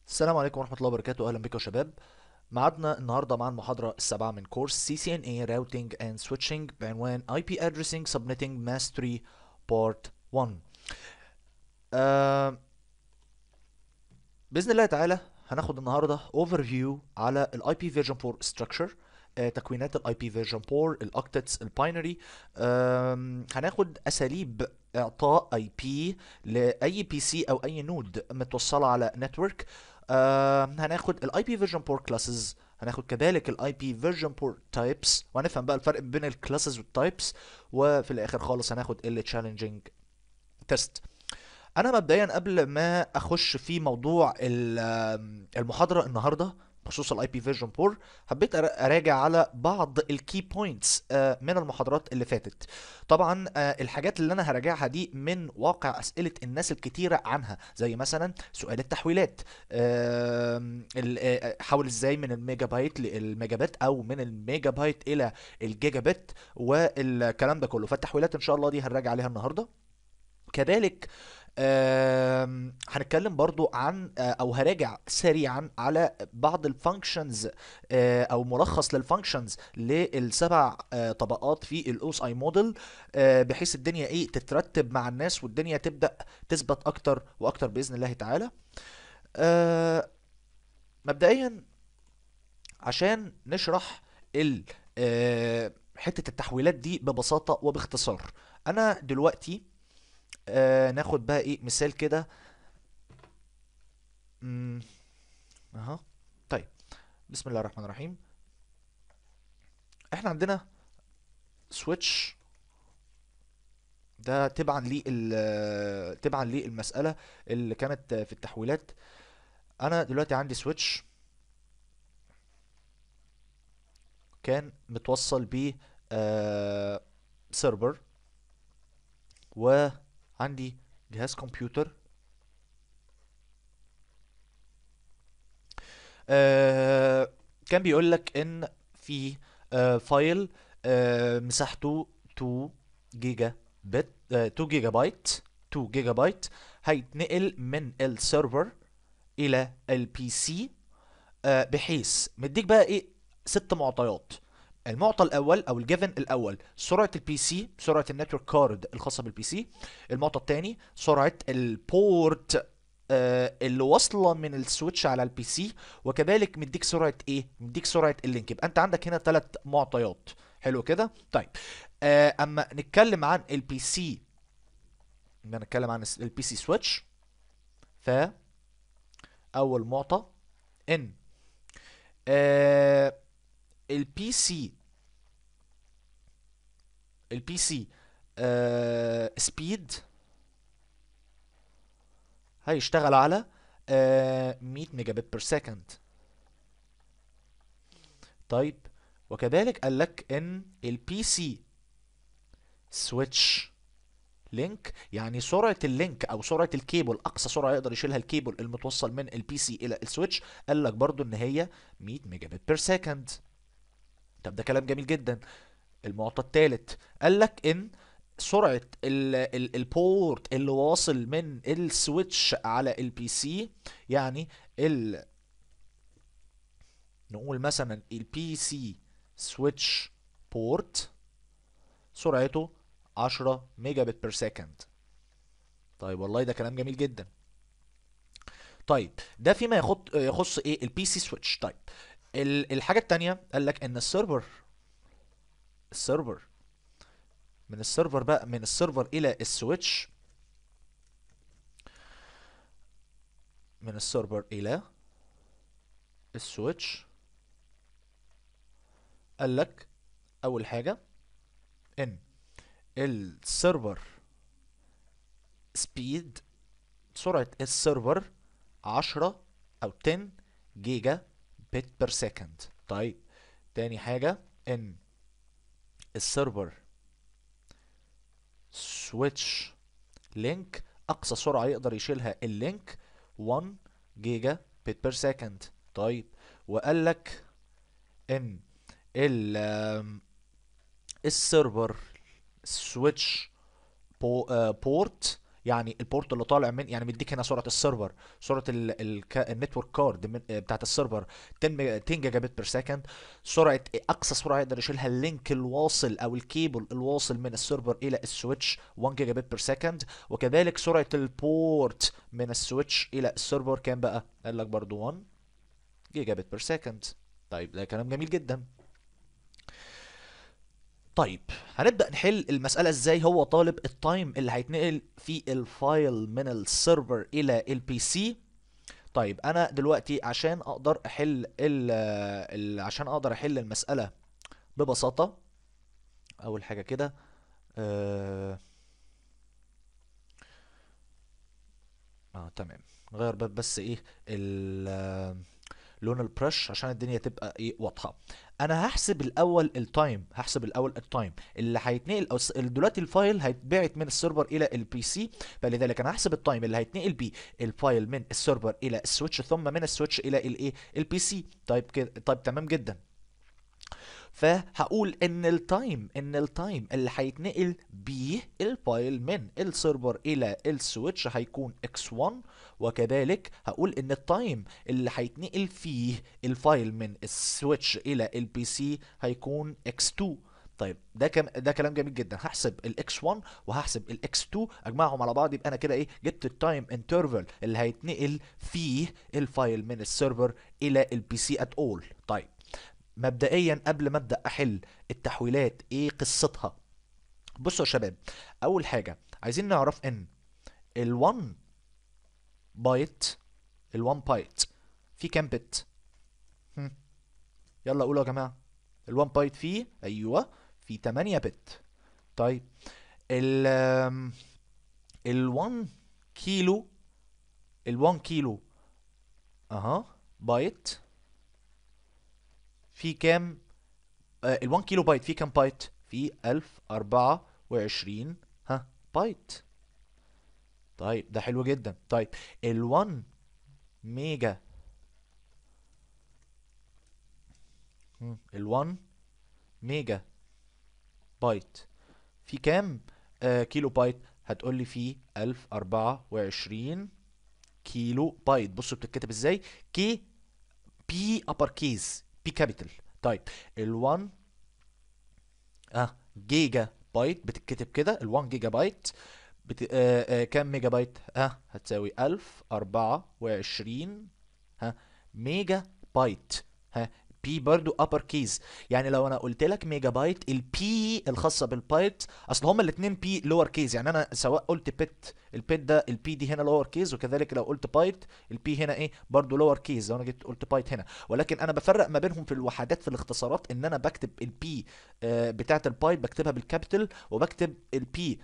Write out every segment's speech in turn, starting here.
السلام عليكم ورحمة الله وبركاته أهلا بكم يا شباب معادنا النهاردة مع المحاضرة السابعة من كورس CCNA Routing and Switching بعنوان IP Addressing Subnetting Mastery Part 1 آه بإذن الله تعالى هناخد النهاردة overview على ال IP version 4 structure آه تكوينات ال IP version 4 الأوكتتس الباينري آه هناخد أساليب إعطاء IP لأي بي سي أو أي نود متوصلة على نتورك آه هناخد الاي بي فيرجن 4 كلاسز هناخد كذلك الاي بي فيرجن 4 تايبس وهنفهم بقى الفرق بين الكلاسز والتايبس وفي الاخر خالص هناخد التشالنجينج تيست انا مبدئيا قبل ما اخش في موضوع المحاضره النهارده بخصوص الاي بي فيرجن 4 حبيت اراجع على بعض الكي بوينتس من المحاضرات اللي فاتت طبعا الحاجات اللي انا هراجعها دي من واقع اسئله الناس الكتيره عنها زي مثلا سؤال التحويلات حول ازاي من الميجا بايت للميجا بت او من الميجا بايت الى الجيجا بت والكلام ده كله فالتحويلات ان شاء الله دي هنراجع عليها النهارده كذلك آه هنتكلم برضو عن آه او هراجع سريعا على بعض الفانكشنز آه او ملخص للفانكشنز للسبع آه طبقات في الاوس اي موديل آه بحيث الدنيا ايه تترتب مع الناس والدنيا تبدا تثبت اكتر واكتر باذن الله تعالى آه مبدئيا عشان نشرح ال آه حته التحويلات دي ببساطه وباختصار انا دلوقتي آه ناخد بقى ايه مثال كده اها طيب بسم الله الرحمن الرحيم احنا عندنا سويتش ده تبعا لي تبعا للمسألة اللي كانت في التحويلات انا دلوقتي عندي سويتش كان متوصل ب آه سيرفر و عندي جهاز كمبيوتر آه كان بيقول لك ان في آه فايل آه مساحته 2 جيجا بت آه 2 جيجا بايت 2 جيجا بايت هيتنقل من السيرفر الى البي سي آه بحيث مديك بقى ايه ست معطيات المعطى الاول او الجيفن الاول سرعه البي سي سرعه النتورك كارد الخاصه بالبي سي المعطى الثاني سرعه البورت آه اللي واصله من السويتش على البي سي وكذلك مديك سرعه ايه مديك سرعه اللينك يبقى انت عندك هنا ثلاث معطيات حلو كده طيب آه اما نتكلم عن البي سي لما نتكلم عن البي سي سويتش ف اول معطى ان آه البي سي البي سي آه سبيد هيشتغل على آه 100 ميجا بت بير سكند طيب وكذلك قال لك ان البي سي سويتش لينك يعني سرعه اللينك او سرعه الكيبل اقصى سرعه يقدر يشيلها الكيبل المتوصل من البي سي الى السويتش قال لك برضو ان هي 100 ميجا بت بير سكند طب ده كلام جميل جدا المعطى الثالث قال لك ان سرعه ال ال البورت اللي واصل من السويتش على البي سي يعني ال نقول مثلا البي سي سويتش بورت سرعته 10 ميجا بت بير سكند طيب والله ده كلام جميل جدا طيب ده فيما يخص يخص ايه البي سي سويتش طيب الحاجه الثانيه قال لك ان السيرفر السيرفر من السيرفر بقى من السيرفر الى السويتش من السيرفر الى السويتش قال لك اول حاجه ان السيرفر سبيد سرعه السيرفر 10 او 10 جيجا بت بير سكند طيب تاني حاجة ان السيرفر سويتش لينك اقصى سرعة يقدر يشيلها اللينك 1 جيجا بت بير سكند طيب وقال لك ان ال السيرفر سويتش بورت يعني البورت اللي طالع من يعني مديك هنا سرعه السيرفر سرعه النتورك كارد من بتاعت السيرفر 10 ميجا- 10 جيجا بت بير سكند سرعه اقصى سرعه يقدر يشيلها اللينك الواصل او الكيبل الواصل من السيرفر الى السويتش 1 جيجا بت بير سكند وكذلك سرعه البورت من السويتش الى السيرفر كام بقى قال لك برضو 1 جيجا بت بير سكند طيب ده كلام جميل جدا طيب هنبدأ نحل المسألة ازاي هو طالب التايم اللي هيتنقل فيه الفايل من السيرفر الى البي سي طيب انا دلوقتي عشان اقدر احل ال ال عشان اقدر احل المسألة ببساطة اول حاجة كده اه, آه تمام نغير بس بس ايه ال لون البرش عشان الدنيا تبقى ايه واضحه انا هحسب الاول التايم هحسب الاول التايم اللي هيتنقل او س- دلوقتي الفايل هيتبعت من السيرفر الى البي سي فلذلك انا هحسب التايم اللي هيتنقل بيه الفايل من السيرفر الى السويتش ثم من السويتش الى الايه البي سي طيب كده طيب تمام جدا فهقول ان التايم ان التايم اللي هيتنقل بيه الفايل من السيرفر الى السويتش هيكون x1 وكذلك هقول ان التايم اللي هيتنقل فيه الفايل من السويتش الى البي سي هيكون x2 طيب ده كم ده كلام جميل جدا هحسب الاكس 1 وهحسب الاكس 2 اجمعهم على بعض يبقى انا كده ايه جبت التايم انترفال اللي هيتنقل فيه الفايل من السيرفر الى البي سي ات اول طيب مبدئيا قبل ما ابدا احل التحويلات ايه قصتها بصوا يا شباب اول حاجه عايزين نعرف ان ال1 بايت ال1 بايت في كام بت هم. يلا قولوا يا جماعه ال1 بايت فيه ايوه في 8 بت طيب ال آم، ال1 كيلو ال1 كيلو اها بايت في كام آه ال1 كيلو بايت في كام بايت في 1024 ها بايت طيب ده حلو جدا طيب ال1 ميجا مم، ال1 ميجا بايت في كام آه كيلو بايت هتقول لي في 1024 كيلو بايت بصوا بتتكتب ازاي كي بي ابر كيز بي كابيتال طيب ال1 اه جيجا بايت بتتكتب كده ال1 جيجا بايت بت... آه آه كام ميجا بايت ها هتساوي 1024 ها ميجا بايت ها بي برضو ابر كيز يعني لو انا قلت لك ميجا بايت البي الخاصه بالبايت اصل هما الاثنين بي لور كيز يعني انا سواء قلت بت البت ده البي دي هنا لور كيز وكذلك لو قلت بايت البي هنا ايه برضو لور كيز لو انا جيت قلت بايت هنا ولكن انا بفرق ما بينهم في الوحدات في الاختصارات ان انا بكتب البي آه بتاعه البايت بكتبها بالكابيتال وبكتب البي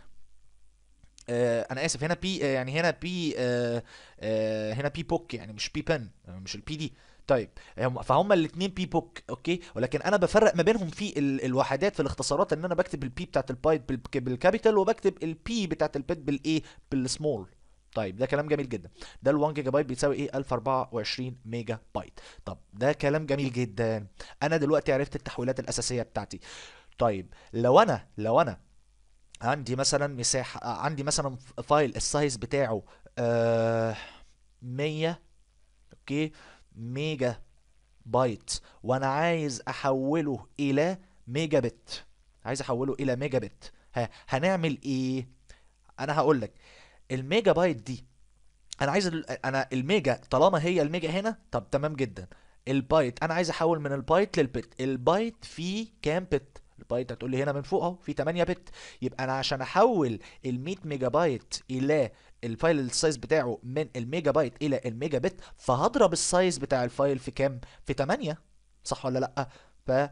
آه انا اسف هنا بي آه يعني هنا بي آه آه هنا بي بوك يعني مش بي بن آه مش البي دي طيب هم- فهم الاثنين بي بوك اوكي ولكن انا بفرق ما بينهم في ال الوحدات في الاختصارات ان انا بكتب البي بتاعت البايت بالك- بالكابيتال وبكتب البي بتاعت البيت بالايه بالسمول طيب ده كلام جميل جدا ده ال 1 جيجا بايت بيساوي ايه 1024 ميجا بايت طب ده كلام جميل جدا انا دلوقتي عرفت التحويلات الاساسيه بتاعتي طيب لو انا لو انا عندي مثلا مساحة عندي مثلا فايل السايز بتاعه آه 100 اوكي ميجا بايت وانا عايز احوله الى ميجا بت عايز احوله الى ميجا بت ها هنعمل ايه انا هقول لك الميجا بايت دي انا عايز ال- انا الميجا طالما هي الميجا هنا طب تمام جدا البايت انا عايز احول من البايت للبت البايت فيه كام بت البايت هتقول لي هنا من فوق اهو في 8 بت يبقى انا عشان احول ال 100 ميجا بايت الى الفايل السايز بتاعه من الميجا بايت الى الميجا بت فهضرب السايز بتاع الفايل في كام في 8 صح ولا لا ف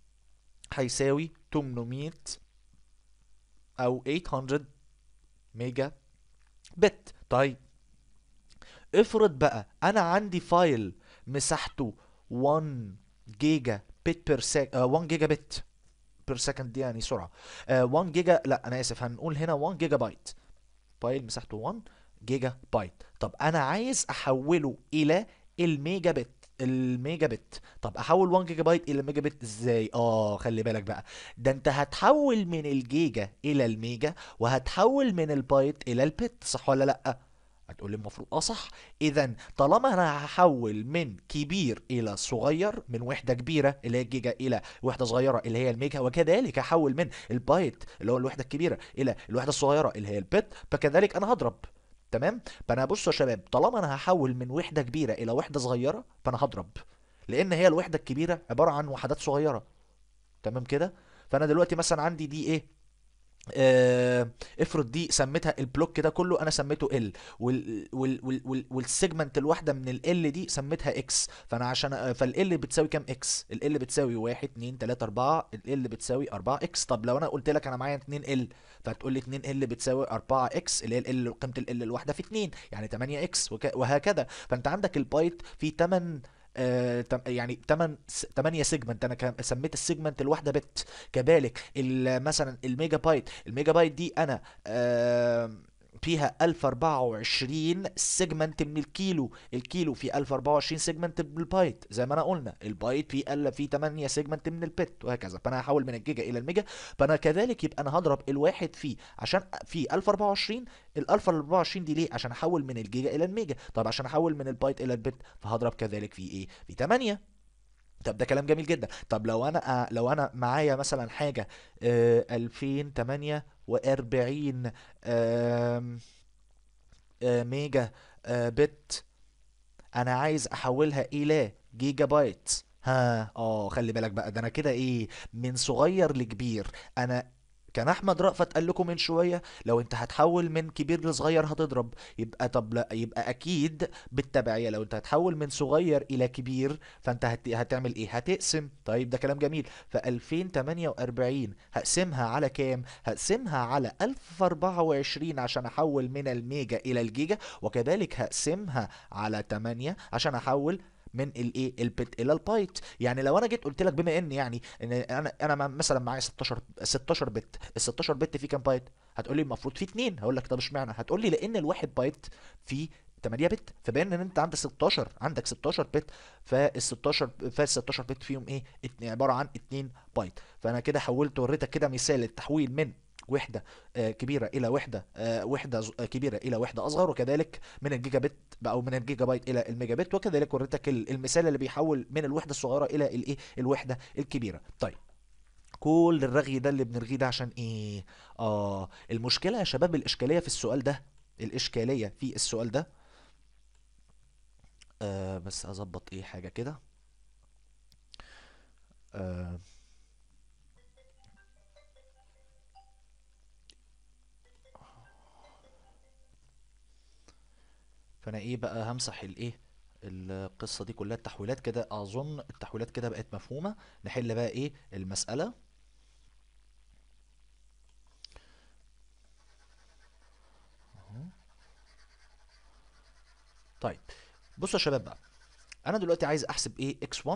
هيساوي 800 او 800 ميجا بت طيب افرض بقى انا عندي فايل مساحته 1 جيجا بت بير سك 1 جيجا بت بير سكند دي يعني سرعه آه 1 جيجا لا انا اسف هنقول هنا 1 جيجا بايت فايل مساحته 1 جيجا بايت طب انا عايز احوله الى الميجا بت الميجا بت طب احول 1 جيجا بايت الى ميجا بت ازاي اه خلي بالك بقى ده انت هتحول من الجيجا الى الميجا وهتحول من البايت الى البت صح ولا لا هتقول لي المفروض اه صح اذا طالما انا هحول من كبير الى صغير من وحده كبيره اللي هي الجيجا الى وحده صغيره اللي هي الميجا وكذلك هحول من البايت اللي هو الوحده الكبيره الى الوحده الصغيره اللي هي البت فكذلك انا هضرب تمام فانا بصوا يا شباب طالما انا هحول من وحده كبيره الى وحده صغيره فانا هضرب لان هي الوحده الكبيره عباره عن وحدات صغيره تمام كده فانا دلوقتي مثلا عندي دي ايه آه، افرض دي سميتها البلوك ده كله انا سميته ال وال وال وال وال والسيجمنت الواحده من ال دي سميتها اكس فانا عشان فال بتساوي كام اكس ال بتساوي 1 2 3 4 ال بتساوي 4 اكس طب لو انا قلت لك انا معايا 2 ال فتقول لي 2 ال بتساوي 4 اكس اللي هي ال قيمه ال الواحده في 2 يعني 8 اكس وهكذا فانت عندك البايت فيه 8 آه تم- يعني 8 8 سيجمنت انا كان- سميت السيجمنت الواحده بت كذلك ال- مثلا الميجا بايت الميجا بايت دي انا آه فيها 1024 سيجمنت من الكيلو الكيلو فيه 1024 سيجمنت من البايت زي ما انا قلنا البايت فيه قال فيه 8 سيجمنت من البت وهكذا فانا هحول من الجيجا الى الميجا فانا كذلك يبقى انا هضرب الواحد فيه عشان في 1024 ال 1024 دي ليه عشان احول من الجيجا الى الميجا طب عشان احول من البايت الى البت فهضرب كذلك في ايه في 8 طب ده كلام جميل جدا طب لو انا آه لو انا معايا مثلا حاجه آه 2048 آم، آه ميجا آه بت انا عايز احولها الى جيجا بايت ها اه خلي بالك بقى ده انا كده ايه من صغير لكبير انا كان احمد رأفت قال لكم من شويه لو انت هتحول من كبير لصغير هتضرب يبقى طب لا يبقى اكيد بالتبعيه لو انت هتحول من صغير الى كبير فانت هت... هتعمل ايه هتقسم طيب ده كلام جميل ف 2048 هقسمها على كام هقسمها على 1024 عشان احول من الميجا الى الجيجا وكذلك هقسمها على 8 عشان احول من الايه البت الى البايت يعني لو انا جيت قلت لك بما ان يعني ان انا انا مع- مثلا معايا 16 16 بت ال 16 بت فيه كام بايت هتقول لي المفروض فيه 2 هقول لك طب اشمعنى هتقول لي لان الواحد بايت فيه 8 بت فبان ان انت عندك 16 عندك 16 بت فال 16 فال 16 بت فيهم ايه اتنين- عباره عن 2 بايت فانا كده حولت وريتك كده مثال للتحويل من وحده آه، كبيره الى وحده آه، وحده ز- آه، كبيره الى وحده اصغر وكذلك من الجيجا بت او من الجيجا بايت الى الميجا بت وكذلك وريتك ال- المثال اللي بيحول من الوحده الصغيره الى الايه الوحده الكبيره طيب كل الرغي ده اللي بنرغيه ده عشان ايه اه المشكله يا شباب الاشكاليه في السؤال ده الاشكاليه في السؤال ده آه بس اظبط ايه حاجه كده آه فانا ايه بقى همسح الايه القصه دي كلها التحويلات كده اظن التحويلات كده بقت مفهومه نحل بقى ايه المساله أهو. طيب بصوا يا شباب بقى انا دلوقتي عايز احسب ايه x1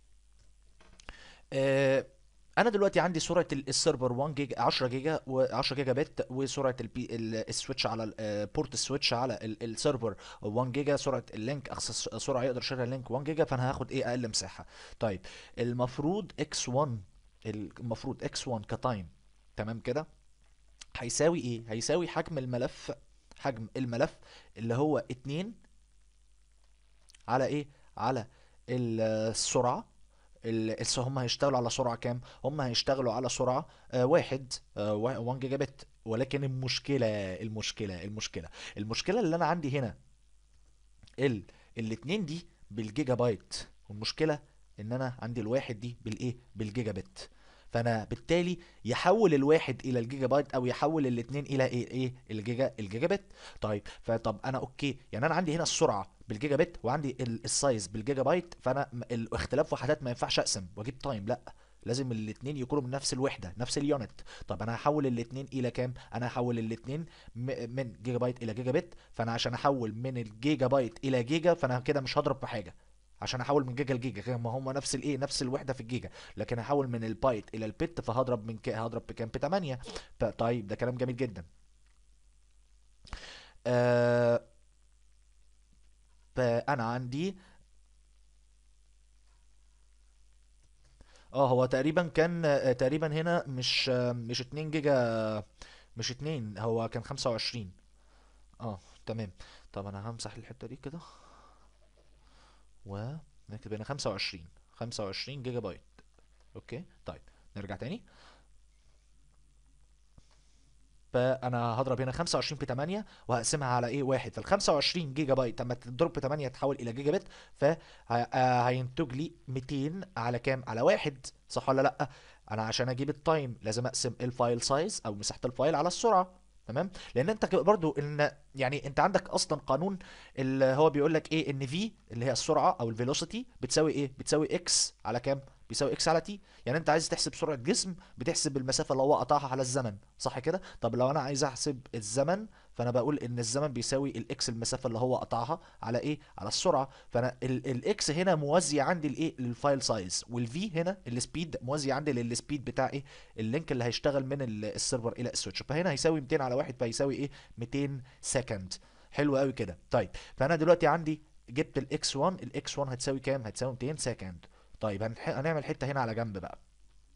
آه، انا دلوقتي عندي سرعه ال- السيرفر 1 جيجا 10 جيجا و10 جيجا بت وسرعه البي ال- السويتش على ال- آه، بورت السويتش على ال- السيرفر 1 جيجا سرعه اللينك اقصى س- سرعه يقدر يشيلها اللينك 1 جيجا فانا هاخد ايه اقل مساحه طيب المفروض x1 المفروض x1 كتايم تمام كده هيساوي ايه هيساوي حجم الملف حجم الملف اللي هو 2 على ايه على ال- السرعه ال- الس- هم هيشتغلوا على سرعة كام؟ هم هيشتغلوا على سرعة آه واحد آه 1 جيجا بت ولكن المشكلة المشكلة المشكلة المشكلة اللي أنا عندي هنا ال الاتنين دي بالجيجا بايت والمشكلة إن أنا عندي الواحد دي بالإيه؟ بالجيجا بت فأنا بالتالي يحول الواحد إلى الجيجا بايت أو يحول الاتنين إلى إيه؟ إيه؟ الجيجا الجيجا بت طيب فطب أنا أوكي يعني أنا عندي هنا السرعة بالجيجا بت وعندي ال- السايز بالجيجا بايت فانا م- الاختلاف وحدات ما ينفعش اقسم واجيب تايم لا لازم الاثنين يكونوا من نفس الوحده نفس اليونت طب انا هحول الاثنين الى كام انا هحول الاثنين من جيجا بايت الى جيجا بت فانا عشان احول من الجيجا بايت الى جيجا فانا كده مش هضرب في حاجه عشان احول من جيجا لجيجا كده ما هم نفس الايه نفس الوحده في الجيجا لكن هحول من البايت الى البت فهضرب من ك... هضرب بكام ب 8 طيب ده كلام جميل جدا آه فانا عندي اه هو تقريبا كان آه، تقريبا هنا مش آه، مش 2 جيجا مش 2 هو كان 25 اه تمام طب انا همسح الحتة دي كده ونكتب هنا 25 25 جيجا بايت اوكي طيب نرجع تاني فانا هضرب هنا 25 في 8 وهقسمها على ايه واحد فال 25 جيجا بايت لما تضرب في 8 تتحول الى جيجا بت فهينتج لي 200 على كام على واحد صح ولا لا انا عشان اجيب التايم لازم اقسم الفايل سايز او مساحه الفايل على السرعه تمام لان انت ك- برضو ان يعني انت عندك اصلا قانون اللي هو بيقول لك ايه ان في اللي هي السرعه او الفيلوسيتي بتساوي ايه بتساوي اكس على كام بيساوي اكس على تي يعني انت عايز تحسب سرعه جسم بتحسب المسافه اللي هو قطعها على الزمن صح كده طب لو انا عايز احسب الزمن فانا بقول ان الزمن بيساوي الاكس المسافه اللي هو قطعها على ايه على السرعه فانا الاكس هنا موازيه عندي لايه للفايل سايز والفي هنا السبيد موازيه عندي للسبيد بتاع ايه اللينك اللي هيشتغل من ال- السيرفر الى السويتش فهنا هيساوي 200 على واحد فهيساوي ايه 200 سكند حلو قوي كده طيب فانا دلوقتي عندي جبت الاكس 1 الاكس 1 هتساوي كام هتساوي 200 سكند طيب هنح- هنعمل حته هنا على جنب بقى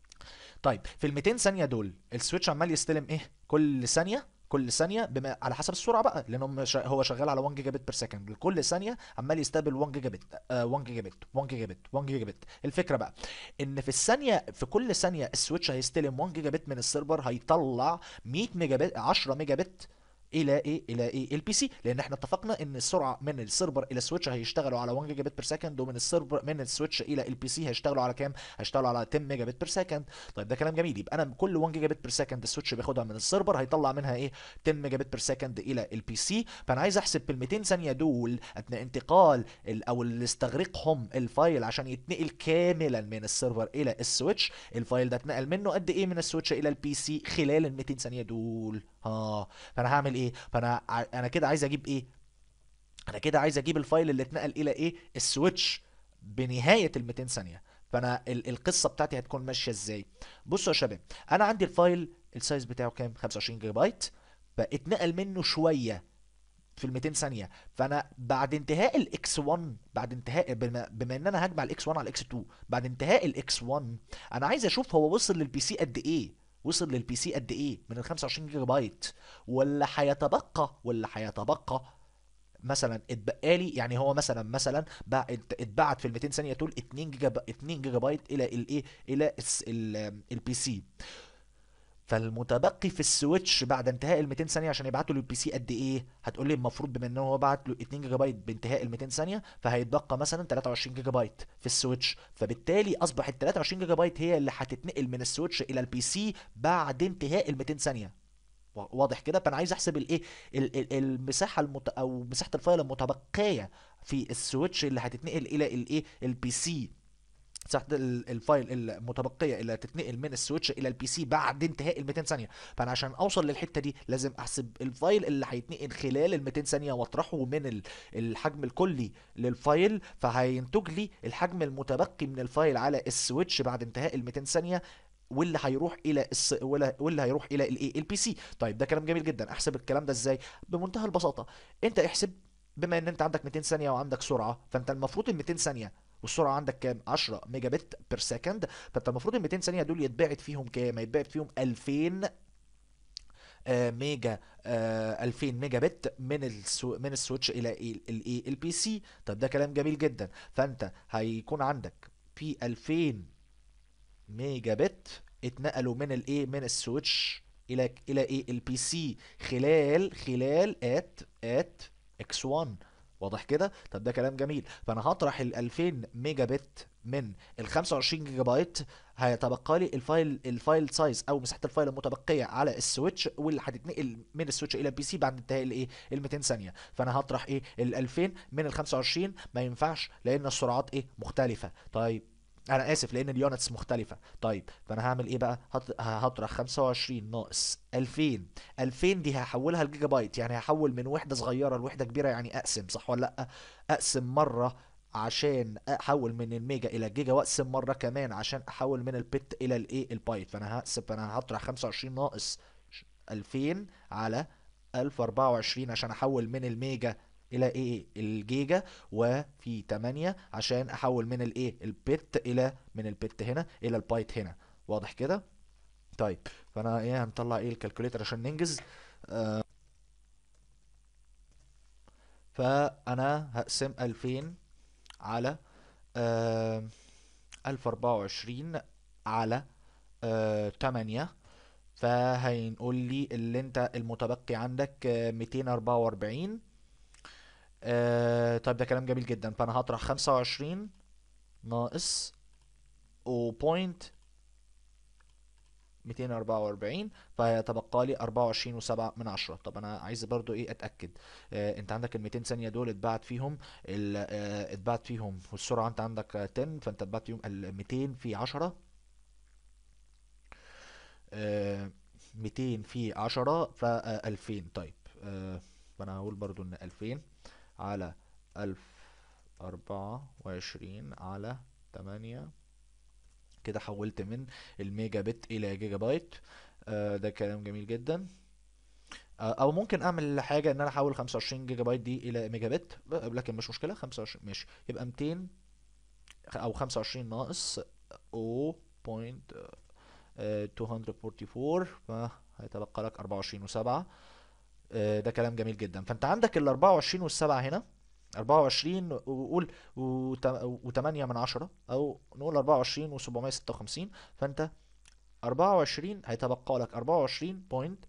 طيب في ال 200 ثانيه دول السويتش عمال يستلم ايه كل ثانيه كل ثانيه بما على حسب السرعه بقى لان هم شا- هو شغال على 1 جيجا بت بير سكند كل ثانيه عمال يستقبل 1 جيجا بت آه 1 جيجا بت 1 جيجا بت 1 جيجا بت الفكره بقى ان في الثانيه في كل ثانيه السويتش هيستلم 1 جيجا بت من السيرفر هيطلع 100 ميجا بت 10 ميجا بت الى ايه الى ايه البي سي لان احنا اتفقنا ان السرعه من السيرفر الى السويتش هيشتغلوا على 1 جيجا بت بير سكند ومن السيرفر من السويتش الى البي سي هيشتغلوا على كام هيشتغلوا على 10 ميجا بت بير سكند طيب ده كلام جميل يبقى انا كل 1 جيجا بت بير سكند السويتش بياخدها من السيرفر هيطلع منها ايه 10 ميجا بت بير سكند الى البي سي فانا عايز احسب بال 200 ثانيه دول اثناء انتقال ال- او اللي استغرقهم الفايل عشان يتنقل كاملا من السيرفر الى السويتش الفايل ده اتنقل منه قد ايه من السويتش الى البي سي خلال ال 200 ثانيه دول اه فانا هعمل ايه فانا ع- انا كده عايز اجيب ايه انا كده عايز اجيب الفايل اللي اتنقل الى ايه السويتش بنهايه ال 200 ثانيه فانا ال- القصه بتاعتي هتكون ماشيه ازاي بصوا يا شباب انا عندي الفايل السايز بتاعه كام 25 جيجا بايت فاتنقل منه شويه في ال 200 ثانيه فانا بعد انتهاء الاكس 1 بعد انتهاء بما, بما ان انا هجمع الاكس 1 على الاكس 2 بعد انتهاء الاكس 1 انا عايز اشوف هو وصل للبي سي قد ايه وصل للبي سي قد ايه من ال 25 جيجا بايت ولا هيتبقى ولا هيتبقى مثلا اتبقى لي يعني هو مثلا مثلا بع- ات- اتبعت في ال 200 ثانيه دول 2 جيجا با- 2 جيجا بايت الى الايه الى الس- ال- البي سي فالمتبقي في السويتش بعد انتهاء ال 200 ثانيه عشان يبعتوا للبي سي قد ايه هتقول لي المفروض بما ان هو بعت له 2 جيجا بايت بانتهاء ال 200 ثانيه فهيتبقى مثلا 23 جيجا بايت في السويتش فبالتالي اصبح ال 23 جيجا بايت هي اللي هتتنقل من السويتش الى البي سي بعد انتهاء ال 200 ثانيه واضح كده فانا عايز احسب الايه ال- ال- المساحه المت... او مساحه الفايل المتبقيه في السويتش اللي هتتنقل الى الايه البي سي مساحه ال- الفايل المتبقيه اللي هتتنقل من السويتش الى البي سي بعد انتهاء ال 200 ثانيه فانا عشان اوصل للحته دي لازم احسب الفايل اللي هيتنقل خلال ال 200 ثانيه واطرحه من ال- الحجم الكلي للفايل فهينتج لي الحجم المتبقي من الفايل على السويتش بعد انتهاء ال 200 ثانيه واللي هيروح الى الس... ولا- واللي هيروح الى الايه البي سي طيب ده كلام جميل جدا احسب الكلام ده ازاي بمنتهى البساطه انت احسب بما ان انت عندك 200 ثانيه وعندك سرعه فانت المفروض ال 200 ثانيه والسرعه عندك كام 10 ميجا بت بير سكند فانت المفروض ال 200 ثانيه دول يتبعت فيهم كام يتبعت فيهم 2000 آه، ميجا آه، 2000 ميجا بت من السو من السويتش الى الايه البي سي طب ده كلام جميل جدا فانت هيكون عندك في 2000 ميجا بت اتنقلوا من الايه من السويتش الى الى ايه البي سي خلال خلال ات ات اكس 1 واضح كده طب ده كلام جميل فانا هطرح ال 2000 ميجا بت من ال 25 جيجا بايت هيتبقى لي الفايل الفايل سايز او مساحه الفايل المتبقيه على السويتش واللي هتتنقل من السويتش الى البي سي بعد انتهاء الايه ال 200 ثانيه فانا هطرح ايه ال 2000 من ال 25 ما ينفعش لان السرعات ايه مختلفه طيب انا اسف لان اليونتس مختلفه طيب فانا هعمل ايه بقى هط- هطرح 25 ناقص 2000 2000 دي هحولها لجيجا بايت يعني هحول من وحده صغيره لوحده كبيره يعني اقسم صح ولا لا اقسم مره عشان احول من الميجا الى الجيجا واقسم مره كمان عشان احول من البت الى الايه البايت فانا هقسم فانا هطرح 25 ناقص 2000 على 1024 عشان احول من الميجا الى ايه الجيجا وفي 8 عشان احول من الايه البت الى من البت هنا الى البايت هنا واضح كده طيب فانا ايه هنطلع ايه الكالكوليتر عشان ننجز آه فانا هقسم 2000 على آه 1024 على آه 8 فهينقول لي اللي انت المتبقي عندك آه 244 آه طيب ده كلام جميل جدا فانا هطرح 25 ناقص او بوينت 244 فيتبقى لي 24 و7 من 10 طب انا عايز برضو ايه اتاكد آه انت عندك ال 200 ثانيه دول اتبعت فيهم ال آه اتبعت فيهم والسرعه انت عندك 10 فانت اتبعت فيهم ال 200 في 10 آه 200 في 10 ف 2000 طيب آه فانا هقول برضو ان 2000 على 1024 على 8 كده حولت من الميجا بت الى جيجا بايت آه ده كلام جميل جدا آه او ممكن اعمل حاجه ان انا احول 25 جيجا بايت دي الى ميجا بت لكن مش مشكله 25 ماشي يبقى 200 او 25 ناقص 0.244 فهيتبقى لك 24 و7 آه ده كلام جميل جدا فانت عندك ال 24 وال7 هنا 24 وقول و8 من عشرة او نقول 24 و756 فانت 24 هيتبقى لك 24 بوينت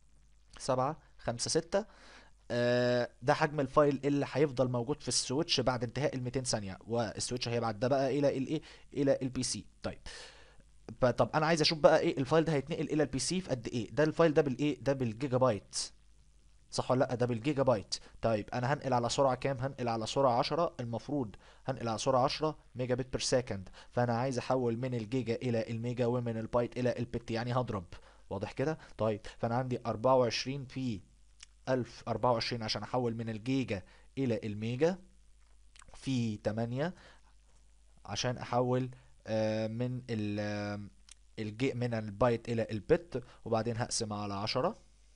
756 آه ده حجم الفايل اللي هيفضل موجود في السويتش بعد انتهاء ال 200 ثانيه والسويتش هيبعت ده بقى الى الايه الى البي سي طيب طب انا عايز اشوف بقى ايه الفايل ده هيتنقل الى البي سي في قد ايه ده الفايل ده بالايه ده بالجيجا بايت صح ولا لا ده بالجيجا بايت طيب انا هنقل على سرعه كام هنقل على سرعه 10 المفروض هنقل على سرعه 10 ميجا بت بير سكند فانا عايز احول من الجيجا الى الميجا ومن البايت الى البت يعني هضرب واضح كده طيب فانا عندي 24 في 1024 عشان احول من الجيجا الى الميجا في 8 عشان احول آه من ال الجي من البايت الى البت وبعدين هقسم على 10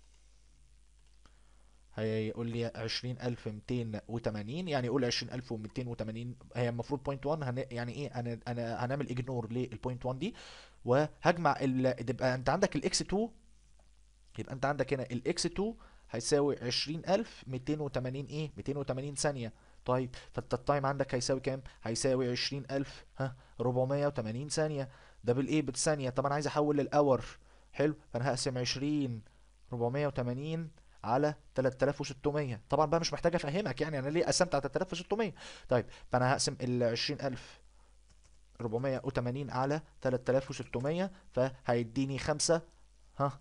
هيقول لي 20280 يعني يقول 20280 هي المفروض بوينت 1 هن... يعني ايه انا انا هنعمل اجنور للبوينت 1 دي وهجمع ال... تبقى انت عندك الاكس 2 يبقى انت عندك هنا الاكس 2 هيساوي 20280 ايه 280 ثانيه طيب فانت التايم عندك هيساوي كام هيساوي 20000 ها 480 ثانيه ده بالايه بالثانيه طب انا عايز احول للاور حلو فانا هقسم 20 480 على 3600 طبعا بقى مش محتاج افهمك يعني انا ليه قسمت على 3600 طيب فانا هقسم ال 20000 480 على 3600 فهيديني 5 ها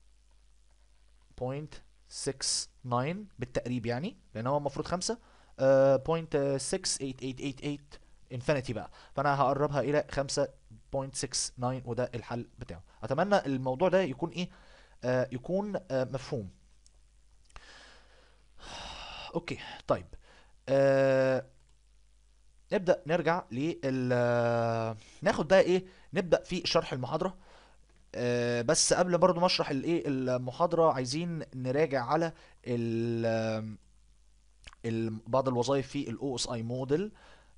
بوينت 69 بالتقريب يعني لان هو المفروض 5 بوينت 68888 انفينيتي بقى فانا هقربها الى 5.69 وده الحل بتاعه اتمنى الموضوع ده يكون ايه آه يكون آه مفهوم اوكي طيب آه نبدا نرجع لل ناخد بقى ايه نبدا في شرح المحاضره آه بس قبل برضو ما اشرح الايه المحاضره عايزين نراجع على ال بعض الوظائف في الاو اس اي موديل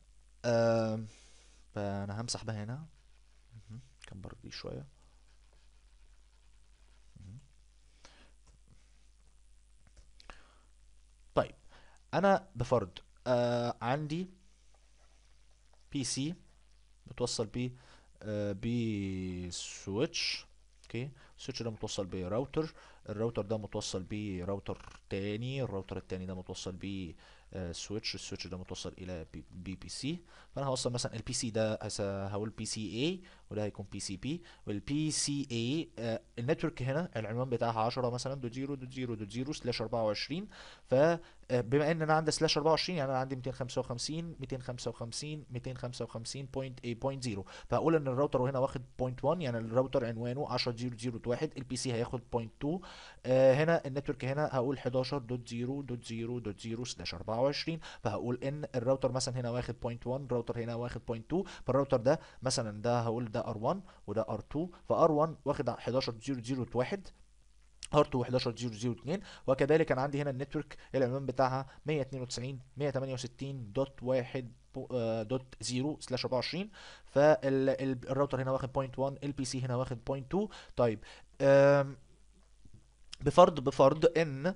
فانا همسح ده هنا كبر دي شويه طيب انا بفرض آه عندي بي سي متوصل ب آه بسويتش اوكي السويتش ده متوصل براوتر الراوتر ده متوصل براوتر تاني الراوتر التاني ده متوصل ب سويتش السويتش ده متوصل الى بي بي, بي سي فانا هوصل مثلا البي سي ده هقول بي سي اي وده هيكون بي سي بي والبي سي اي النتورك هنا العنوان بتاعها 10 مثلا دوت 0 دوت 0 دوت 0 سلاش 24 فبما ان انا عندي سلاش 24 يعني انا عندي 255 255 255.8.0 فهقول ان الراوتر هنا واخد 0.1 يعني الراوتر عنوانه 10 0 0 1 البي سي هياخد 0.2 آه هنا النتورك هنا هقول 11 دوت 0 دوت 0 دوت 0 سلاش 24 فهقول ان الراوتر مثلا هنا واخد 0.1 الراوتر هنا واخد 0.2 فالراوتر ده مثلا ده هقول ده R1 وده R2 فR1 واخد 11 0 0 1 هارت 11002 وكذلك انا عندي هنا النتورك العنوان بتاعها 192 168 دوت 1 دوت 0 سلاش 24 فالراوتر هنا واخد بوينت 1 البي سي هنا واخد بوينت 2 طيب آم، بفرض بفرض ان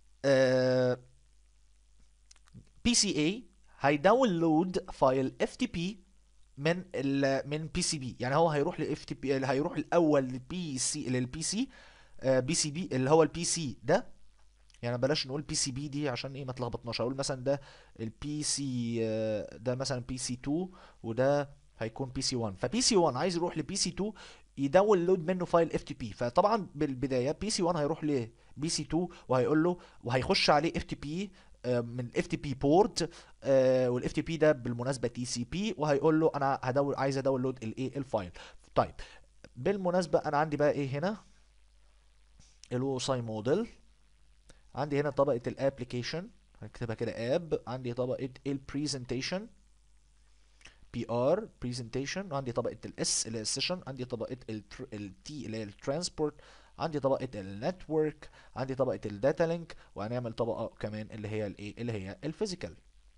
بي سي اي هيداونلود فايل اف تي بي من ال من بي سي بي يعني هو هيروح لاف تي بي هيروح الاول للبي سي للبي سي بي سي بي اللي هو البي سي ده يعني بلاش نقول بي سي بي دي عشان ايه ما تلخبطناش اقول مثلا ده البي سي ده مثلا بي سي 2 وده هيكون بي سي 1 فبي سي 1 عايز يروح لبي سي 2 يداونلود منه فايل اف تي بي فطبعا بالبدايه بي سي 1 هيروح لبي سي 2 وهيقول له وهيخش عليه اف تي بي من الاف تي بي بورت والاف تي بي ده بالمناسبه تي سي بي وهيقول له انا هدول عايز اداونلود الايه الفايل طيب بالمناسبه انا عندي بقى ايه هنا الوصاي موديل عندي هنا طبقة الابليكيشن هكتبها كده اب عندي طبقة البريزنتيشن بي ار بريزنتيشن عندي طبقة الاس اللي هي السيشن عندي طبقة التي اللي هي الترانسبورت عندي طبقة النتورك عندي طبقة الداتا لينك وهنعمل طبقة كمان اللي هي الايه اللي هي الفيزيكال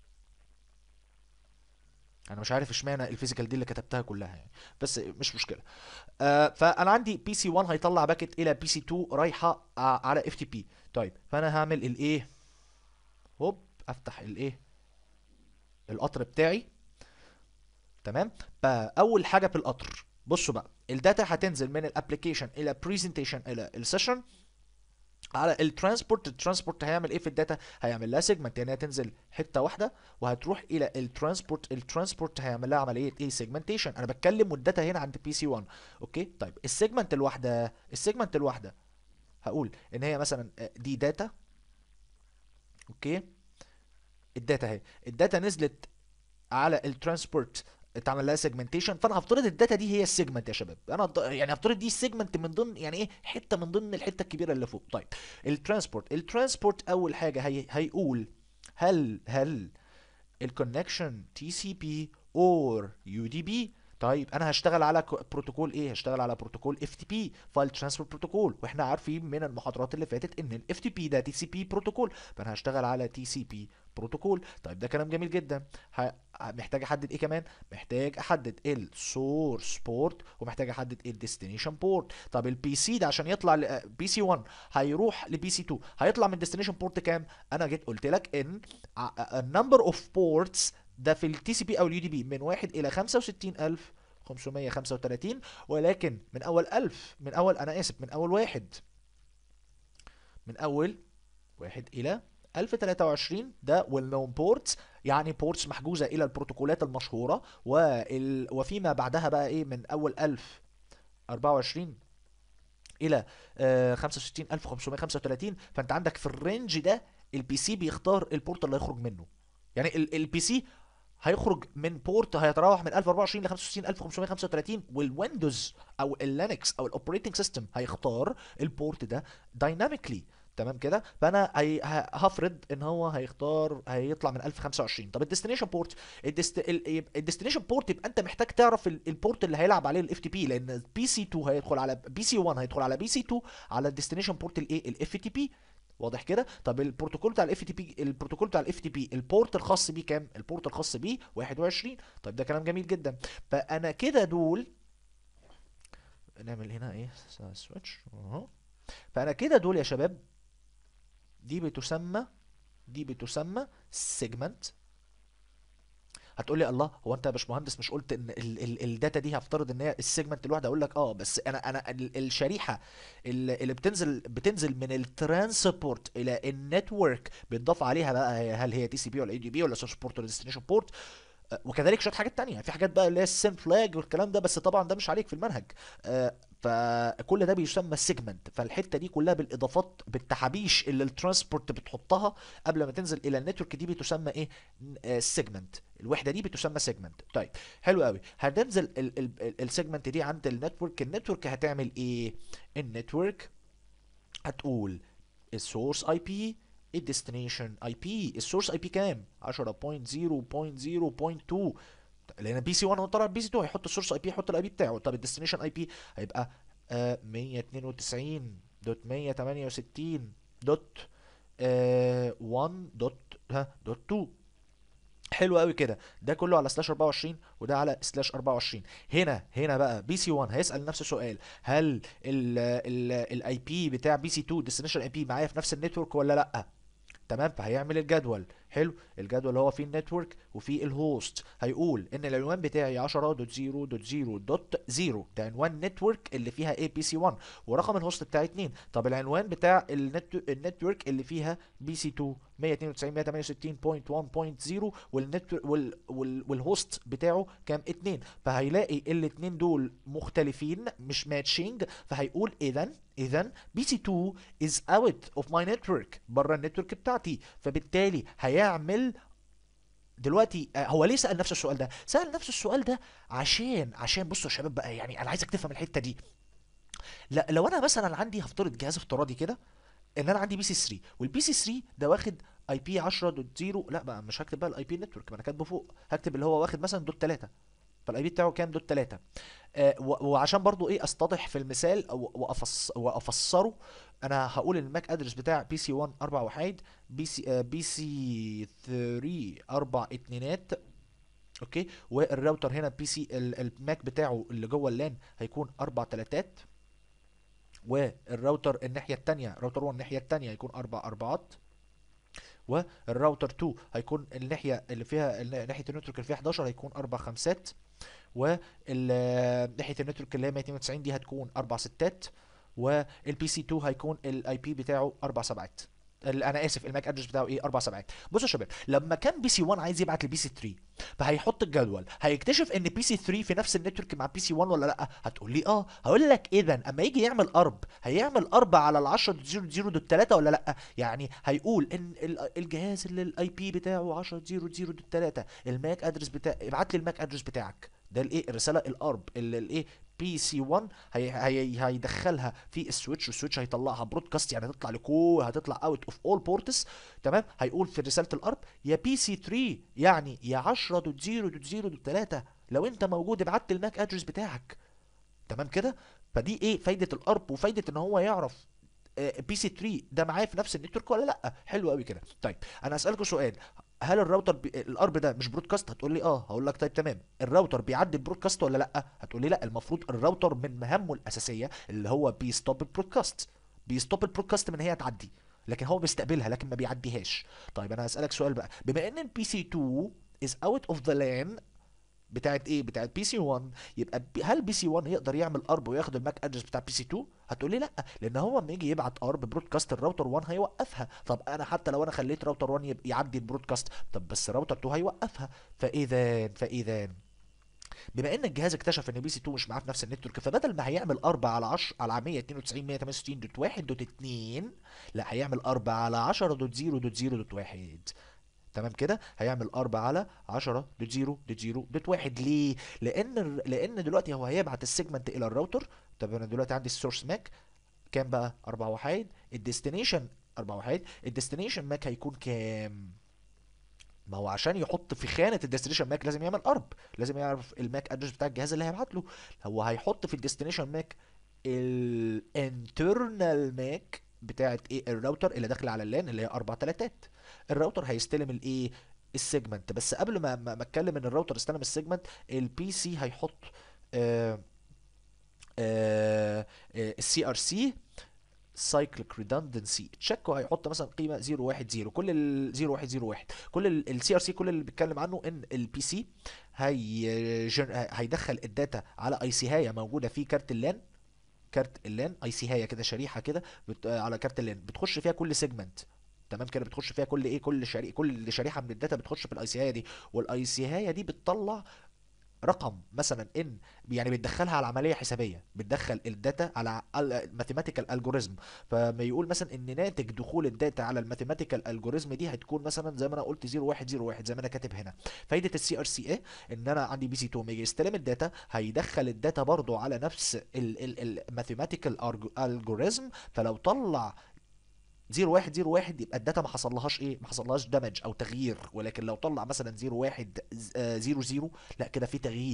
انا مش عارف اشمعنى الفيزيكال دي اللي كتبتها كلها يعني بس مش مشكله آه فانا عندي بي سي 1 هيطلع باكت الى بي سي 2 رايحه ع- على اف تي بي طيب فانا هعمل الايه هوب افتح الايه القطر بتاعي تمام فاول حاجه في القطر بصوا بقى الداتا هتنزل من الابلكيشن الى بريزنتيشن الى السيشن على الترانسبورت الترانسبورت هيعمل ايه في الداتا هيعمل لها سيجمنت يعني هتنزل حته واحده وهتروح الى الترانسبورت الترانسبورت هيعمل لها عمليه ايه سيجمنتيشن انا بتكلم والداتا هنا عند بي سي 1 اوكي طيب السيجمنت الواحده السيجمنت الواحده هقول ان هي مثلا آه، دي داتا اوكي الداتا اهي الداتا نزلت على الترانسبورت اتعمل لها سيجمنتيشن فانا هفترض الداتا دي هي السيجمنت يا شباب انا هض- يعني هفترض دي السيجمنت من ضمن يعني ايه حته من ضمن الحته الكبيره اللي فوق طيب الترانسبورت الترانسبورت اول حاجه هي هيقول هل هل الكونكشن تي سي بي اور يو دي بي طيب انا هشتغل على كو- بروتوكول ايه هشتغل على بروتوكول اف تي بي فايل ترانسفير بروتوكول واحنا عارفين من المحاضرات اللي فاتت ان الاف تي بي ده تي سي بي بروتوكول فانا هشتغل على تي سي بي بروتوكول طيب ده كلام جميل جدا ه... محتاج احدد ايه كمان محتاج احدد السورس بورت ومحتاج احدد الديستنيشن بورت طب البي سي ده عشان يطلع بي سي 1 هيروح لبي سي 2 هيطلع من ديستنيشن بورت كام انا جيت قلت لك ان النمبر اوف بورتس ده في التي سي بي او اليو دي بي من 1 الى 65535 ولكن من اول 1000 من اول انا اسف من اول واحد من اول واحد الى 1023 ده ويل نون بورتس يعني بورتس محجوزه الى البروتوكولات المشهوره وال... وفيما بعدها بقى ايه من اول 1024 الى آه 65535 فانت عندك في الرينج ده البي سي بيختار البورت اللي هيخرج منه يعني البي سي هيخرج من بورت هيتراوح من 1024 ل 65535 والويندوز او اللينكس او الاوبريتنج سيستم هيختار البورت ده دايناميكلي تمام كده فانا هي- ه- هفرض ان هو هيختار هيطلع من 1025 طب الديستنيشن بورت الديستنيشن بورت يبقى انت محتاج تعرف ال- البورت اللي هيلعب عليه الاف تي بي لان بي سي 2 هيدخل على بي سي 1 هيدخل على بي سي 2 على الديستنيشن بورت الايه الاف تي بي واضح كده طب البروتوكول بتاع الاف تي بي البروتوكول بتاع الاف تي بي البورت الخاص بيه كام البورت الخاص بيه 21 طيب ده كلام جميل جدا فانا كده دول نعمل هنا ايه سويتش اهو فانا كده دول يا شباب دي بتسمى دي بتسمى سيجمنت هتقول لي الله هو انت يا باشمهندس مش قلت ان ال ال الداتا دي هفترض ان هي السيجمنت الواحده اقول لك اه بس انا انا ال- الشريحه اللي اللي بتنزل بتنزل من الترانسبورت الى النتورك بيتضاف عليها بقى هي- هل هي تي سي بي ولا اي دي بي ولا سورس بورت ولا ديستنيشن بورت وكذلك شويه حاجات تانية في حاجات بقى اللي هي السين فلاج والكلام ده بس طبعا ده مش عليك في المنهج آه، فكل ده بيسمى سيجمنت فالحته دي كلها بالاضافات بالتحابيش اللي الترانسبورت بتحطها قبل ما تنزل الى النتورك دي بتسمى ايه سيجمنت الوحده دي بتسمى سيجمنت طيب حلو قوي هتنزل السيجمنت دي عند النتورك النتورك هتعمل ايه النتورك هتقول السورس اي بي الديستنيشن اي بي السورس اي بي كام 10.0.0.2 لان بي سي 1 هو طلع بي سي 2 هيحط السورس اي بي يحط الاي بي بتاعه طب الديستنيشن اي بي هيبقى آه 192 دوت 168 دوت آه 1 دوت ها دوت 2 حلو قوي كده ده كله على سلاش 24 وده على سلاش 24 هنا هنا بقى بي سي 1 هيسال نفس السؤال هل الاي بي بتاع بي سي 2 ديستنيشن اي بي معايا في نفس النتورك ولا لا تمام فهيعمل الجدول حلو الجدول اللي هو فيه النتورك وفيه الهوست هيقول ان العنوان بتاعي 10.0.0.0 ده عنوان نتورك اللي فيها اي بي سي 1 ورقم الهوست بتاعي 2 طب العنوان بتاع النت النتورك اللي فيها بي سي 2 192.168.1.0 والنت وال وال والهوست بتاعه كام 2 فهيلاقي الاثنين دول مختلفين مش ماتشنج فهيقول اذا اذا بي سي 2 از اوت اوف ماي نتورك بره النتورك بتاعتي فبالتالي هيعمل دلوقتي آه، هو ليه سأل نفس السؤال ده؟ سأل نفس السؤال ده عشان عشان بصوا يا شباب بقى يعني انا عايزك تفهم الحتة دي لا لو انا مثلا عندي هفترض جهاز افتراضي كده ان انا عندي بي سي 3 والبي سي 3 ده واخد اي بي 10.0 لا بقى مش هكتب بقى الاي بي نتورك ما انا كاتبه فوق هكتب اللي هو واخد مثلا دوت 3 فالاي بي بتاعه كام دوت 3 آه و- وعشان برضو ايه استضح في المثال أو- وأفص وافسره انا هقول ان الماك ادرس بتاع بي سي 1 4 وحيد بي سي آه بي سي 3 4 اتنينات اوكي والراوتر هنا بي سي ال- الماك بتاعه اللي جوه اللان هيكون اربع تلاتات والراوتر الناحيه التانية راوتر 1 الناحيه التانية هيكون اربع اربعات والراوتر 2 هيكون الناحيه اللي فيها النا- ناحيه النتورك اللي فيها 11 هيكون اربع خمسات وناحيه النتورك اللي هي 192 دي هتكون اربع ستات والبي سي 2 هيكون الاي بي بتاعه اربع سبعات ال- انا اسف الماك ادرس بتاعه ايه اربع سبعات بصوا يا شباب لما كان بي سي 1 عايز يبعت لبي سي 3 فهيحط الجدول هيكتشف ان بي سي 3 في نفس النتورك مع بي سي 1 ولا لا هتقول لي اه هقول لك اذا اما يجي يعمل ارب هيعمل ارب على ال 10.0.0.3 ولا لا يعني هيقول ان ال- الجهاز اللي الاي بي بتاعه 10.0.0.3 الماك ادرس بتاع ابعت لي الماك ادرس بتاعك ده الايه الرساله الارب اللي الايه بي سي 1 هي هي هيدخلها في السويتش والسويتش هيطلعها برودكاست يعني هتطلع لكو هتطلع اوت اوف اول بورتس تمام هيقول في رساله الارب يا بي سي 3 يعني يا 10.0.0.3 لو انت موجود ابعت لي الماك ادرس بتاعك تمام كده فدي ايه فايده الارب وفايده ان هو يعرف بي سي 3 ده معايا في نفس النتورك ولا لا حلو قوي كده طيب انا هسالكوا سؤال هل الراوتر بي... الارب ده مش برودكاست هتقول لي اه هقول لك طيب تمام الراوتر بيعدي البرودكاست ولا لا هتقول لي لا المفروض الراوتر من مهامه الاساسيه اللي هو بيستوب البرودكاست بيستوب البرودكاست من هي تعدي لكن هو بيستقبلها لكن ما بيعديهاش طيب انا هسالك سؤال بقى بما ان البي سي 2 is out of the LAN بتاعت ايه بتاعت بي سي 1 يبقى بي هل بي سي 1 يقدر يعمل ارب وياخد الماك ادرس بتاع بي سي 2 هتقولي لا لان هو لما يجي يبعت ارب برودكاست الراوتر 1 هيوقفها طب انا حتى لو انا خليت راوتر 1 يب- يعدي البرودكاست طب بس راوتر 2 هيوقفها فاذا فاذا بما ان الجهاز اكتشف ان بي سي 2 مش معاه في نفس النتورك فبدل ما هيعمل 4 على 10 على 192 168 دوت 1 دوت 2 لا هيعمل 4 على 10 دوت 0 دوت 0 دوت 1 تمام كده هيعمل 4 على 10 دوت 0 دوت 0 دوت 1 ليه لان ال- لان دلوقتي هو هيبعت السيجمنت الى الراوتر طب انا دلوقتي عندي السورس ماك كام بقى 4 وحيد الديستنيشن 4 وحيد الديستنيشن ماك هيكون كام ما هو عشان يحط في خانه الديستنيشن ماك لازم يعمل ارب لازم يعرف الماك ادرس بتاع الجهاز اللي هيبعت له هو هيحط في الديستنيشن ماك الانترنال ماك بتاعت ايه الراوتر اللي داخل على اللان اللي هي اربع تلاتات الراوتر هيستلم الايه السيجمنت بس قبل ما ما ما اتكلم ان الراوتر استلم السيجمنت البي سي هيحط السي ار سي سايكليك ريدندنسي تشيك وهيحط مثلا قيمه 010 كل ال 0101 كل السي ار سي كل اللي بيتكلم عنه ان البي سي هي جن- هيدخل الداتا على اي سي هايه موجوده في كارت اللان كارت اللان اي سي هايه كده شريحه كده بت... آه، على كارت اللان بتخش فيها كل سيجمنت تمام كده بتخش فيها كل ايه كل شريحه كل شريحه من الداتا بتخش في الاي سي هايه دي والاي سي هايه دي بتطلع رقم مثلا ان يعني بتدخلها على عمليه حسابيه بتدخل الداتا على ماثيماتيكال الجوريزم فما يقول مثلا ان ناتج دخول الداتا على الماثيماتيكال الجوريزم دي هتكون مثلا زي ما انا قلت 0101 زي ما انا كاتب هنا فايده السي ار سي ايه ان انا عندي بي سي 2 لما يجي يستلم الداتا هيدخل الداتا برضو على نفس الماثيماتيكال الجوريزم فلو طلع 0101 يبقى الداتا ما حصلهاش ايه ما حصلهاش دمج او تغيير ولكن لو طلع مثلا 01 00 لا كده في تغيير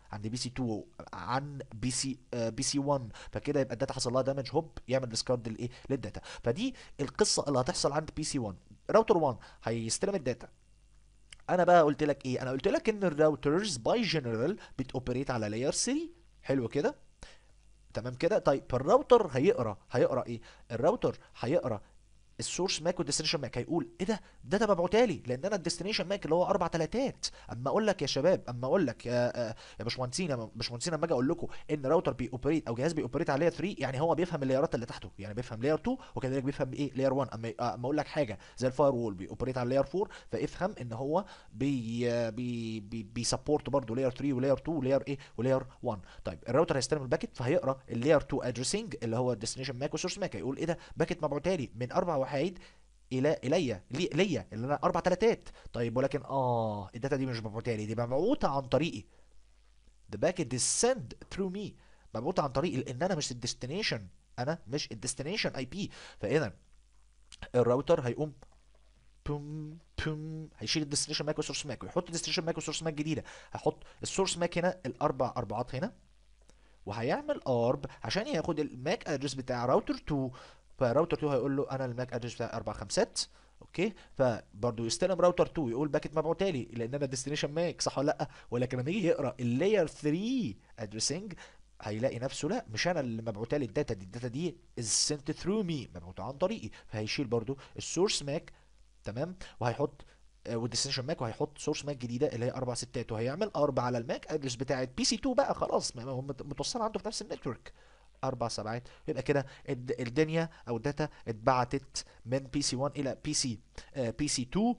عند بي سي 2 عن بي سي آه بي سي 1 فكده يبقى الداتا حصل لها دامج هوب يعمل ديسكارد للايه للداتا فدي القصه اللي هتحصل عند بي سي 1 راوتر 1 هيستلم الداتا انا بقى قلت لك ايه انا قلت لك ان الراوترز باي جنرال بتوبريت على لاير 3 حلو كده تمام كده طيب الراوتر هيقرا هيقرا ايه الراوتر هيقرا السورس ماك والديستنيشن ماك هيقول ايه ده ده ده مبعوتالي لان انا الديستنيشن ماك اللي هو اربع تلاتات اما اقول لك يا شباب اما اقول لك يا يا باشمهندسين يا باشمهندسين اما اجي اقول لكم ان راوتر بيوبريت او جهاز بيوبريت على لاير 3 يعني هو بيفهم اللايرات اللي تحته يعني بيفهم لاير 2 وكذلك بيفهم ايه لاير 1 اما اما اقول لك حاجه زي الفاير وول بيوبريت على لاير 4 فافهم ان هو بي بي بي بيسبورت برضه لاير 3 ولاير 2 ولاير ايه ولاير 1 طيب الراوتر هيستلم الباكت فهيقرا اللاير 2 ادريسنج اللي هو الديستنيشن ماك والسورس ماك هيقول ايه ده باكت مبعوتالي من اربع وحيد الى الي لي ليا اللي انا اربع تلاتات طيب ولكن اه الداتا دي مش مبعوته لي دي مبعوته عن طريقي the packet is sent through me مبعوته عن طريقي لان انا مش الديستنيشن انا مش الديستنيشن اي بي فاذا الراوتر هيقوم بوم بوم هيشيل الديستنيشن ماك والسورس ماك ويحط الديستنيشن ماك والسورس ماك جديده هيحط السورس ماك هنا الاربع اربعات هنا وهيعمل ارب عشان ياخد الماك ادرس بتاع راوتر 2 فراوتر 2 هيقول له انا الماك ادرس بتاعي اربع خمسات اوكي فبرضه يستلم راوتر 2 يقول باكت مبعوتالي لان انا ديستنيشن ماك صح ولا لا ولكن لما يجي يقرا اللاير 3 ادريسنج هيلاقي نفسه لا مش انا اللي مبعوتالي الداتا دي الداتا دي از سنت ثرو مي مبعوته عن طريقي فهيشيل برضه السورس ماك تمام وهيحط والديستنيشن ماك وهيحط سورس ماك جديده اللي هي اربع ستات وهيعمل اربع على الماك ادرس بتاعت بي سي 2 بقى خلاص ما هو متوصل عنده في نفس النتورك اربع سبعات يبقى كده الدنيا او الداتا اتبعتت من بي سي 1 الى بي سي بي سي 2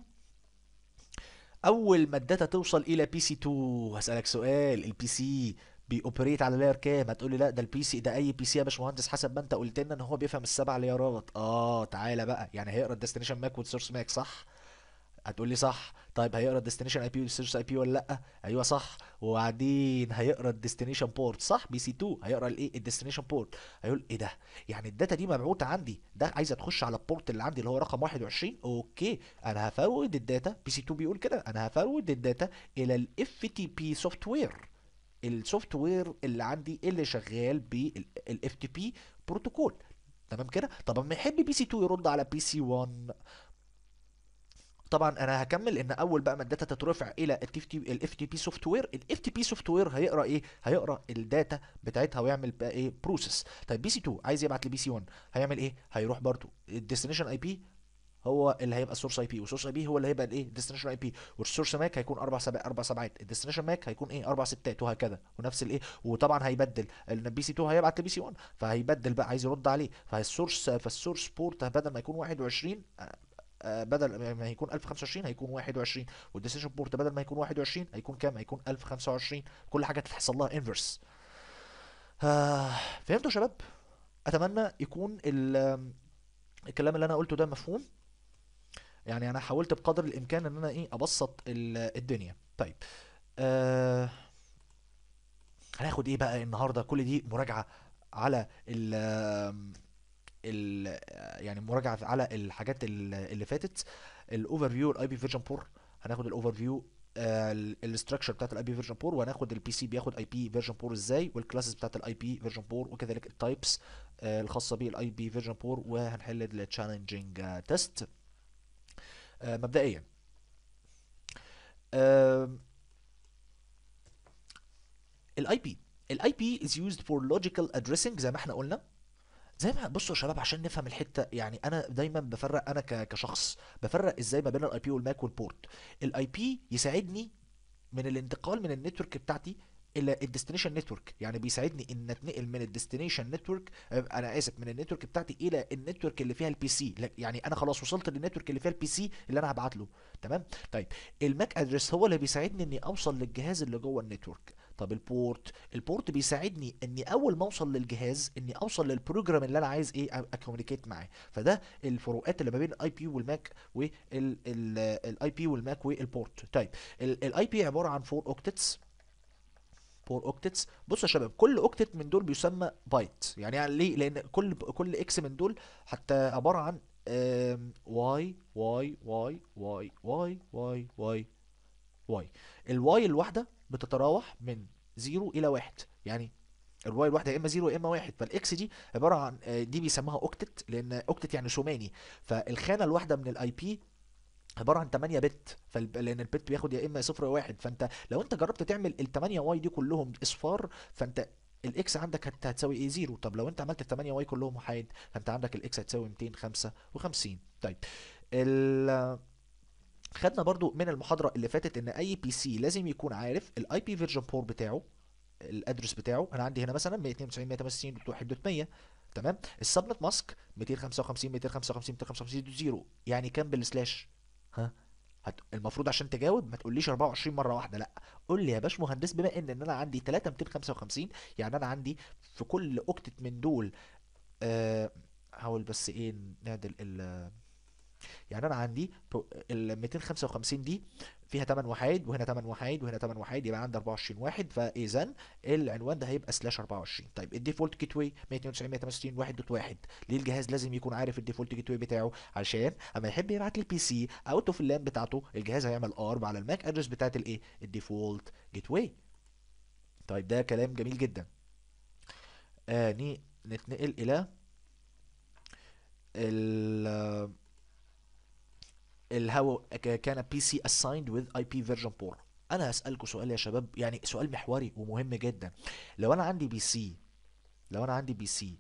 اول ما الداتا توصل الى بي سي 2 هسالك سؤال البي سي بيوبريت على لاير كام هتقولي لا ده البي سي ده اي بي سي يا باشمهندس حسب ما انت قلت لنا ان هو بيفهم السبع ليارات اه تعالى بقى يعني هيقرا الديستنيشن ماك والسورس ماك صح هتقول لي صح طيب هيقرا الديستنيشن اي بي والسيرش اي بي ولا لا ايوه صح وبعدين هيقرا الديستنيشن بورت صح بي سي 2 هيقرا الايه الديستنيشن بورت هيقول ايه ده يعني الداتا دي مبعوثه عندي ده عايزه تخش على البورت اللي عندي اللي هو رقم 21 اوكي انا هفرود الداتا بي سي 2 بيقول كده انا هفرود الداتا الى الاف تي بي سوفت وير السوفت وير اللي عندي اللي شغال بالاف تي بي بروتوكول تمام كده طب اما يحب بي سي 2 يرد على بي سي 1 طبعا انا هكمل ان اول بقى ما الداتا تترفع الى الاف تي بي سوفت وير الاف تي بي سوفت وير هيقرا ايه هيقرا الداتا بتاعتها ويعمل بقى ايه بروسيس طيب بي سي 2 عايز يبعت لبي سي 1 هيعمل ايه هيروح برضو الديستنيشن اي بي هو اللي هيبقى السورس اي بي والسورس اي بي هو اللي هيبقى الايه الديستنيشن اي بي والسورس ماك هيكون اربع سبع اربع سبعات الديستنيشن ماك هيكون ايه اربع ستات وهكذا ونفس الايه وطبعا هيبدل لان بي سي 2 هيبعت لبي سي 1 فهيبدل بقى عايز يرد عليه فالسورس فالسورس بورت بدل ما يكون 21 بدل ما هيكون 1025 هيكون 21 والديسيشن بورت بدل ما يكون 21 هيكون كام هيكون 1025 كل حاجه تحصل لها انفرس آه فهمتوا يا شباب اتمنى يكون الكلام اللي انا قلته ده مفهوم يعني انا حاولت بقدر الامكان ان انا ايه ابسط الدنيا طيب آه هناخد ايه بقى النهارده كل دي مراجعه على ال ال يعني مراجعه على الحاجات اللي فاتت الاوفر فيو الاي بي فيرجن 4 هناخد الاوفر فيو الاستراكشر بتاعت الاي بي فيرجن 4 وهناخد البي سي بياخد اي بي فيرجن 4 ازاي والكلاسز بتاعت الاي بي فيرجن 4 وكذلك التايبس الخاصه بالاي بي فيرجن 4 وهنحل التشالنجينج تيست مبدئيا الاي بي الاي بي is used for logical addressing زي ما احنا قلنا زي ما بصوا يا شباب عشان نفهم الحته يعني انا دايما بفرق انا كشخص بفرق ازاي ما بين الاي بي والماك والبورت الاي بي يساعدني من الانتقال من النتورك بتاعتي الى الديستنيشن نتورك يعني بيساعدني ان اتنقل من الديستنيشن نتورك انا اسف من النتورك بتاعتي الى النتورك اللي فيها البي سي يعني انا خلاص وصلت للنتورك اللي فيها البي سي اللي انا هبعت له تمام طيب الماك ادرس هو اللي بيساعدني اني اوصل للجهاز اللي جوه النتورك طب البورت البورت بيساعدني اني اول ما اوصل للجهاز اني اوصل للبروجرام اللي انا عايز ايه اكوميونيكيت معاه فده الفروقات اللي ما بين الاي بي والماك والاي بي والماك والبورت طيب الاي بي عباره عن 4 اوكتتس 4 اوكتتس بصوا يا شباب كل اوكتت من دول بيسمى بايت يعني, يعني ليه لان كل كل اكس من دول حتى عباره عن واي واي واي واي واي واي واي واي الواي الواحده بتتراوح من 0 الى 1 يعني الواي الواحده يا اما 0 يا اما 1 فالاكس دي عباره عن آه، دي بيسموها اوكتت لان اوكتت يعني ثماني فالخانه الواحده من الاي بي عباره عن 8 بت فال... لان البت بياخد يا اما 0 يا 1 فانت لو انت جربت تعمل ال 8 واي دي كلهم اصفار فانت الاكس عندك هت- هتساوي ايه زيرو طب لو انت عملت ال 8 واي كلهم وحيد فانت عندك الاكس هتساوي 255 طيب ال خدنا برضو من المحاضرة اللي فاتت ان اي بي سي لازم يكون عارف الاي بي فيرجن 4 بتاعه الادرس بتاعه انا عندي هنا مثلا 192 168.1.100 تمام السبنت ماسك 255 255 255 يعني كام بالسلاش ها هت... المفروض عشان تجاوب ما تقوليش 24 مره واحده لا قول لي يا باش مهندس بما ان ان انا عندي 3 255 يعني انا عندي في كل اوكتت من دول أه... هحاول بس ايه نعدل ال يعني انا عندي بو- ال 255 دي فيها 8 وحيد وهنا 8 وحيد وهنا 8 وحيد يبقى عندي 24 واحد فاذا العنوان ده هيبقى سلاش 24 طيب الديفولت جيت واي 192 168 1.1 ليه الجهاز لازم يكون عارف الديفولت جيت واي بتاعه عشان اما يحب يبعت للبي سي اوت اوف اللان بتاعته الجهاز هيعمل ارب على الماك ادرس بتاعت الايه الديفولت جيت واي طيب ده كلام جميل جدا آه ني نتنقل الى ال الهو كان بي سي assigned with IP version 4 انا هسألكوا سؤال يا شباب يعني سؤال محوري ومهم جدا لو انا عندي بي سي لو انا عندي بي سي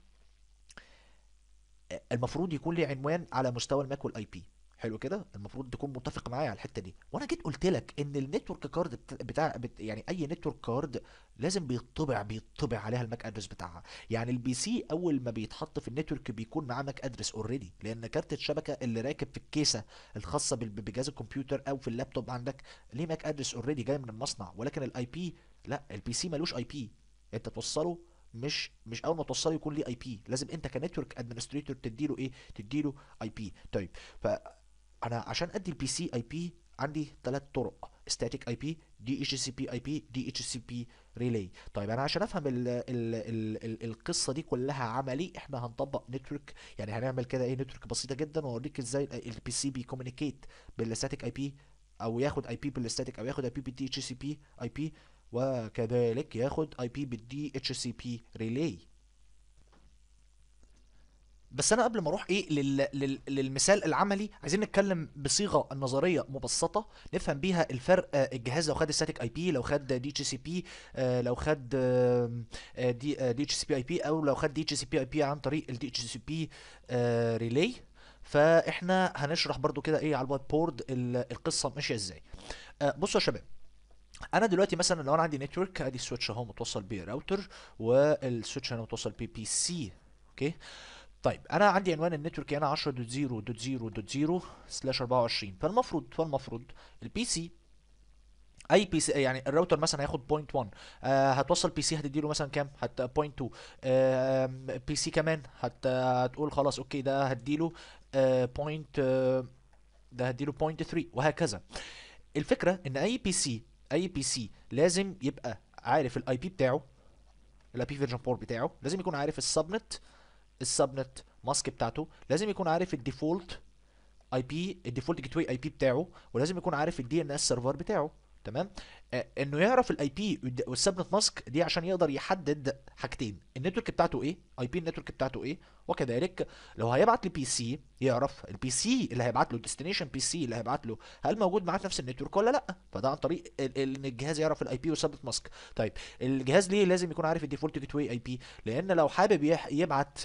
المفروض يكون لي عنوان على مستوى الماك والاي بي حلو كده المفروض تكون متفق معايا على الحته دي وانا جيت قلت لك ان النتورك كارد بت- بتاع بت يعني اي نتورك كارد لازم بيطبع بيطبع عليها الماك ادرس بتاعها يعني البي سي اول ما بيتحط في النتورك بيكون معاه ماك ادرس اوريدي لان كارت الشبكه اللي راكب في الكيسه الخاصه بال- بجهاز الكمبيوتر او في اللابتوب عندك ليه ماك ادرس اوريدي جاي من المصنع ولكن الاي بي لا البي سي ملوش اي بي انت توصله مش مش اول ما توصله يكون ليه اي بي لازم انت كنتورك ادمنستريتور تديله ايه تديله اي بي طيب فانا عشان ادي البي سي اي بي عندي ثلاث طرق ستاتيك اي بي دي اتش سي بي اي بي دي اتش سي بي ريلي طيب انا عشان افهم ال ال ال ال القصه دي كلها عملي احنا هنطبق نتورك يعني هنعمل كده ايه نتورك بسيطه جدا واوريك ازاي البي سي بيكومينيكيت بالستاتيك اي بي او ياخد اي بي بالستاتيك او ياخد اي بي بالدي اتش سي بي اي بي وكذلك ياخد اي بي بالدي اتش سي بي ريلي بس انا قبل ما اروح ايه لل... لل... للمثال العملي عايزين نتكلم بصيغه نظريه مبسطه نفهم بيها الفرق آه، الجهاز لو خد ستاتيك اي بي لو خد دي اتش سي بي لو خد آم، آه، دي دي اتش سي بي اي بي او لو خد دي اتش سي بي اي بي عن طريق الدي اتش سي بي ريلي فاحنا هنشرح برضو كده ايه على الوايت بورد ال- القصه ماشيه ازاي آه، بصوا يا شباب انا دلوقتي مثلا لو انا عندي نتورك ادي السويتش اهو متوصل بيه راوتر والسويتش هنا متوصل بيه بي سي اوكي طيب انا عندي عنوان النتورك هنا 10.0.0.0 سلاش 24 فالمفروض فالمفروض البي سي اي بي سي يعني الراوتر مثلا هياخد بوينت 1 آه هتوصل بي سي هتديله مثلا كام هت بوينت 2 آه بي سي كمان هت هتقول خلاص اوكي ده هديله آه بوينت آه ده هديله بوينت 3 وهكذا الفكره ان اي بي سي اي بي سي لازم يبقى عارف الاي بي بتاعه الاي بي فيرجن 4 بتاعه لازم يكون عارف السبنت السبنت ماسك بتاعته لازم يكون عارف الديفولت اي بي الديفولت جيت واي اي بي بتاعه ولازم يكون عارف الدي ان اس سيرفر بتاعه تمام آه انه يعرف الاي بي والسبنت ماسك دي عشان يقدر يحدد حاجتين النتورك بتاعته ايه اي بي النتورك بتاعته ايه وكذلك لو هيبعت لبي سي يعرف البي سي اللي هيبعت له الديستنيشن بي سي اللي هيبعت له هل موجود معاه في نفس النتورك ولا لا فده عن طريق ال- ال- ان الجهاز يعرف الاي بي والسبنت ماسك طيب الجهاز ليه لازم يكون عارف الديفولت جيت واي اي بي لان لو حابب يح- يبعت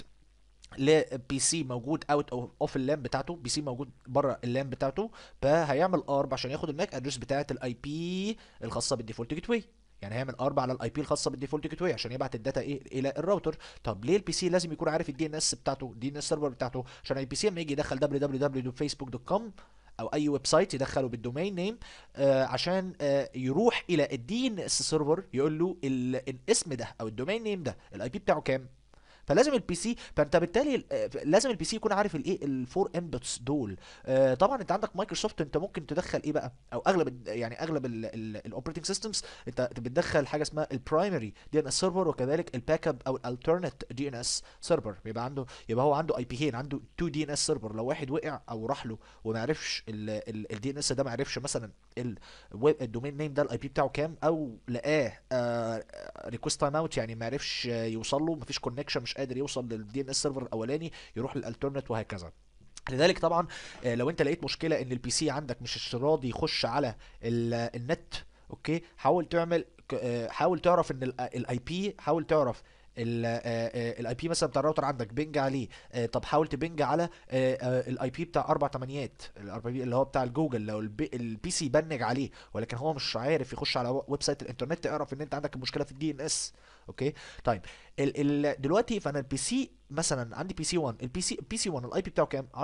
لبي سي موجود اوت اوف اللام بتاعته بي سي موجود بره اللام بتاعته فهيعمل ارب عشان ياخد الماك ادرس بتاعه الاي بي الخاصه بالديفولت جيت واي يعني هيعمل ارب على الاي بي الخاصه بالديفولت جيت واي عشان يبعت الداتا ايه الى الراوتر طب ليه البي سي لازم يكون عارف الدي ان اس بتاعته الدي ان اس سيرفر بتاعته عشان البي سي لما يجي يدخل www.facebook.com او اي ويب سايت يدخله بالدومين نيم آه عشان آه يروح الى الدي ان اس سيرفر يقول له ال- الاسم ده او الدومين نيم ده الاي بي بتاعه كام فلازم البي سي فانت بالتالي ال- آه، لازم البي سي يكون عارف الايه الفور انبوتس دول آه، طبعا انت عندك مايكروسوفت انت ممكن تدخل ايه بقى او اغلب ال- يعني اغلب الاوبريتنج سيستمز انت بتدخل حاجه اسمها البرايمري دي ان اس سيرفر وكذلك الباك اب او الالترنت دي ان اس سيرفر بيبقى عنده يبقى هو عنده اي بيين عنده 2 دي ان اس سيرفر لو واحد وقع او راح له وما عرفش الدي ان اس ده ما عرفش مثلا الويب الدومين نيم ده الاي بي بتاعه كام او لقاه ريكوست تايم اوت يعني ما عرفش آه، يوصل له مفيش كونكشن مش قادر يوصل للدي ان اس سيرفر الاولاني يروح للالترنت وهكذا لذلك طبعا آه، لو انت لقيت مشكله ان البي سي عندك مش راضي يخش على ال- النت اوكي حاول تعمل ك- آه، حاول تعرف ان الاي بي حاول تعرف الاي بي مثلا بتاع الراوتر عندك بنج عليه آه، طب حاول تبنج على الاي بي بتاع اربع تمانيات الار بي اللي هو بتاع الجوجل لو البي سي بنج عليه ولكن هو مش عارف يخش على ويب سايت الانترنت اعرف ان انت عندك المشكله في الدي ان اس اوكي طيب ال ال دلوقتي فانا البي سي مثلا عندي بي سي 1 البي سي بي سي 1 الاي بي بتاعه كام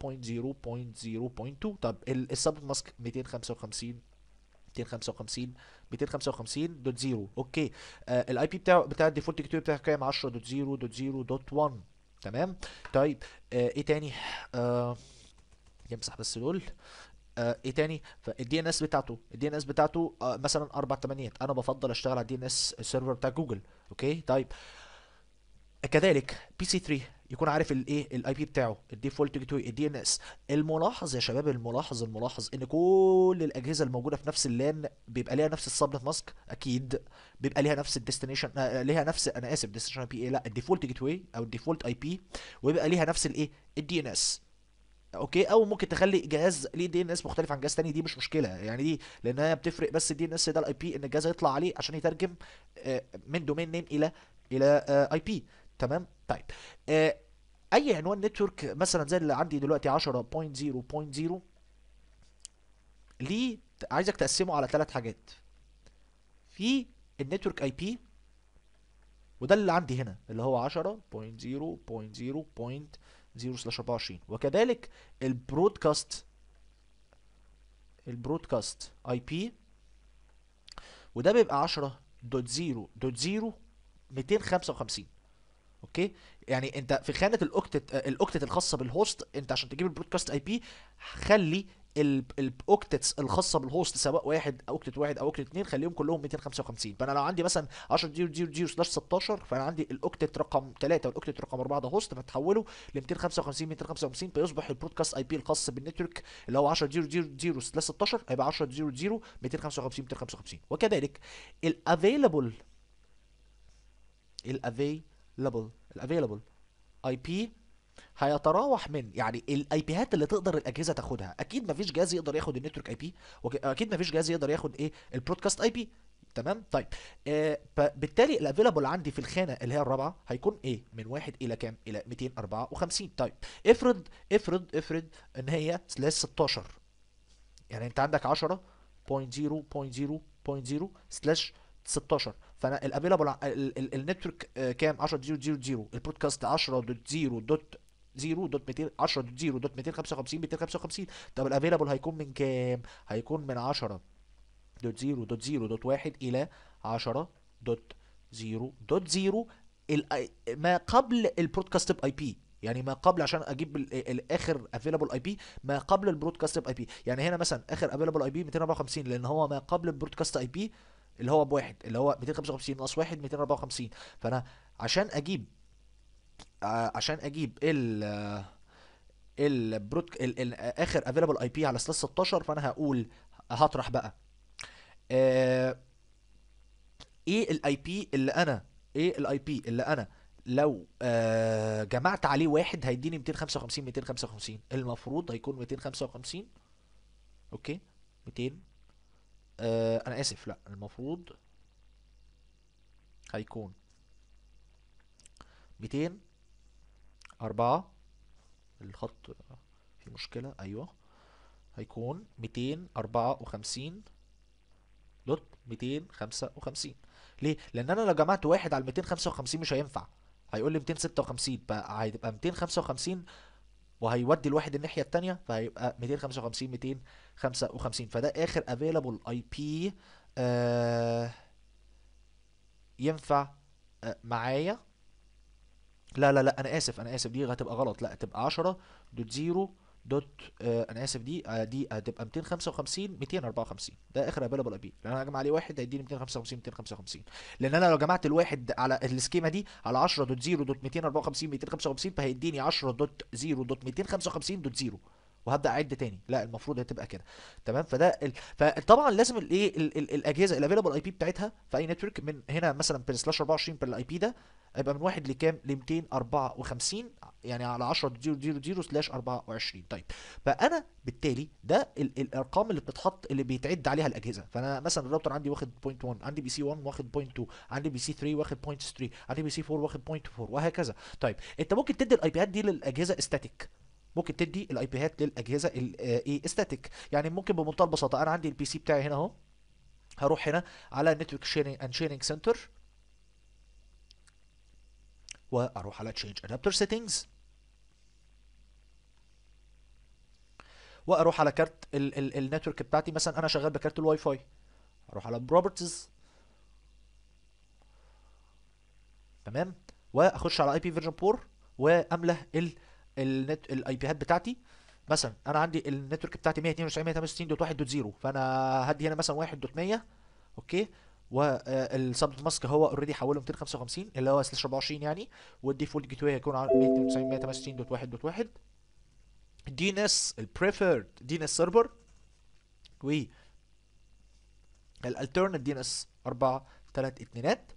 10.0.0.2 طب السب ماسك 255 255 255 دوت زيرو اوكي آه الاي بي بتاعه بتاع الديفولت كتير بتاعه كام 10.0.0.1 تمام طيب آه ايه تاني آه يمسح بس دول آه ايه تاني فالدي ان اس بتاعته الدي ان اس بتاعته آه مثلا اربع تمانيات انا بفضل اشتغل على الدي ان اس السيرفر بتاع جوجل اوكي طيب كذلك بي سي 3 يكون عارف الايه الاي بي بتاعه الديفولت جيت واي الدي ان اس الملاحظ يا شباب الملاحظ الملاحظ ان كل الاجهزه الموجوده في نفس اللان بيبقى ليها نفس السبنت ماسك اكيد بيبقى ليها نفس الديستنيشن آه ليها نفس انا اسف ديستنيشن بي اي لا الديفولت جيت واي او الديفولت اي بي ويبقى ليها نفس الايه الدي ان اس اوكي او ممكن تخلي جهاز ليه دي ان اس مختلف عن جهاز تاني دي مش مشكله يعني دي لانها بتفرق بس الدي ان اس ده الاي بي ان الجهاز يطلع عليه عشان يترجم آه، من دومين نيم الى الى اي بي تمام طيب آه، اي عنوان نتورك مثلا زي اللي عندي دلوقتي 10.0.0 ليه عايزك تقسمه على ثلاث حاجات في النتورك اي بي وده اللي عندي هنا اللي هو 10.0.0.0 سلاش 24 وكذلك البرودكاست البرودكاست اي بي وده بيبقى 10.0.0 255 اوكي يعني انت في خانه الاوكتت آه، الاوكتت الخاصه بالهوست انت عشان تجيب البرودكاست اي بي خلي ال- الاوكتتس الخاصه بالهوست سواء واحد او اوكتت واحد او اوكتت اتنين خليهم كلهم 255 فانا لو عندي مثلا 10.0.0 سلاش 16 فانا عندي الاوكتت رقم 3 والاوكتت رقم 4 ده هوست فتحوله ل 255 255 فيصبح البرودكاست اي بي الخاص بالنتورك اللي هو 10.0.0 سلاش 16 هيبقى 10.0.0 255 255 وكذلك الافيلابل الافيلابل الافيلابل اي بي هيتراوح من يعني الاي بيهات اللي تقدر الاجهزه تاخدها اكيد مفيش جهاز يقدر ياخد النتورك اي بي واكيد مفيش جهاز يقدر ياخد ايه البرودكاست اي بي تمام طيب آه فبالتالي الافيلابل عندي في الخانه اللي هي الرابعه هيكون ايه من واحد الى كام الى 254 طيب افرض افرض افرض ان هي سلاش 16 يعني انت عندك 10.0.0.0 سلاش 16 فانا الافيلابل النتورك كام 10.0.0 البودكاست 10.0. 0 دوت 200 10 دوت 0 دوت 255 255 طب الافيلابل هيكون من كام؟ هيكون من 10 دوت 0 دوت 0 دوت 1 الى 10 دوت 0 دوت 0 ال- ما قبل البرودكاست باي بي يعني ما قبل عشان اجيب ال- الاخر افيلابل اي بي ما قبل البرودكاست باي بي يعني هنا مثلا اخر افيلابل اي بي 254 لان هو ما قبل البرودكاست اي بي اللي هو بواحد اللي هو 255 ناقص 1 254 فانا عشان اجيب ع- عشان اجيب ال البرود ال ال اخر افيلابل اي بي على سلاش 16 فانا هقول هطرح بقى آه ايه الاي بي اللي انا ايه الاي بي اللي انا لو آه جمعت عليه واحد هيديني 255 255 المفروض هيكون 255 اوكي 200 آه انا اسف لا المفروض هيكون 200 أربعة الخط في مشكلة أيوه هيكون 254 دوت 255 ليه؟ لأن أنا لو جمعت واحد على 255 مش هينفع هيقول لي 256 فهيبقى 255 وهيودي الواحد الناحية التانية فهيبقى 255 255 فده آخر available IP آه ينفع آه معايا لا لا لا انا اسف انا اسف دي هتبقى غلط لا هتبقى 10 دوت 0 دوت آه انا اسف دي آه دي هتبقى 255 254 ده اخر افيلابل اي بي لان انا هجمع عليه واحد هيديني 255 255 لان انا لو جمعت الواحد على السكيما دي على 10 دوت 0 دوت 254 255 فهيديني 10 دوت 0 دوت 255 دوت 0 وهبدا اعد تاني لا المفروض هتبقى كده تمام فده ال... فطبعا لازم الايه ال- ال- الاجهزه الافيلابل اي بي بتاعتها في اي نتورك من هنا مثلا بين سلاش 24 بين الاي بي ده هيبقى من واحد لكام ل 254 يعني على 10 0 0 سلاش 24 طيب فانا بالتالي ده ال الارقام اللي بتتحط اللي بيتعد عليها الاجهزه فانا مثلا الراوتر عندي واخد 0.1 عندي بي سي 1 واخد 0.2 عندي بي سي 3 واخد 0.3 عندي بي سي 4 واخد 0.4 وهكذا طيب انت ممكن تدي الاي بيات دي للاجهزه استاتيك ممكن تدي الاي بيات للاجهزه الايه استاتيك يعني ممكن بمنتهى البساطه انا عندي البي سي بتاعي هنا اهو هروح هنا على نتورك شيرنج اند شيرنج سنتر واروح على تشينج ادابتر سيتنجز واروح على كارت النتورك بتاعتي مثلا انا شغال بكارت الواي فاي اروح على بروبرتيز تمام واخش على اي بي فيرجن 4 واملى ال النت الاي بيهات بتاعتي مثلا انا عندي النتورك بتاعتي 192.168.1.0 فانا هدي هنا مثلا 1.100 اوكي والسب ماسك هو اوريدي حوله 255 اللي هو سلاش 24 يعني والديفولت جيت واي هيكون على 192.168.1.1 الدي ان اس البريفيرد دي ان اس سيرفر و الالترنت دي ان اس 4 3 اتنينات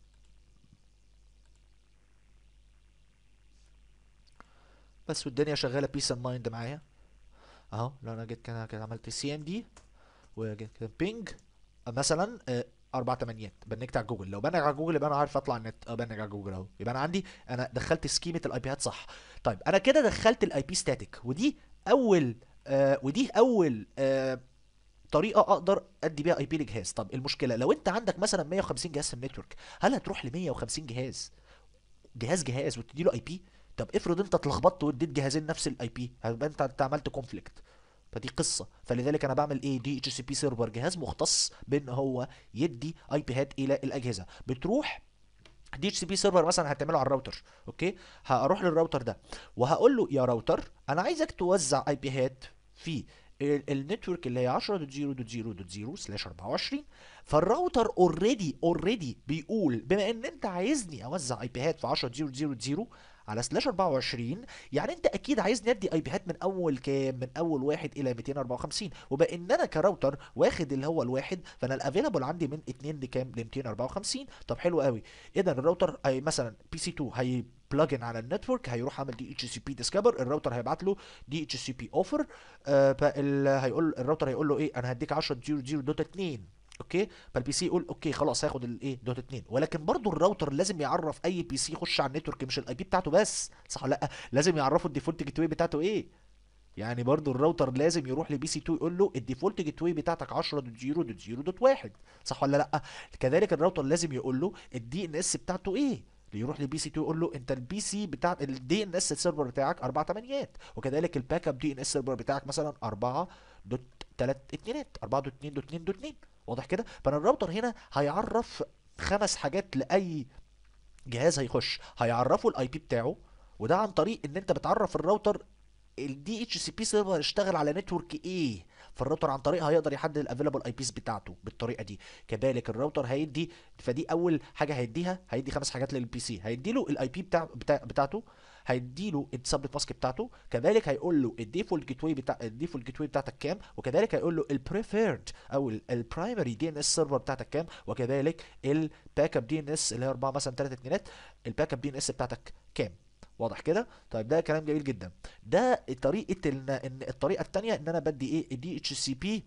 بس والدنيا شغاله بيس اند مايند معايا اهو لو انا جيت كده كده عملت سي ام دي وجيت كده بينج مثلا آه، اربع تمانيات بنكت على جوجل لو بنك على جوجل يبقى انا عارف اطلع النت اه بنك على جوجل اهو يبقى انا عندي انا دخلت سكيمه الاي بيات صح طيب انا كده دخلت الاي بي ستاتيك ودي اول آه ودي اول آه طريقه اقدر ادي بيها اي بي لجهاز طب المشكله لو انت عندك مثلا 150 جهاز في النتورك هل هتروح ل 150 جهاز جهاز جهاز وتدي له اي بي طب افرض انت اتلخبطت واديت جهازين نفس الاي بي هيبقى انت انت عملت كونفليكت فدي قصه فلذلك انا بعمل ايه دي اتش سي بي سيرفر جهاز مختص بان هو يدي اي بيهات الى الاجهزه بتروح دي اتش سي بي سيرفر مثلا هتعمله على الراوتر اوكي هروح للراوتر ده وهقول له يا راوتر انا عايزك توزع اي بيهات في ال- النتورك اللي هي 10.0.0.0 سلاش 24 فالراوتر اوريدي اوريدي بيقول بما ان انت عايزني اوزع اي بيهات في 10.0.0 على سلاش 24 يعني انت اكيد عايزني ادي اي بيهات من اول كام من اول واحد الى 254 وبان انا كراوتر واخد اللي هو الواحد فانا الافيلابل عندي من 2 لكام ل 254 طب حلو قوي اذا الراوتر اي مثلا بي سي 2 هي بلجن على النتورك هيروح عامل دي اتش سي بي ديسكفر الراوتر هيبعت له دي اتش سي بي اوفر هيقول الراوتر هيقول له ايه انا هديك 10.0.0.2 اوكي فالبي سي يقول اوكي خلاص هاخد الايه دوت 2 ولكن برضو الراوتر لازم يعرف اي بي سي يخش على النتورك مش الاي بي بتاعته بس صح ولا لا لازم يعرفه الديفولت جيت واي بتاعته ايه يعني برضو الراوتر لازم يروح لبي سي 2 يقول له الديفولت جيت واي بتاعتك 10.0.0.1 صح ولا لا كذلك الراوتر لازم يقول له الدي ان اس بتاعته ايه يروح لبي سي 2 يقول له انت البي سي بتاع الدي ان اس سيرفر بتاعك اربع تمانيات وكذلك الباك اب دي ان اس سيرفر بتاعك مثلا 4 دوت 3 اتنينات 4 دوت 2 دوت 2 دوت 2 واضح كده فانا الراوتر هنا هيعرف خمس حاجات لاي جهاز هيخش هيعرفه الاي بي بتاعه وده عن طريق ان انت بتعرف الراوتر الدي اتش سي بي سيرفر اشتغل على نتورك ايه فالراوتر عن طريقها هيقدر يحدد الافيلابل اي بيس بتاعته بالطريقه دي كذلك الراوتر هيدي فدي اول حاجه هيديها هيدي خمس حاجات للبي سي هيدي له الاي بي بتاع, بتاع بتاعته هيدي له السبنت ماسك بتاعته كذلك هيقول له الديفولت جيت واي بتاع الديفولت جيت واي بتاعتك كام وكذلك هيقول له البريفيرد او البرايمري دي ان اس سيرفر بتاعتك كام وكذلك الباك اب دي ان اس اللي هي 4 مثلا 3 اتنينات الباك اب دي ان اس بتاعتك كام واضح كده طيب ده كلام جميل جدا ده طريقه ان ان الطريقه الثانيه ان انا بدي ايه الدي اتش سي بي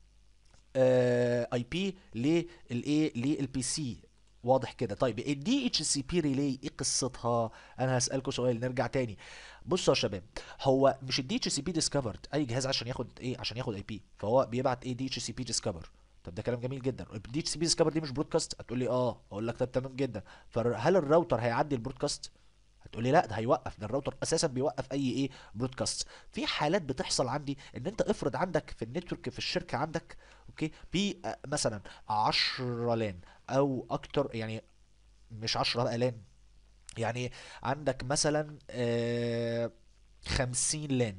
اي بي للايه للبي سي واضح كده طيب الدي اتش سي بي ريلي ايه قصتها انا هسالكم سؤال نرجع تاني بصوا يا شباب هو مش الدي اتش سي بي ديسكفرد اي جهاز عشان ياخد ايه عشان ياخد اي بي فهو بيبعت ايه دي اتش سي بي ديسكفر طب ده كلام جميل جدا الدي اتش سي بي ديسكفر دي مش برودكاست هتقول لي اه اقول لك طب تمام جدا فهل الراوتر هيعدي البرودكاست هتقول لي لا ده هيوقف ده الراوتر اساسا بيوقف اي ايه برودكاست في حالات بتحصل عندي ان انت افرض عندك في النتورك في الشركه عندك اوكي في آه، مثلا 10 لان او اكتر يعني مش 10 بقى لان يعني عندك مثلا آه، 50 لان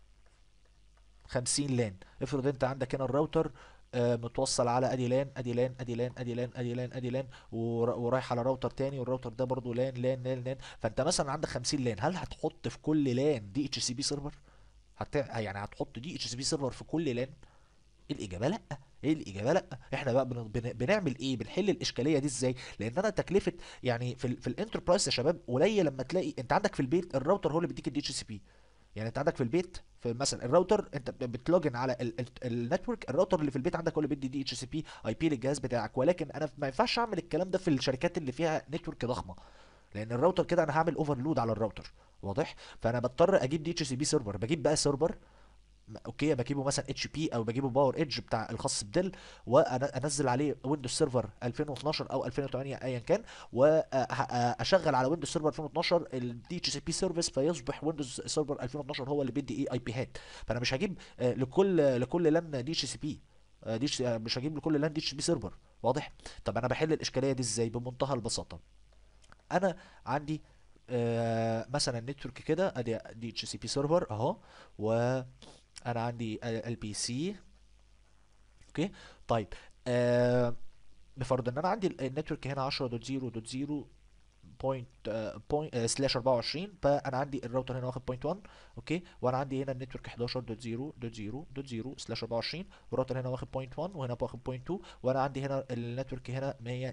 50 لان افرض انت عندك هنا الراوتر آه، متوصل على ادي لان ادي لان ادي لان ادي لان ادي لان ادي لان ور- ورايح على راوتر تاني والراوتر ده برضو لان لان لان لان فانت مثلا عندك 50 لان هل هتحط في كل لان دي اتش سي بي سيرفر هت... يعني هتحط دي اتش سي بي سيرفر في كل لان الاجابه لا ايه الاجابه لا احنا بقى بن... بن... بنعمل ايه بنحل الاشكاليه دي ازاي لان انا تكلفه يعني في ال... في الانتربرايز يا شباب قليل لما تلاقي انت عندك في البيت الراوتر هو اللي بيديك الدي اتش سي بي يعني انت عندك في البيت في مثلا الراوتر انت ب- بتلوجن على ال- ال- النتورك الراوتر اللي في البيت عندك هو اللي بيدي دي اتش سي بي اي بي للجهاز بتاعك ولكن انا ما ينفعش اعمل الكلام ده في الشركات اللي فيها نتورك ضخمه لان الراوتر كده انا هعمل اوفرلود على الراوتر واضح فانا بضطر اجيب دي اتش سي بي سيرفر بجيب بقى سيرفر م- اوكي بجيبه مثلا اتش بي او بجيبه باور ايدج بتاع الخاص بديل وانزل عليه ويندوز سيرفر 2012 او 2008 ايا كان واشغل على ويندوز سيرفر 2012 الدي اتش سي بي سيرفيس فيصبح ويندوز سيرفر 2012 هو اللي بيدي ايه اي بي هات فانا مش هجيب آه، لكل لكل لان دي اتش سي بي دي اتش مش هجيب لكل لان دي اتش بي سيرفر واضح طب انا بحل الاشكاليه دي ازاي بمنتهى البساطه انا عندي آه مثلا نتورك كده ادي دي اتش سي بي سيرفر اهو وانا عندي البي سي اوكي طيب آه بفرض ان انا عندي ال- النتورك هنا 10.0.0 بوينت بوينت سلاش 24 فانا عندي الراوتر هنا واخد بوينت 1 اوكي وانا عندي هنا النتورك 11.0.0.0 سلاش 24 والراوتر هنا واخد بوينت 1 وهنا واخد بوينت 2 وانا عندي هنا النتورك هنا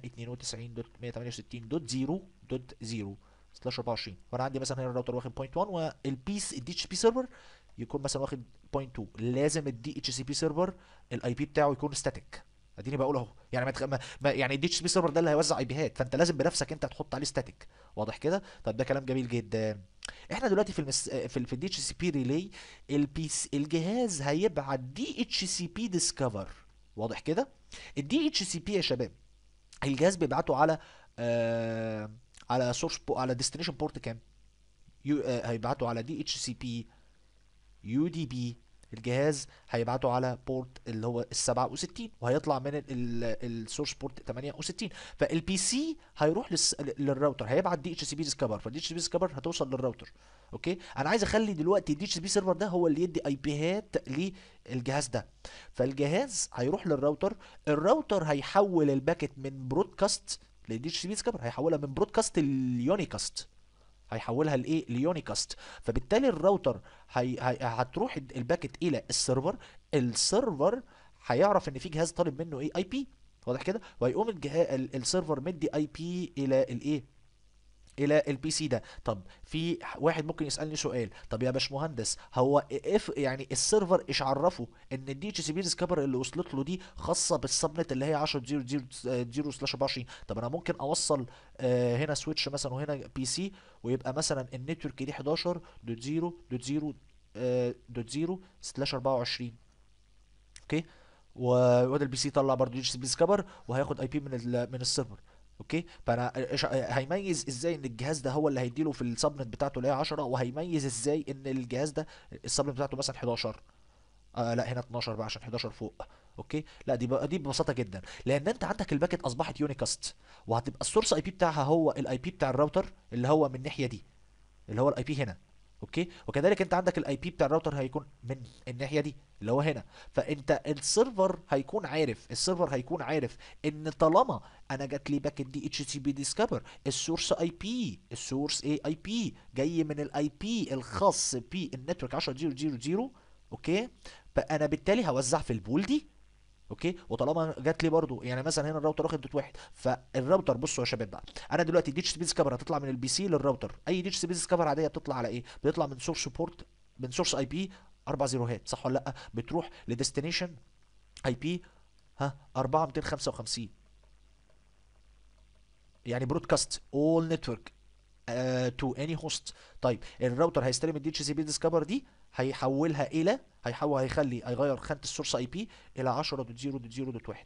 192.168.0.0 سلاش 24 وانا عندي مثلا هنا الراوتر واخد بوينت 1 والبيس الدي اتش بي سيرفر يكون مثلا واخد بوينت 2 لازم الدي اتش سي بي سيرفر الاي بي بتاعه يكون ستاتيك اديني بقول اهو يعني ما, تخ... ما ما- يعني الدي اتش بي سيرفر ده اللي هيوزع اي بيهات فانت لازم بنفسك انت تحط عليه ستاتيك واضح كده طب ده كلام جميل جدا احنا دلوقتي في المس... في ال- في الدي اتش سي بي ريلي البيس الجهاز هيبعت دي اتش سي بي ديسكفر واضح كده الدي اتش سي بي يا شباب الجهاز بيبعته على آه على سورس بو... على ديستنيشن بورت كام يو... آه هيبعته على دي اتش سي بي يو دي بي الجهاز هيبعته على بورت اللي هو ال 67 وهيطلع من السورس بورت 68 فالبي سي هيروح للس... للراوتر هيبعت دي اتش سي بي ديسكفر فالدي اتش سي بي ديسكفر هتوصل للراوتر اوكي انا عايز اخلي دلوقتي الدي اتش سي بي سيرفر ده هو اللي يدي اي بيهات للجهاز ده فالجهاز هيروح للراوتر الراوتر هيحول الباكت من برودكاست للدي اتش سي بي ديسكفر هيحولها من برودكاست ليونيكاست هيحولها لايه ليونيكاست فبالتالي الراوتر هي... هي... هتروح الباكت الى السيرفر السيرفر هيعرف ان في جهاز طالب منه ايه اي بي واضح كده وهيقوم الجهاز السيرفر مدي اي بي الى الايه الى البي سي ده طب في واحد ممكن يسالني سؤال طب يا باشمهندس هو اف يعني السيرفر ايش عرفه ان الدي اتش سي بي ديسكفر اللي وصلت له دي خاصه بالسبنت اللي هي 10.0.0 سلاش 24 طب انا ممكن اوصل آه هنا سويتش مثلا وهنا بي سي ويبقى مثلا النتورك دي 11.0.0 سلاش 24 اوكي و- وده البي سي طلع برضه دي اتش سي بي ديسكفر وهياخد اي بي من ال من السيرفر اوكي فانا إيش- هيميز ازاي ان الجهاز ده هو اللي هيديله في السبنت بتاعته اللي هي 10 وهيميز ازاي ان الجهاز ده السبنت بتاعته مثلا 11 آه لا هنا 12 بقى عشان 11 فوق اوكي لا دي بقى دي ببساطه جدا لان انت عندك الباكت اصبحت يونيكاست وهتبقى السورس اي بي بتاعها هو الاي بي بتاع الراوتر اللي هو من الناحيه دي اللي هو الاي بي هنا اوكي وكذلك انت عندك الاي بي بتاع الراوتر هيكون من الناحيه دي اللي هو هنا فانت السيرفر هيكون عارف السيرفر هيكون عارف ان طالما انا جات لي باكت دي اتش سي بي ديسكفر السورس اي بي السورس اي اي بي جاي من الاي بي الخاص بالنتورك 10.0.0.0 اوكي فانا بالتالي هوزع في البول دي اوكي وطالما جات لي برضو يعني مثلا هنا الراوتر واخد دوت واحد فالراوتر بصوا يا شباب بقى انا دلوقتي دي اتش سي بي ديسكفر هتطلع من البي سي للراوتر اي دي اتش سي بي ديسكفر عاديه بتطلع على ايه بتطلع من سورس بورت من سورس اي بي اربع زيروهات صح ولا لا بتروح لديستنيشن اي بي ها 4255 يعني برودكاست اول نتورك تو اني هوست طيب الراوتر هيستلم الدي اتش سي بي ديسكفر دي هيحولها الى هيحول هيخلي هيغير خانه السورس اي بي الى 10.0.0.1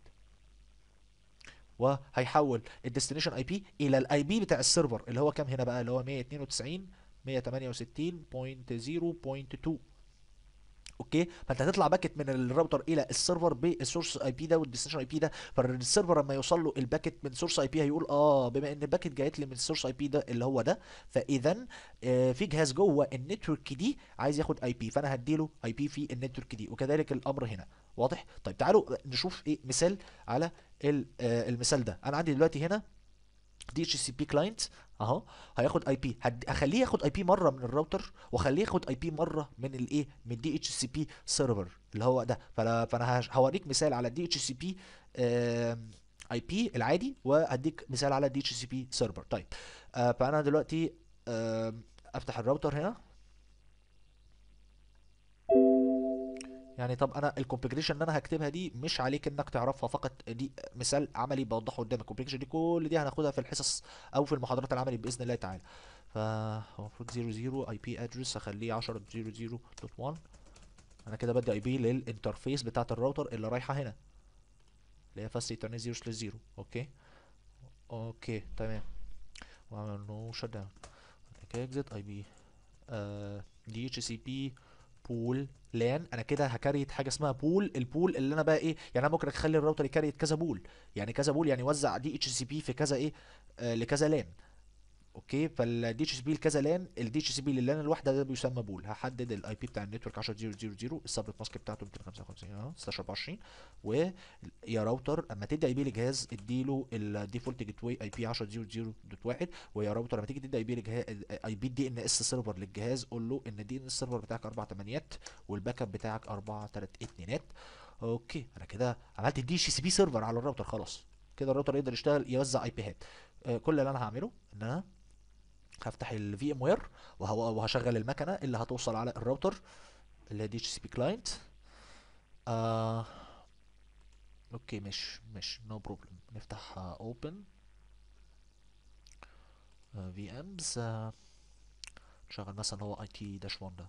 وهيحول الديستنيشن اي بي الى الاي بي بتاع السيرفر اللي هو كام هنا بقى اللي هو 192 168.0.2 اوكي فانت هتطلع باكت من الراوتر الى السيرفر بالسورس اي بي ده والديستنيشن اي بي ده فالسيرفر لما يوصل له الباكت من سورس اي بي هيقول اه بما ان الباكت جايت لي من السورس اي بي ده اللي هو ده فاذا آه في جهاز جوه النتورك دي عايز ياخد اي بي فانا هديله اي بي في النتورك دي وكذلك الامر هنا واضح طيب تعالوا نشوف ايه مثال على ال- آه المثال ده انا عندي دلوقتي هنا دي اتش سي بي كلاينت اهو هياخد اي بي هخليه ياخد اي بي مره من الراوتر واخليه ياخد اي بي مره من الايه من دي اتش سي بي سيرفر اللي هو ده فانا فانا هش- هوريك مثال على دي اتش سي بي اي بي العادي وهديك مثال على دي اتش سي بي سيرفر طيب آه فانا دلوقتي آم، افتح الراوتر هنا يعني طب انا الكونفيجريشن اللي انا هكتبها دي مش عليك انك تعرفها فقط دي مثال عملي بوضحه قدامك الكونفيجريشن دي كل دي هناخدها في الحصص او في المحاضرات العملي باذن الله تعالى فالمفروض 00 اي بي ادرس اخليه 10.00.1 انا كده بدي اي بي للانترفيس بتاعت الراوتر اللي رايحه هنا اللي هي فاست ايترنت 0 سلاش 0 اوكي اوكي تمام واعمل نو شت داون اكزit اي بي دي اتش سي بي بول لان انا كده هكريت حاجه اسمها بول البول اللي انا بقى ايه يعني انا ممكن اخلي الراوتر يكريت كذا بول يعني كذا بول يعني يوزع دي اتش سي بي في كذا ايه آه لكذا لان اوكي فالدي اتش سي بي لكذا لان الدي اتش سي بي للان الواحده ده بيسمى بول هحدد الاي بي بتاع النتورك 10000 السبنت ماسك بتاعته 255 اهو 1624 ويا راوتر اما تدي اي بي لجهاز اديله الديفولت جيت واي اي بي 10.0.0.1 ويا راوتر لما تيجي تدي اي بي لجهاز اي بي دي ان اس سيرفر للجهاز قول له ان دي ان اس سيرفر بتاعك 4 8 والباك اب بتاعك 4 3 2 اوكي انا كده عملت دي اتش سي بي سيرفر على الراوتر خلاص كده الراوتر يقدر يشتغل يوزع اي بيهات آه، كل اللي انا هعمله ان انا هفتح الفي ام وير وهشغل المكنه اللي هتوصل على الراوتر اللي هي دي اتش سي بي كلاينت آه اوكي مش مش نو بروبلم نفتح اوبن في امز نشغل مثلا هو اي تي داش 1 ده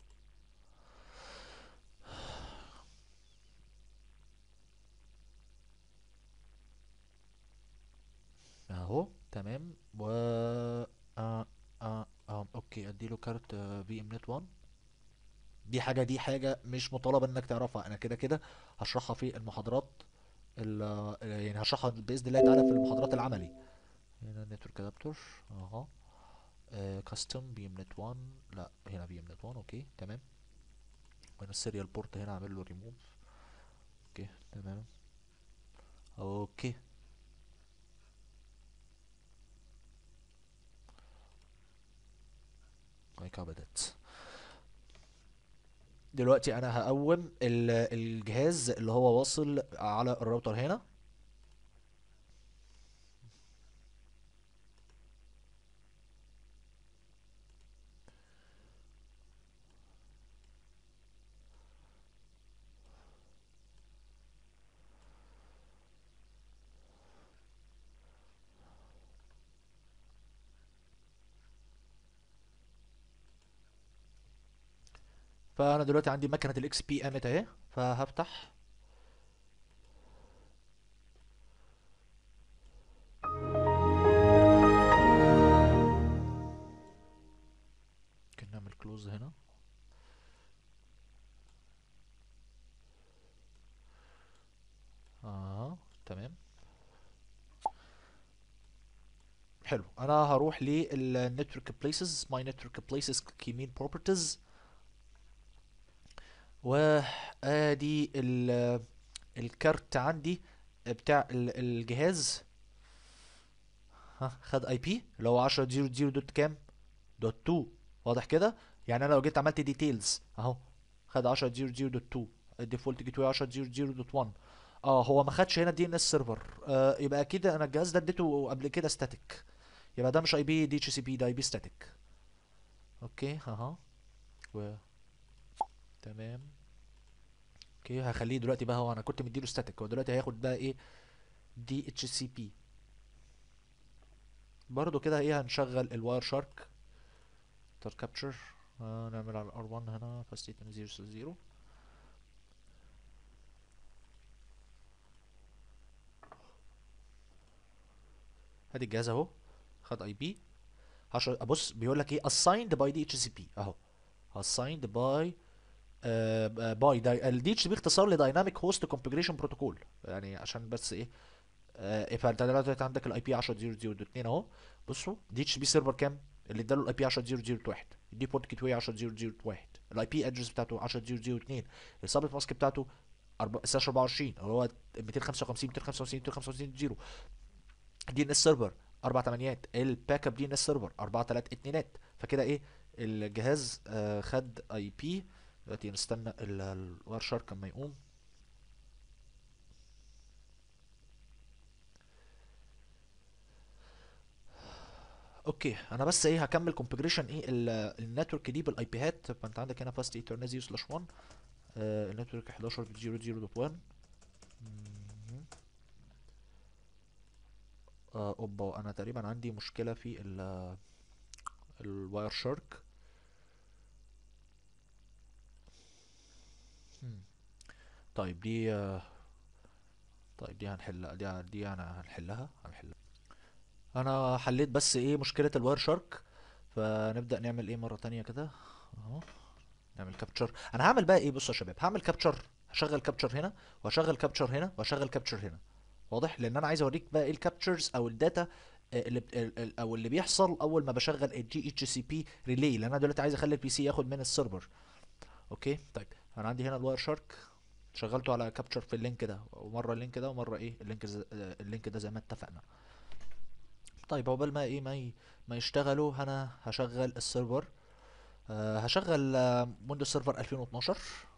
اهو تمام و آه آه آه اوكي اديله كارت في ام نت 1 دي حاجه دي حاجه مش مطالب انك تعرفها انا كده كده هشرحها في المحاضرات ال- يعني هشرحها باذن الله تعالى في المحاضرات العملي هنا نتورك ادابتور اهو كاستم بي ام نت 1 لا هنا بي ام نت 1 اوكي تمام وهنا السيريال بورت هنا اعمل له ريموف اوكي تمام اوكي هيك بدأت دلوقتي انا هقوم ال- الجهاز اللي هو واصل على الراوتر هنا فانا دلوقتي عندي مكنه الاكس بي قامت اهي فهفتح ممكن نعمل كلوز هنا اه تمام حلو انا هروح للنتورك بليسز ماي نتورك بليسز كيمين بروبرتيز وادي ال الكارت عندي بتاع ال- الجهاز ها خد اي بي اللي هو 10 0 0 دوت كام دوت 2 واضح كده يعني انا لو جيت عملت ديتيلز اهو خد 10 0 0 دوت 2 الديفولت جيت واي 10 0 0 دوت 1 اه هو ما خدش هنا دي ان اس سيرفر آه يبقى اكيد انا الجهاز ده اديته قبل كده ستاتيك يبقى ده مش اي بي دي اتش سي بي ده اي بي ستاتيك اوكي اها و تمام اوكي هخليه دلوقتي بقى هو انا كنت مديله ستاتيك هو دلوقتي هياخد بقى ايه دي اتش سي بي برضو كده ايه هنشغل الواير شارك تر كابتشر آه نعمل على ار 1 هنا فاستيت 0 0 ادي الجهاز اهو خد اي بي 10 بص بيقول لك ايه assigned by DHCP اهو assigned by باي الدي اتش بي اختصار لدايناميك هوست كونفيجريشن بروتوكول يعني عشان بس ايه آه فانت دلوقتي عندك الاي بي 10.0.0.2 اهو بصوا دي اتش بي سيرفر كام اللي اداله الاي بي 10.0.0.1 دي بورت جيت واي 10.0.0.1 الاي بي ادرس بتاعته 10.0.0.2 السبنت ماسك بتاعته سلاش 24 اللي هو 255 255 255 0 دي ان اس سيرفر اربع تمانيات الباك اب دي ان اس سيرفر اربع تلات اتنينات فكده ايه الجهاز آه خد اي بي دلوقتي نستنى الواير شارك اما يقوم اوكي انا بس ايه هكمل كونفجريشن ايه النتورك دي بالاي بيهات فانت عندك هنا فاست ايترنازيو سلاش 1 النتورك 11.0.0.1 آه اوبا انا تقريبا عندي مشكله في ال الواير شارك طيب دي آه طيب دي هنحلها دي دي انا هنحلها هنحلها انا حليت بس ايه مشكله الواير شارك فنبدا نعمل ايه مره تانية كده اهو نعمل كابتشر انا هعمل بقى ايه بصوا يا شباب هعمل كابتشر هشغل كابتشر هنا وهشغل كابتشر هنا وهشغل كابتشر هنا واضح لان انا عايز اوريك بقى ايه الكابتشرز او الداتا اللي بت- ال- ال- او اللي بيحصل اول ما بشغل الجي اتش سي بي ريلي لان انا دلوقتي عايز اخلي البي سي ياخد من السيرفر اوكي طيب انا عندي هنا الواير شارك شغلته على كابتشر في اللينك ده ومره اللينك ده ومره ايه اللينك ز... اللينك ده زي ما اتفقنا طيب عقبال ما ايه ما ي... ما يشتغلوا انا هشغل السيرفر آه هشغل آه ويندوز سيرفر 2012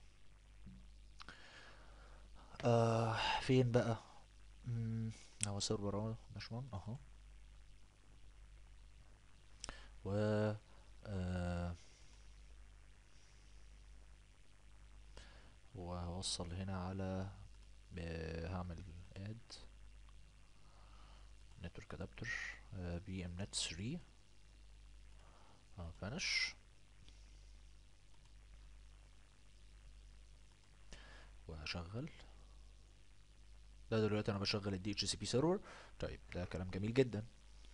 آه فين بقى مم، هو سيرفر اهو نشمون اهو و آه وهوصل هنا على ب- هعمل اد نتورك ادابتر بي ام نت 3 اه فانش وهشغل ده دلوقتي انا بشغل الدي اتش سي بي سيرفر طيب ده كلام جميل جدا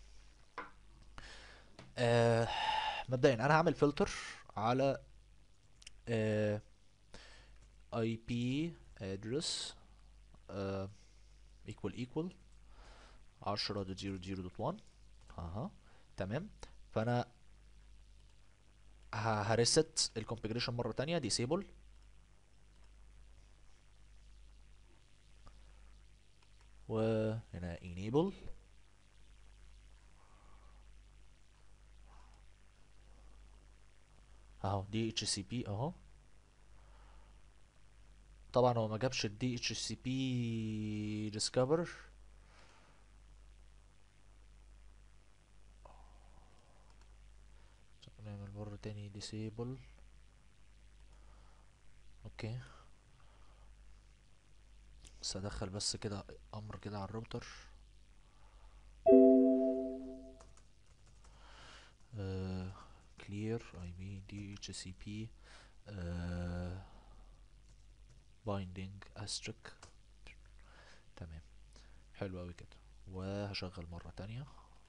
آه مبدئيا انا هعمل فلتر على آه اي بي ادرس آه equal equal 10.0.0.1 اها تمام فانا ه- هريست الكونفيجريشن مره تانية disable وهنا enable اهو دي اتش سي بي اهو طبعا هو ما جابش الدي اتش سي بي ديسكفر نعمل مرة تاني disable اوكي بس ادخل بس كده امر كده على الراوتر آه clear ip dhcp آه binding asterisk تمام حلو اوي كده وهشغل مرة تانية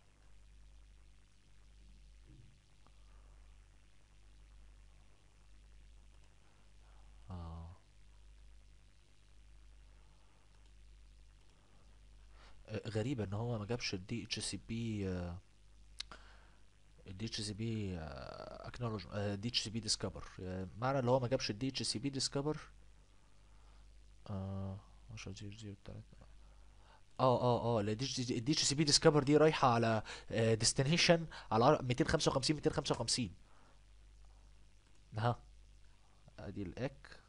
آه. آه، غريبة ان هو ما جابش الدي اتش سي بي الدي اتش سي بي اكنولج دي اتش سي بي ديسكفر معنى اللي هو ما جابش الدي اتش سي بي ديسكفر اه 10 0 0 3 اه اه اه الدي اتش سي بي ديسكفر دي رايحة على ديستنيشن على 255 255 ها ادي الاك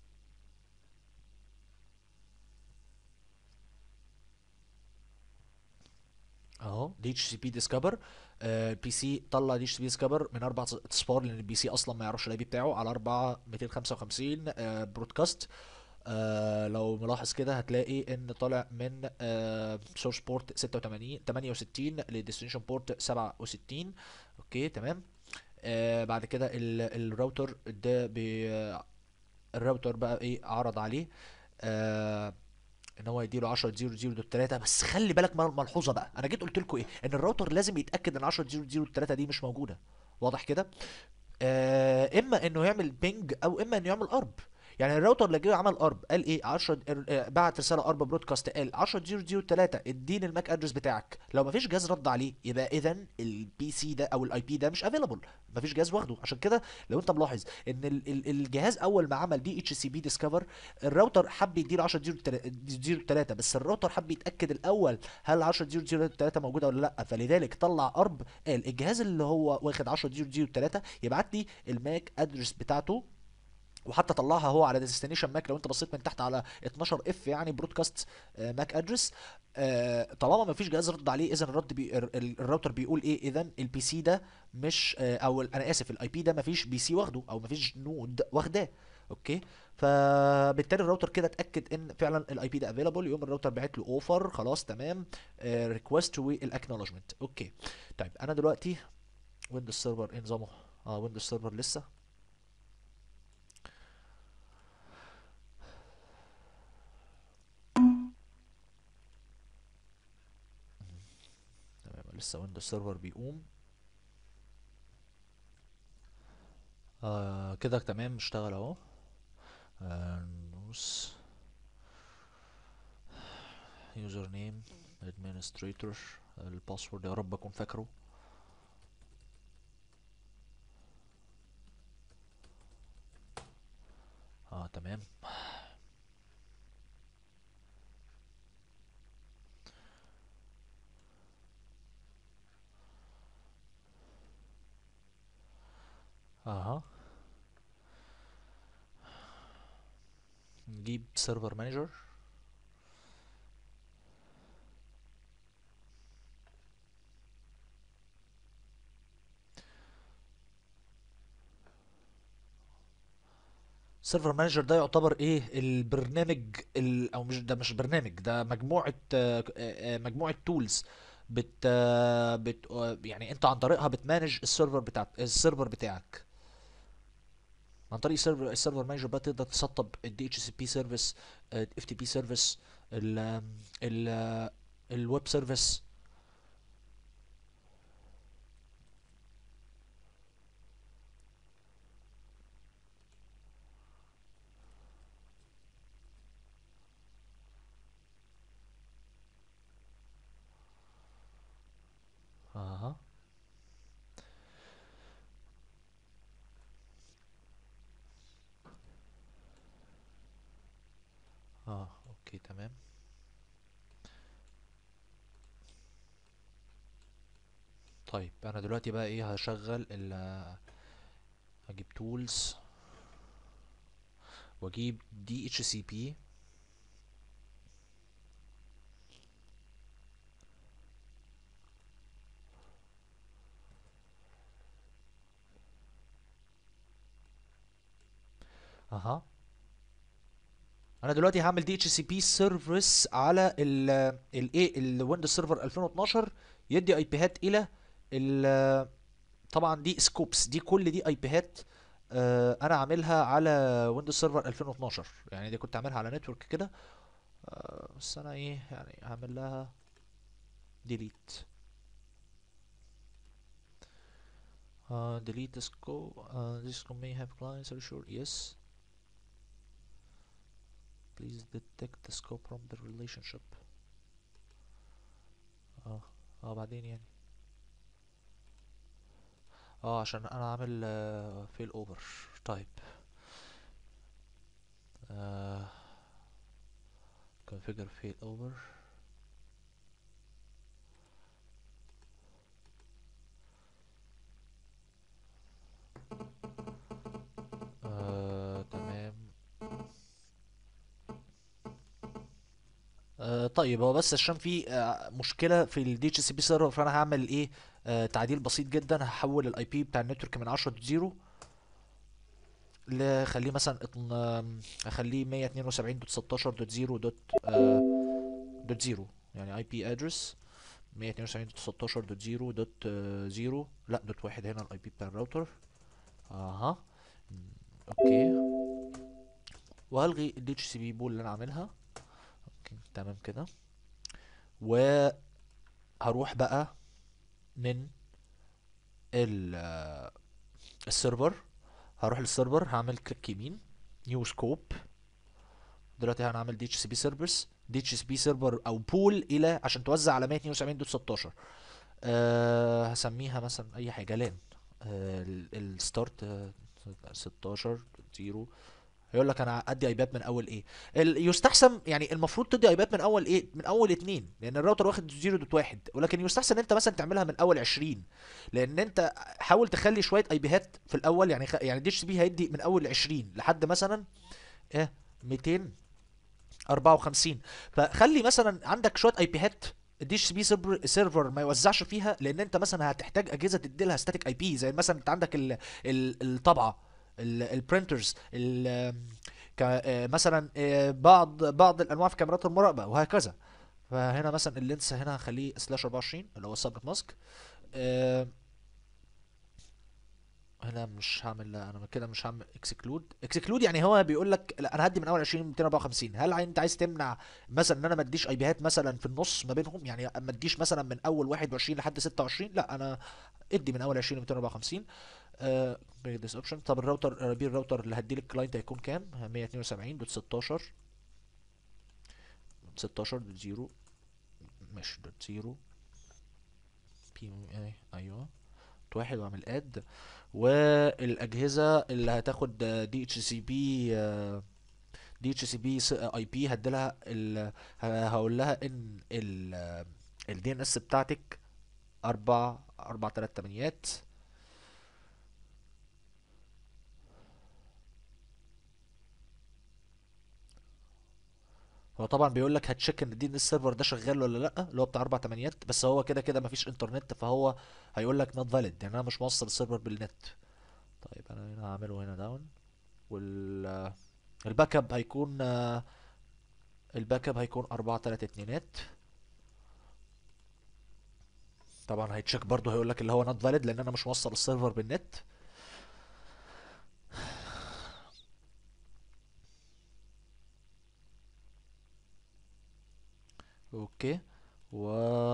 اهو دي اتش سي بي ديسكفر البي سي طلع دي اتش سي بي ديسكفر من اربع اصفار لان البي سي اصلا ما يعرفش الاي بي بتاعه على 4 255 آه برودكاست آه لو ملاحظ كده هتلاقي ان طالع من آه سورس بورت 86 68 لديستنيشن بورت 67 اوكي تمام آه بعد كده ال- الراوتر ده بي الراوتر بقى ايه عرض عليه آه ان هو يديله 10 0 0 3 بس خلي بالك من ملحوظه بقى انا جيت قلت لكم ايه ان الراوتر لازم يتاكد ان 10 0 0 3 دي مش موجوده واضح كده آه اما انه يعمل بينج او اما انه يعمل ارب يعني الراوتر اللي جه عمل ارب قال ايه 10 آه، بعت رساله ارب برودكاست قال 10003 اديني الماك ادرس بتاعك لو مفيش جهاز رد عليه يبقى اذا البي سي ده او الاي بي ده مش افيلابل مفيش جهاز واخده عشان كده لو انت ملاحظ ان ال- ال- الجهاز اول ما عمل دي اتش سي بي ديسكفر الراوتر حب يديله 10003 بس الراوتر حب يتاكد الاول هل 10003 موجوده ولا لا فلذلك طلع ارب قال الجهاز اللي هو واخد 10003 يبعت لي الماك ادرس بتاعته وحتى طلعها هو على ديستنيشن ماك لو انت بصيت من تحت على 12 اف يعني برودكاست ماك ادرس طالما ما فيش جهاز رد عليه اذا الرد بي ال- ال- الراوتر بيقول ايه اذا البي سي ده مش آه، او ال- انا اسف الاي بي ده ما فيش بي سي واخده او ما فيش نود واخداه اوكي فبالتالي الراوتر كده اتاكد ان فعلا الاي بي ده افيلابل يقوم الراوتر باعت له اوفر خلاص تمام ريكوست والاكنولجمنت اوكي طيب انا دلوقتي ويندوز سيرفر ايه نظامه اه ويندوز سيرفر لسه تمام لسه ويندوز سيرفر بيقوم آه كده تمام اشتغل اهو آه، ندوس يوزر نيم ادمنستريتور الباسورد يا رب اكون فاكره اه تمام اها نجيب سيرفر مانجر سيرفر مانجر ده يعتبر ايه البرنامج ال... او مش ده مش برنامج ده مجموعة آه، آه، مجموعة تولز بت آه، بت آه، يعني انت عن طريقها بتمانج السيرفر بتاع السيرفر بتاعك عن طريق السيرفر السيرفر مانجر بقى تقدر تسطب الدي اتش سي بي سيرفيس اف تي بي سيرفيس ال ال الويب سيرفيس اها اه اوكي تمام طيب انا دلوقتي بقى ايه هشغل ال هجيب تولز واجيب دي اتش سي بي اها انا دلوقتي هعمل دي اتش سي بي سيرفيس على ال الايه الويندوز سيرفر 2012 يدي اي بيهات الى ال طبعا دي سكوبس دي كل دي اي بيهات آه، انا عاملها على ويندوز سيرفر 2012 يعني دي كنت عاملها على نتورك كده آه، بس انا ايه يعني هعمل لها ديليت uh, delete the scope uh, this scope may have clients are you sure yes please detect the scope from the relationship اه اه بعدين يعني اه عشان انا عامل فيل اوفر طيب آه configure fail over آه تمام آه طيب هو بس عشان في آه مشكله في الدي اتش سي بي سيرفر فانا هعمل ايه آه تعديل بسيط جدا هحول الاي بي بتاع النتورك من 10 0 لخليه مثلا اتن- آم، اخليه 172.16.0 دوت آه، دوت 0 يعني اي بي ادرس 192.16.0 دوت آه، 0 لا دوت واحد هنا الاي بي بتاع الراوتر اها م، اوكي وهلغي ال اتش سي بي بول اللي انا عاملها اوكي تمام كده وهروح بقى من ال السيرفر هروح للسيرفر هعمل كليك يمين نيو سكوب دلوقتي هنعمل دي اتش سي بي سيرفرز دي اتش سي بي سيرفر او بول الى عشان توزع على 172.16 أه هسميها مثلا اي حاجه لان أه الستارت 16 0 هيقول لك انا ادي ايباد من اول ايه ال- يستحسن يعني المفروض تدي ايباد من اول ايه من اول اتنين لان الراوتر واخد 0.1 ولكن يستحسن انت مثلا تعملها من اول 20 لان انت حاول تخلي شويه اي بيهات في الاول يعني خ... يعني دي اتش بي هيدي من اول 20 لحد مثلا ايه 254 فخلي مثلا عندك شويه اي بيهات الدي اتش بي سيرفر ما يوزعش فيها لان انت مثلا هتحتاج اجهزه تدي لها ستاتيك اي بي زي مثلا انت عندك ال... ال... الطبعه البرنترز مثلا آه، بعض بعض الانواع في كاميرات المراقبه وهكذا فهنا مثلا اللينس هنا هخليه سلاش 24 اللي هو السبنت ماسك آه، هنا مش هعمل لا انا كده مش هعمل اكسكلود اكسكلود يعني هو بيقول لك لا انا هدي من اول 20 254 هل انت عايز تمنع مثلا ان انا ما اديش اي بيهات مثلا في النص ما بينهم يعني ما اديش مثلا من اول 21 لحد 26 لا انا ادي من اول 20 ل 254 آه this option طب الراوتر بي الراوتر اللي هدي لك الكلاينت هيكون كام 172 دوت 16 16 دوت 0 مش دوت 0 بي اي ايوه دوت واحد واعمل اد والاجهزه اللي هتاخد دي اتش سي بي دي اتش سي بي اي بي هديلها ال- ه- هقول لها ان ال الدي ان اس بتاعتك اربع اربع تلات تمانيات هو طبعا بيقول لك هتشيك ان الدي ان اس سيرفر ده شغال ولا لا اللي هو بتاع اربع تمانيات بس هو كده كده مفيش انترنت فهو هيقول لك نوت فاليد يعني انا مش موصل السيرفر بالنت طيب انا هنا هعمله هنا داون وال الباك اب هيكون آه، الباك اب هيكون اربعة تلات اتنينات طبعا هيتشيك برضه هيقول لك اللي هو نوت فاليد لان انا مش موصل السيرفر بالنت اوكي و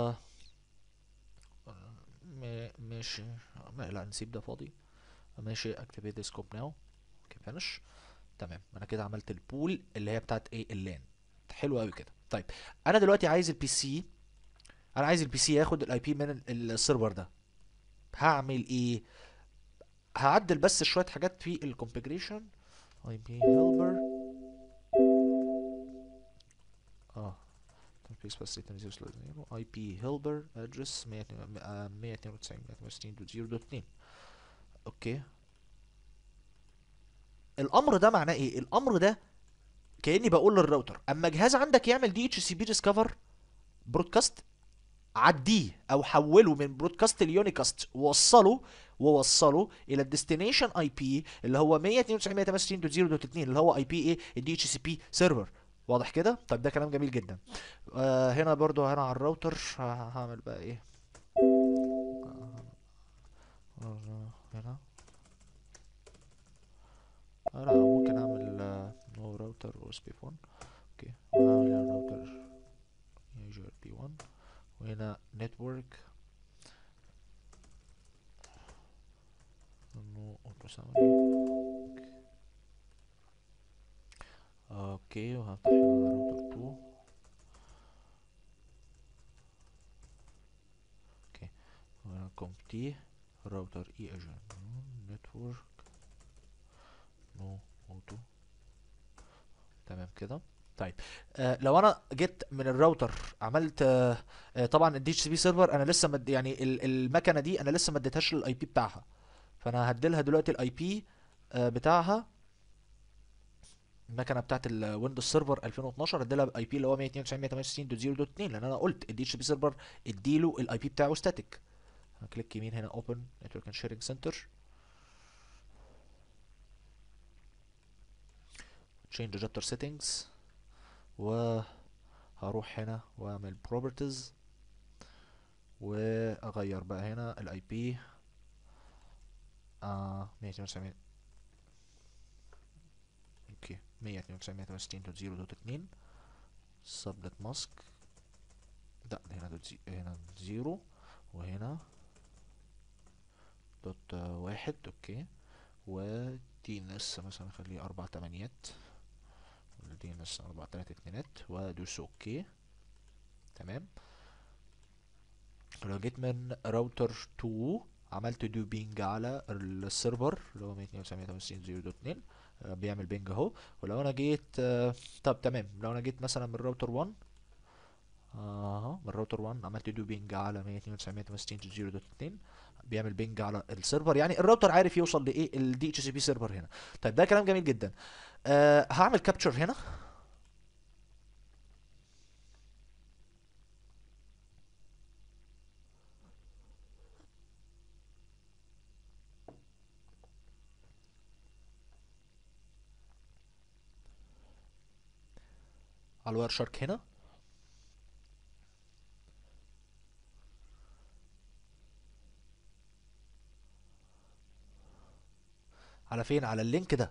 م- ماشي ما لا نسيب ده فاضي ماشي activate the scope now اوكي finish تمام انا كده عملت البول اللي هي بتاعت ايه اللان حلو قوي كده طيب انا دلوقتي عايز البي سي انا عايز البي سي ياخد الاي بي من ال- السيرفر ده هعمل ايه هعدل بس شويه حاجات في الكونفيجريشن اي بي هيلبر اه تنفيذ بس اي بي هيلبر ادرس 192.168.0.2 اوكي الامر ده معناه ايه الامر ده كاني بقول للراوتر اما جهاز عندك يعمل دي اتش سي بي ديسكفر برودكاست عديه او حوله من برودكاست اليونيكاست ووصله ووصله الى الديستنيشن اي بي اللي هو 192.168.0.2 اللي هو اي بي ايه الدي اتش سي بي سيرفر واضح كده طيب ده كلام جميل جدا آه هنا برضو هنا على الراوتر ه- هعمل بقى ايه آه، هنا آه لا ممكن اعمل نو راوتر او اس بي فون اوكي وهعمل الراوتر يوجر بي 1 وهنا نتورك نو اوتو ساوند اوكي وهفتح هنا راوتر 2 اوكي وهنا كومبتي راوتر اي اجن نتورك نو اوتو تمام كده طيب آه لو انا جيت من الراوتر عملت آه آه طبعا الدي اتش سي بي سيرفر انا لسه مد يعني ال- المكنه دي انا لسه ما اديتهاش الاي بي بتاعها فانا هديلها دلوقتي الاي بي آه بتاعها المكنه بتاعت الويندوز سيرفر 2012 اديلها الاي بي اللي هو 192.168.0.2 لان انا قلت الدي اتش بي سيرفر اديله الاي بي بتاعه ستاتيك هكليك يمين هنا اوبن نتورك اند شيرنج سنتر change adapter settings وهروح هنا واعمل properties واغير بقى هنا الاي بي آه 192 اوكي 192.168.0.2 subnet mask لا هنا دوت زي... هنا زيرو وهنا دوت آه، واحد اوكي ودي ان اس مثلا خليه اربع تمانيات دي ان اس اربع تلات اتنينات وادوس اوكي تمام لو جيت من راوتر 2 عملت دو بينج على السيرفر اللي هو 192.168.0.2 آه، بيعمل بينج اهو ولو انا جيت آه، طب تمام لو انا جيت مثلا من راوتر 1 اها من راوتر 1 عملت دو بينج على 192.168.0.2 بيعمل بينج على السيرفر يعني الراوتر عارف يوصل لايه الدي اتش سي بي سيرفر هنا طيب ده كلام جميل جدا أه هعمل كابتشر هنا على الواير شارك هنا على فين على اللينك ده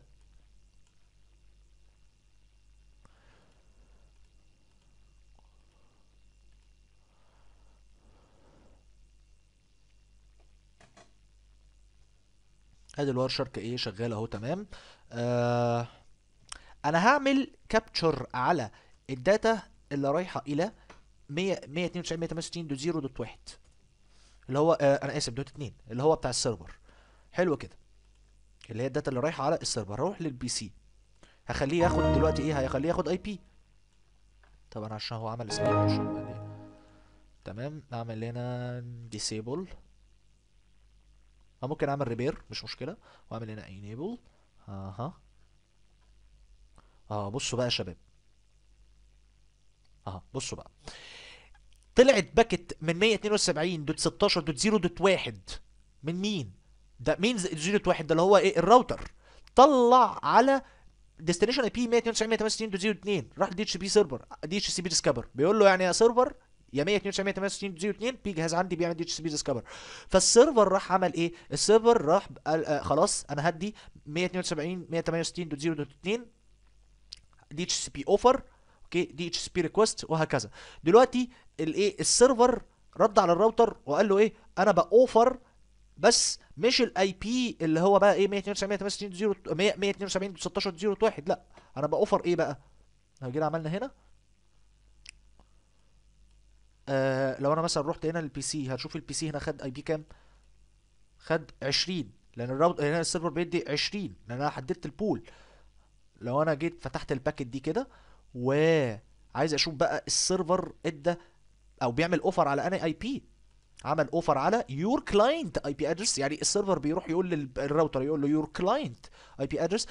ادي الواير شارك ايه شغال اهو تمام آه انا هعمل كابتشر على الداتا اللي رايحه الى 100 192.168.0.1 اللي هو آه انا اسف دوت 2 اللي هو بتاع السيرفر حلو كده اللي هي الداتا اللي رايحه على السيرفر هروح للبي سي هخليه ياخد دلوقتي ايه هيخليه ياخد اي بي طبعا عشان هو عمل سنيب مش عمل ايه تمام اعمل هنا ديسيبل او ممكن اعمل ريبير مش مشكله واعمل هنا انيبل اها اه بصوا بقى يا شباب اها بصوا بقى طلعت باكت من 172.16.0.1 من مين ده مين زيرو واحد ده اللي هو ايه الراوتر طلع على ديستنيشن اي بي 192.168.0.2 راح دي اتش بي سيرفر دي اتش سي بي ديسكفر بيقول له يعني يا سيرفر يا 192.168.0.2 في جهاز عندي بيعمل دي اتش سي بي ديسكفر فالسيرفر راح عمل ايه السيرفر راح قال آه خلاص انا هدي 192.168.0.2 دي اتش سي بي اوفر اوكي دي اتش سي بي ريكوست وهكذا دلوقتي الايه السيرفر رد على الراوتر وقال له ايه انا باوفر بس مش الاي بي اللي هو بقى ايه 192.168.0.1 لا انا باوفر ايه بقى لو جينا عملنا هنا آه لو انا مثلا رحت هنا للبي سي هتشوف البي سي هنا خد اي بي كام خد 20 لان الراوت هنا السيرفر بيدي 20 لان انا حددت البول لو انا جيت فتحت الباكت دي كده وعايز اشوف بقى السيرفر ادى او بيعمل اوفر على انهي اي بي عمل اوفر على يور كلاينت اي بي ادرس يعني السيرفر بيروح يقول للراوتر يقول له يور كلاينت اي بي ادرس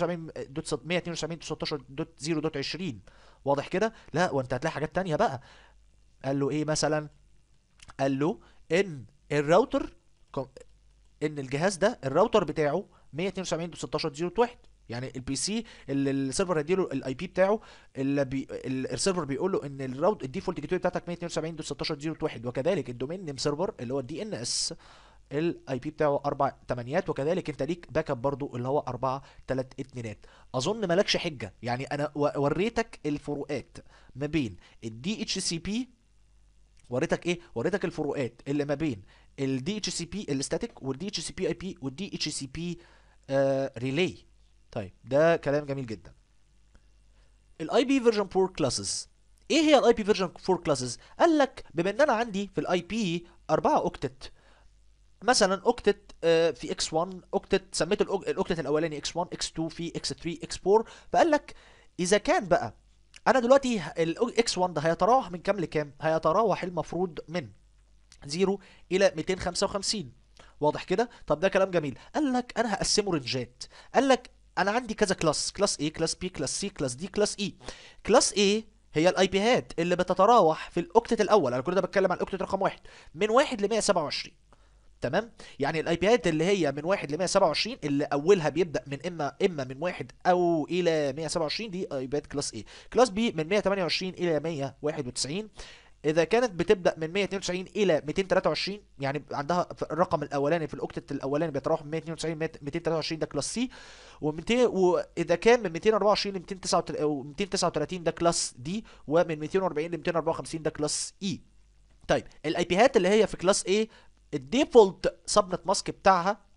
172.192.16.0.20 واضح كده لا وانت هتلاقي حاجات تانية بقى قال له ايه مثلا قال له ان الراوتر ان الجهاز ده الراوتر بتاعه 192.16.0.1 يعني البي سي اللي السيرفر هيديله الاي بي بتاعه اللي بي السيرفر بيقول له ان الراوت الديفولت جيت واي بتاعتك 192.16.0.1 وكذلك الدومين نيم سيرفر اللي هو الدي ان اس الاي بي بتاعه اربع تمانيات وكذلك انت ليك باك اب برضو اللي هو اربعه تلات اتنينات اظن مالكش حجه يعني انا وريتك الفروقات ما بين الدي اتش سي بي وريتك ايه وريتك الفروقات اللي ما بين الدي اتش سي بي الستاتيك والدي اتش سي بي اي بي والدي اتش سي بي ريلي طيب ده كلام جميل جدا الاي بي فيرجن 4 كلاسز ايه هي الاي بي فيرجن 4 كلاسز قال لك بما ان انا عندي في الاي بي 4 اوكتت مثلا اوكتت في اكس 1 اوكتت سميت الاوكتت الاولاني اكس 1 اكس 2 في اكس 3 اكس 4 فقال لك اذا كان بقى انا دلوقتي الاكس 1 ده هيتراوح من كام لكام هيتراوح المفروض من 0 الى 255 واضح كده طب ده كلام جميل قال لك انا هقسمه رنجات قال لك انا عندي كذا كلاس كلاس A كلاس B كلاس C كلاس D كلاس E كلاس A هي الاي بيهات اللي بتتراوح في الاوكتت الاول انا كل ده بتكلم عن الاوكتت رقم واحد من واحد ل 127 تمام يعني الاي بيهات اللي هي من واحد ل 127 اللي اولها بيبدا من اما اما من واحد او الى 127 دي اي بيهات كلاس A كلاس B من 128 الى 191 اذا كانت بتبدا من 192 الى 223 يعني عندها الرقم الاولاني في الاوكتت الاولاني بيتراوح من 192 ل 223 ده كلاس سي و200 واذا كان من 224 ل 239 ده كلاس دي ومن 240 ل 254 ده كلاس اي طيب الاي بيهات اللي هي في كلاس A الديفولت سبنت ماسك بتاعها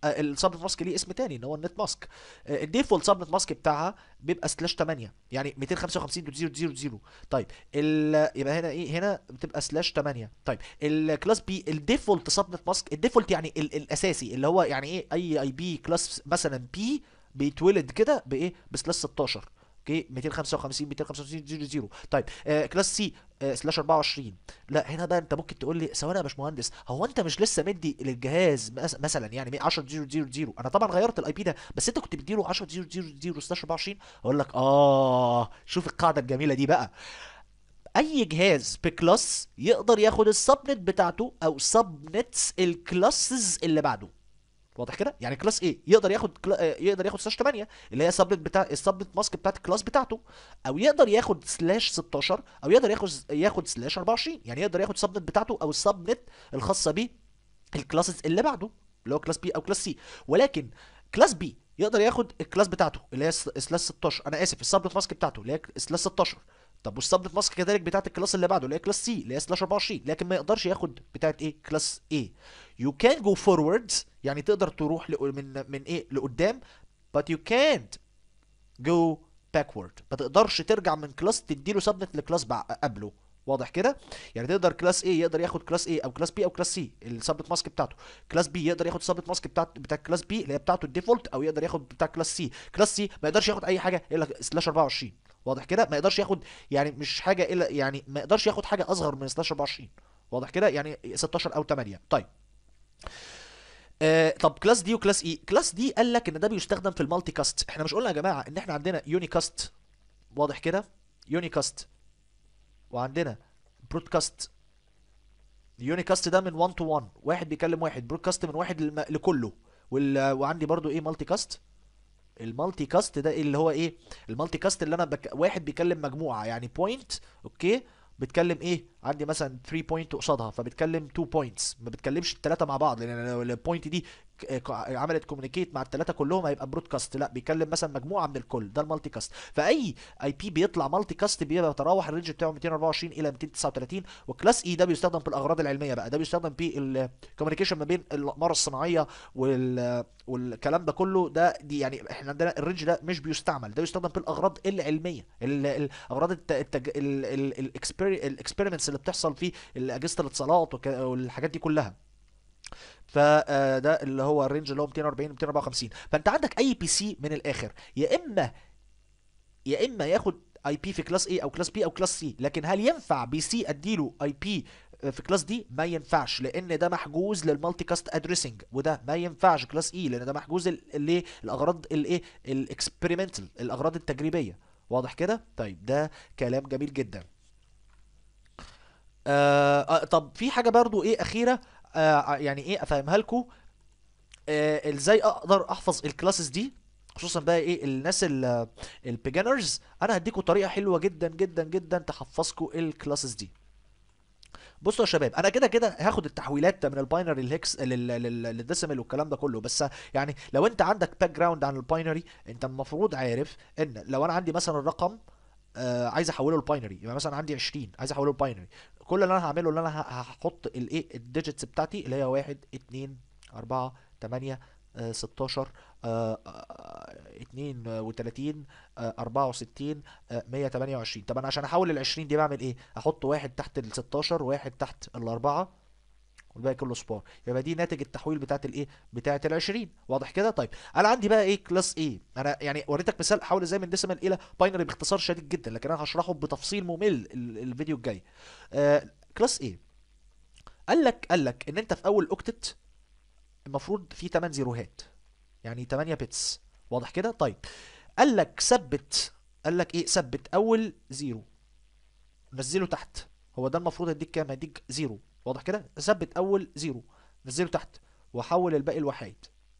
السبنت ماسك ليه اسم تاني ان هو النت ماسك الديفولت سبنت ماسك بتاعها بيبقى سلاش 8 يعني 255.0.0.0 طيب ال يبقى هنا ايه هنا بتبقى سلاش 8 طيب الكلاس بي الديفولت سبنت ماسك الديفولت يعني ال الاساسي اللي هو يعني ايه اي اي بي كلاس مثلا بي بيتولد كده بايه بسلاش 16 اوكي 255 255 0 طيب آه كلاس سي آه سلاش 24 لا هنا بقى انت ممكن تقول لي ثواني يا باشمهندس هو انت مش لسه مدي للجهاز مس- مثلا يعني 10 0 0 0 انا طبعا غيرت الاي بي ده بس انت كنت مديله 10 0 0 0 سلاش 24 اقول لك اه شوف القاعده الجميله دي بقى اي جهاز بكلاس يقدر ياخد السبنت بتاعته او سبنتس الكلاسز اللي بعده واضح كده يعني كلاس ايه يقدر ياخد كلا... آه، يقدر ياخد سلاش 8 اللي هي السبنت بتاع السبنت ماسك بتاعت الكلاس بتاعته او يقدر ياخد سلاش 16 او يقدر ياخد ياخد سلاش 24 يعني يقدر ياخد السبنت بتاعته او السبنت الخاصه بيه الكلاسز اللي بعده اللي هو كلاس بي او كلاس سي ولكن كلاس بي يقدر ياخد الكلاس بتاعته اللي هي س- سلاش 16 انا اسف السبنت ماسك بتاعته اللي هي سلاش 16 طب والسبنت ماسك كذلك بتاعت الكلاس اللي بعده اللي هي كلاس سي اللي هي سلاش 24 لكن ما يقدرش ياخد بتاعت ايه كلاس ايه you can go forwards يعني تقدر تروح لق- من من ايه لقدام but you can't go backward ما تقدرش ترجع من كلاس تديله سبنت لكلاس بع- قبله واضح كده يعني تقدر كلاس A يقدر ياخد كلاس A او كلاس B او كلاس C السبنت ماسك بتاعته كلاس B يقدر ياخد السبنت ماسك بتاعت بتاع كلاس B اللي هي بتاعته الديفولت او يقدر ياخد بتاع كلاس C كلاس C ما يقدرش ياخد اي حاجه الا سلاش 24 واضح كده ما يقدرش ياخد يعني مش حاجه الا يعني ما يقدرش ياخد حاجه اصغر من سلاش 24 واضح كده يعني 16 او 8 طيب آه طب كلاس دي وكلاس اي كلاس دي قال لك ان ده بيستخدم في المالتي كاست احنا مش قلنا يا جماعه ان احنا عندنا يوني كاست واضح كده يوني كاست وعندنا برودكاست يوني كاست ده من 1 تو 1 واحد بيكلم واحد برودكاست من واحد للم... لكله وال... وعندي برضو ايه مالتي كاست المالتي كاست ده اللي هو ايه المالتي كاست اللي انا بك... واحد بيكلم مجموعه يعني بوينت اوكي بتكلم ايه عندي مثلا 3 بوينت قصادها فبتكلم 2 بوينتس ما بتكلمش الثلاثه مع بعض لان لو البوينت دي ك- ك- عملت كوميونيكيت مع الثلاثه كلهم هيبقى برودكاست لا بيكلم مثلا مجموعه من الكل ده المالتي كاست فاي اي بي بيطلع مالتي كاست بيبقى بيتراوح الرينج بتاعه 224 الى 239 وكلاس اي ده بيستخدم في الاغراض العلميه بقى ده بيستخدم في الكوميونيكيشن ما بين الاقمار الصناعيه وال والكلام ده كله ده دي يعني احنا عندنا الرينج ده مش بيستعمل ده يستخدم في الاغراض العلميه ال- ال- الاغراض الت- التج... الاكسبيرمنتس اللي بتحصل في اجهزه الاتصالات وك- والحاجات دي كلها فده اللي هو الرينج اللي هو 240 254 فانت عندك اي بي سي من الاخر يا اما يا اما ياخد اي بي في كلاس A او كلاس B او كلاس C لكن هل ينفع بي سي اديله اي بي في كلاس دي ما ينفعش لان ده محجوز للمالتي كاست ادريسنج وده ما ينفعش كلاس اي لان ده محجوز للاغراض الايه الاكسبيرمنتال الاغراض التجريبيه واضح كده طيب ده كلام جميل جدا آه آه، طب في حاجه برضو ايه اخيره آه يعني ايه افهمها لكم آه ازاي اقدر احفظ الكلاسز دي خصوصا بقى ايه الناس البيجنرز انا هديكم طريقه حلوه جدا جدا جدا تحفظكم الكلاسز دي بصوا يا شباب انا كده كده هاخد التحويلات من الباينري للهكس لل- لل- للديسيمال والكلام ده كله بس يعني لو انت عندك باك جراوند عن الباينري انت المفروض عارف ان لو انا عندي مثلا الرقم آه عايز احوله لباينري يبقى مثلا عندي 20 عايز احوله لباينري كل اللي انا هعمله ان انا ه- هحط الايه الديجيتس بتاعتي اللي هي 1 2 4 8 آه، 16 آه، آه، 32 آه، 64 آه، 128 طب انا عشان احول ال 20 دي بعمل ايه احط واحد تحت ال 16 واحد تحت الاربعه والباقي كله سبار يبقى دي ناتج التحويل بتاعت الايه بتاعت ال 20 واضح كده طيب انا عندي بقى ايه كلاس ايه انا يعني وريتك مثال احول ازاي من ديسيمال الى باينري باختصار شديد جدا لكن انا هشرحه بتفصيل ممل ال- الفيديو الجاي آه كلاس ايه قال لك قال لك ان انت في اول اوكتت المفروض في 8 زيروهات يعني 8 بيتس واضح كده طيب قال لك ثبت قال لك ايه ثبت اول زيرو نزله تحت هو ده المفروض يديك كام هيديك زيرو واضح كده ثبت اول زيرو نزله تحت وحول الباقي الوحيد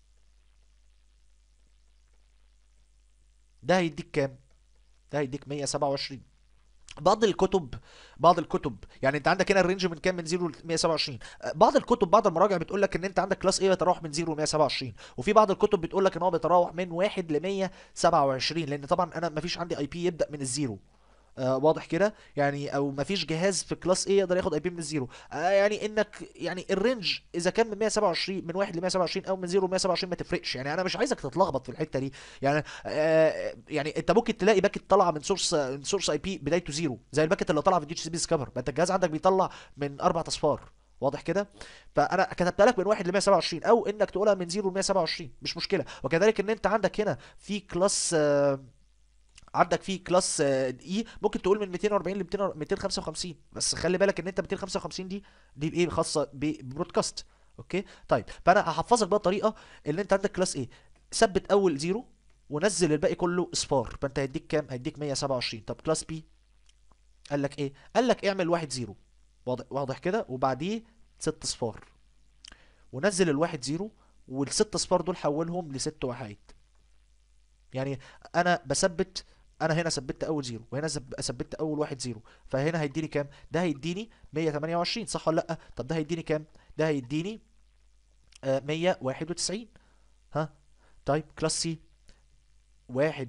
ده هيديك كام ده هيديك 127 بعض الكتب بعض الكتب يعني انت عندك هنا الرينج من كام من 0 ل 127 آه، بعض الكتب بعض المراجع بتقول لك ان انت عندك كلاس ايه بيتراوح من 0 ل 127 وفي بعض الكتب بتقول لك ان هو بيتراوح من 1 ل 127 لان طبعا انا ما فيش عندي اي بي يبدا من الزيرو آه واضح كده يعني او ما فيش جهاز في كلاس A يقدر ياخد اي بي من الزيرو آه يعني انك يعني الرينج اذا كان من 127 من 1 ل 127 او من 0 ل 127 ما تفرقش يعني انا مش عايزك تتلخبط في الحته دي يعني آه يعني انت ممكن تلاقي باكت طالعه من سورس من سورس اي بي بدايته زيرو زي الباكت اللي طالعه في دي اتش سي بي ديسكفر ما انت الجهاز عندك بيطلع من اربع اصفار واضح كده فانا كتبت لك من 1 ل 127 او انك تقولها من 0 ل 127 مش مشكله وكذلك ان انت عندك هنا في كلاس آه عندك في كلاس اي ممكن تقول من 240 ل 200 255 بس خلي بالك ان انت 255 دي دي بايه خاصه ببرودكاست اوكي طيب فانا هحفظك بقى طريقه اللي انت عندك كلاس ايه ثبت اول زيرو ونزل الباقي كله اصفار فانت هيديك كام هيديك 127 طب كلاس بي قال لك ايه قال لك اعمل واحد زيرو واضح واضح كده وبعديه ست اصفار ونزل الواحد زيرو والست اصفار دول حولهم لست وحايد يعني انا بثبت انا هنا ثبت اول زيرو وهنا زب- ثبت اول واحد زيرو فهنا هيديني كام ده هيديني 128 صح ولا لا طب ده هيديني كام ده هيديني آه 191 ها طيب كلاس سي واحد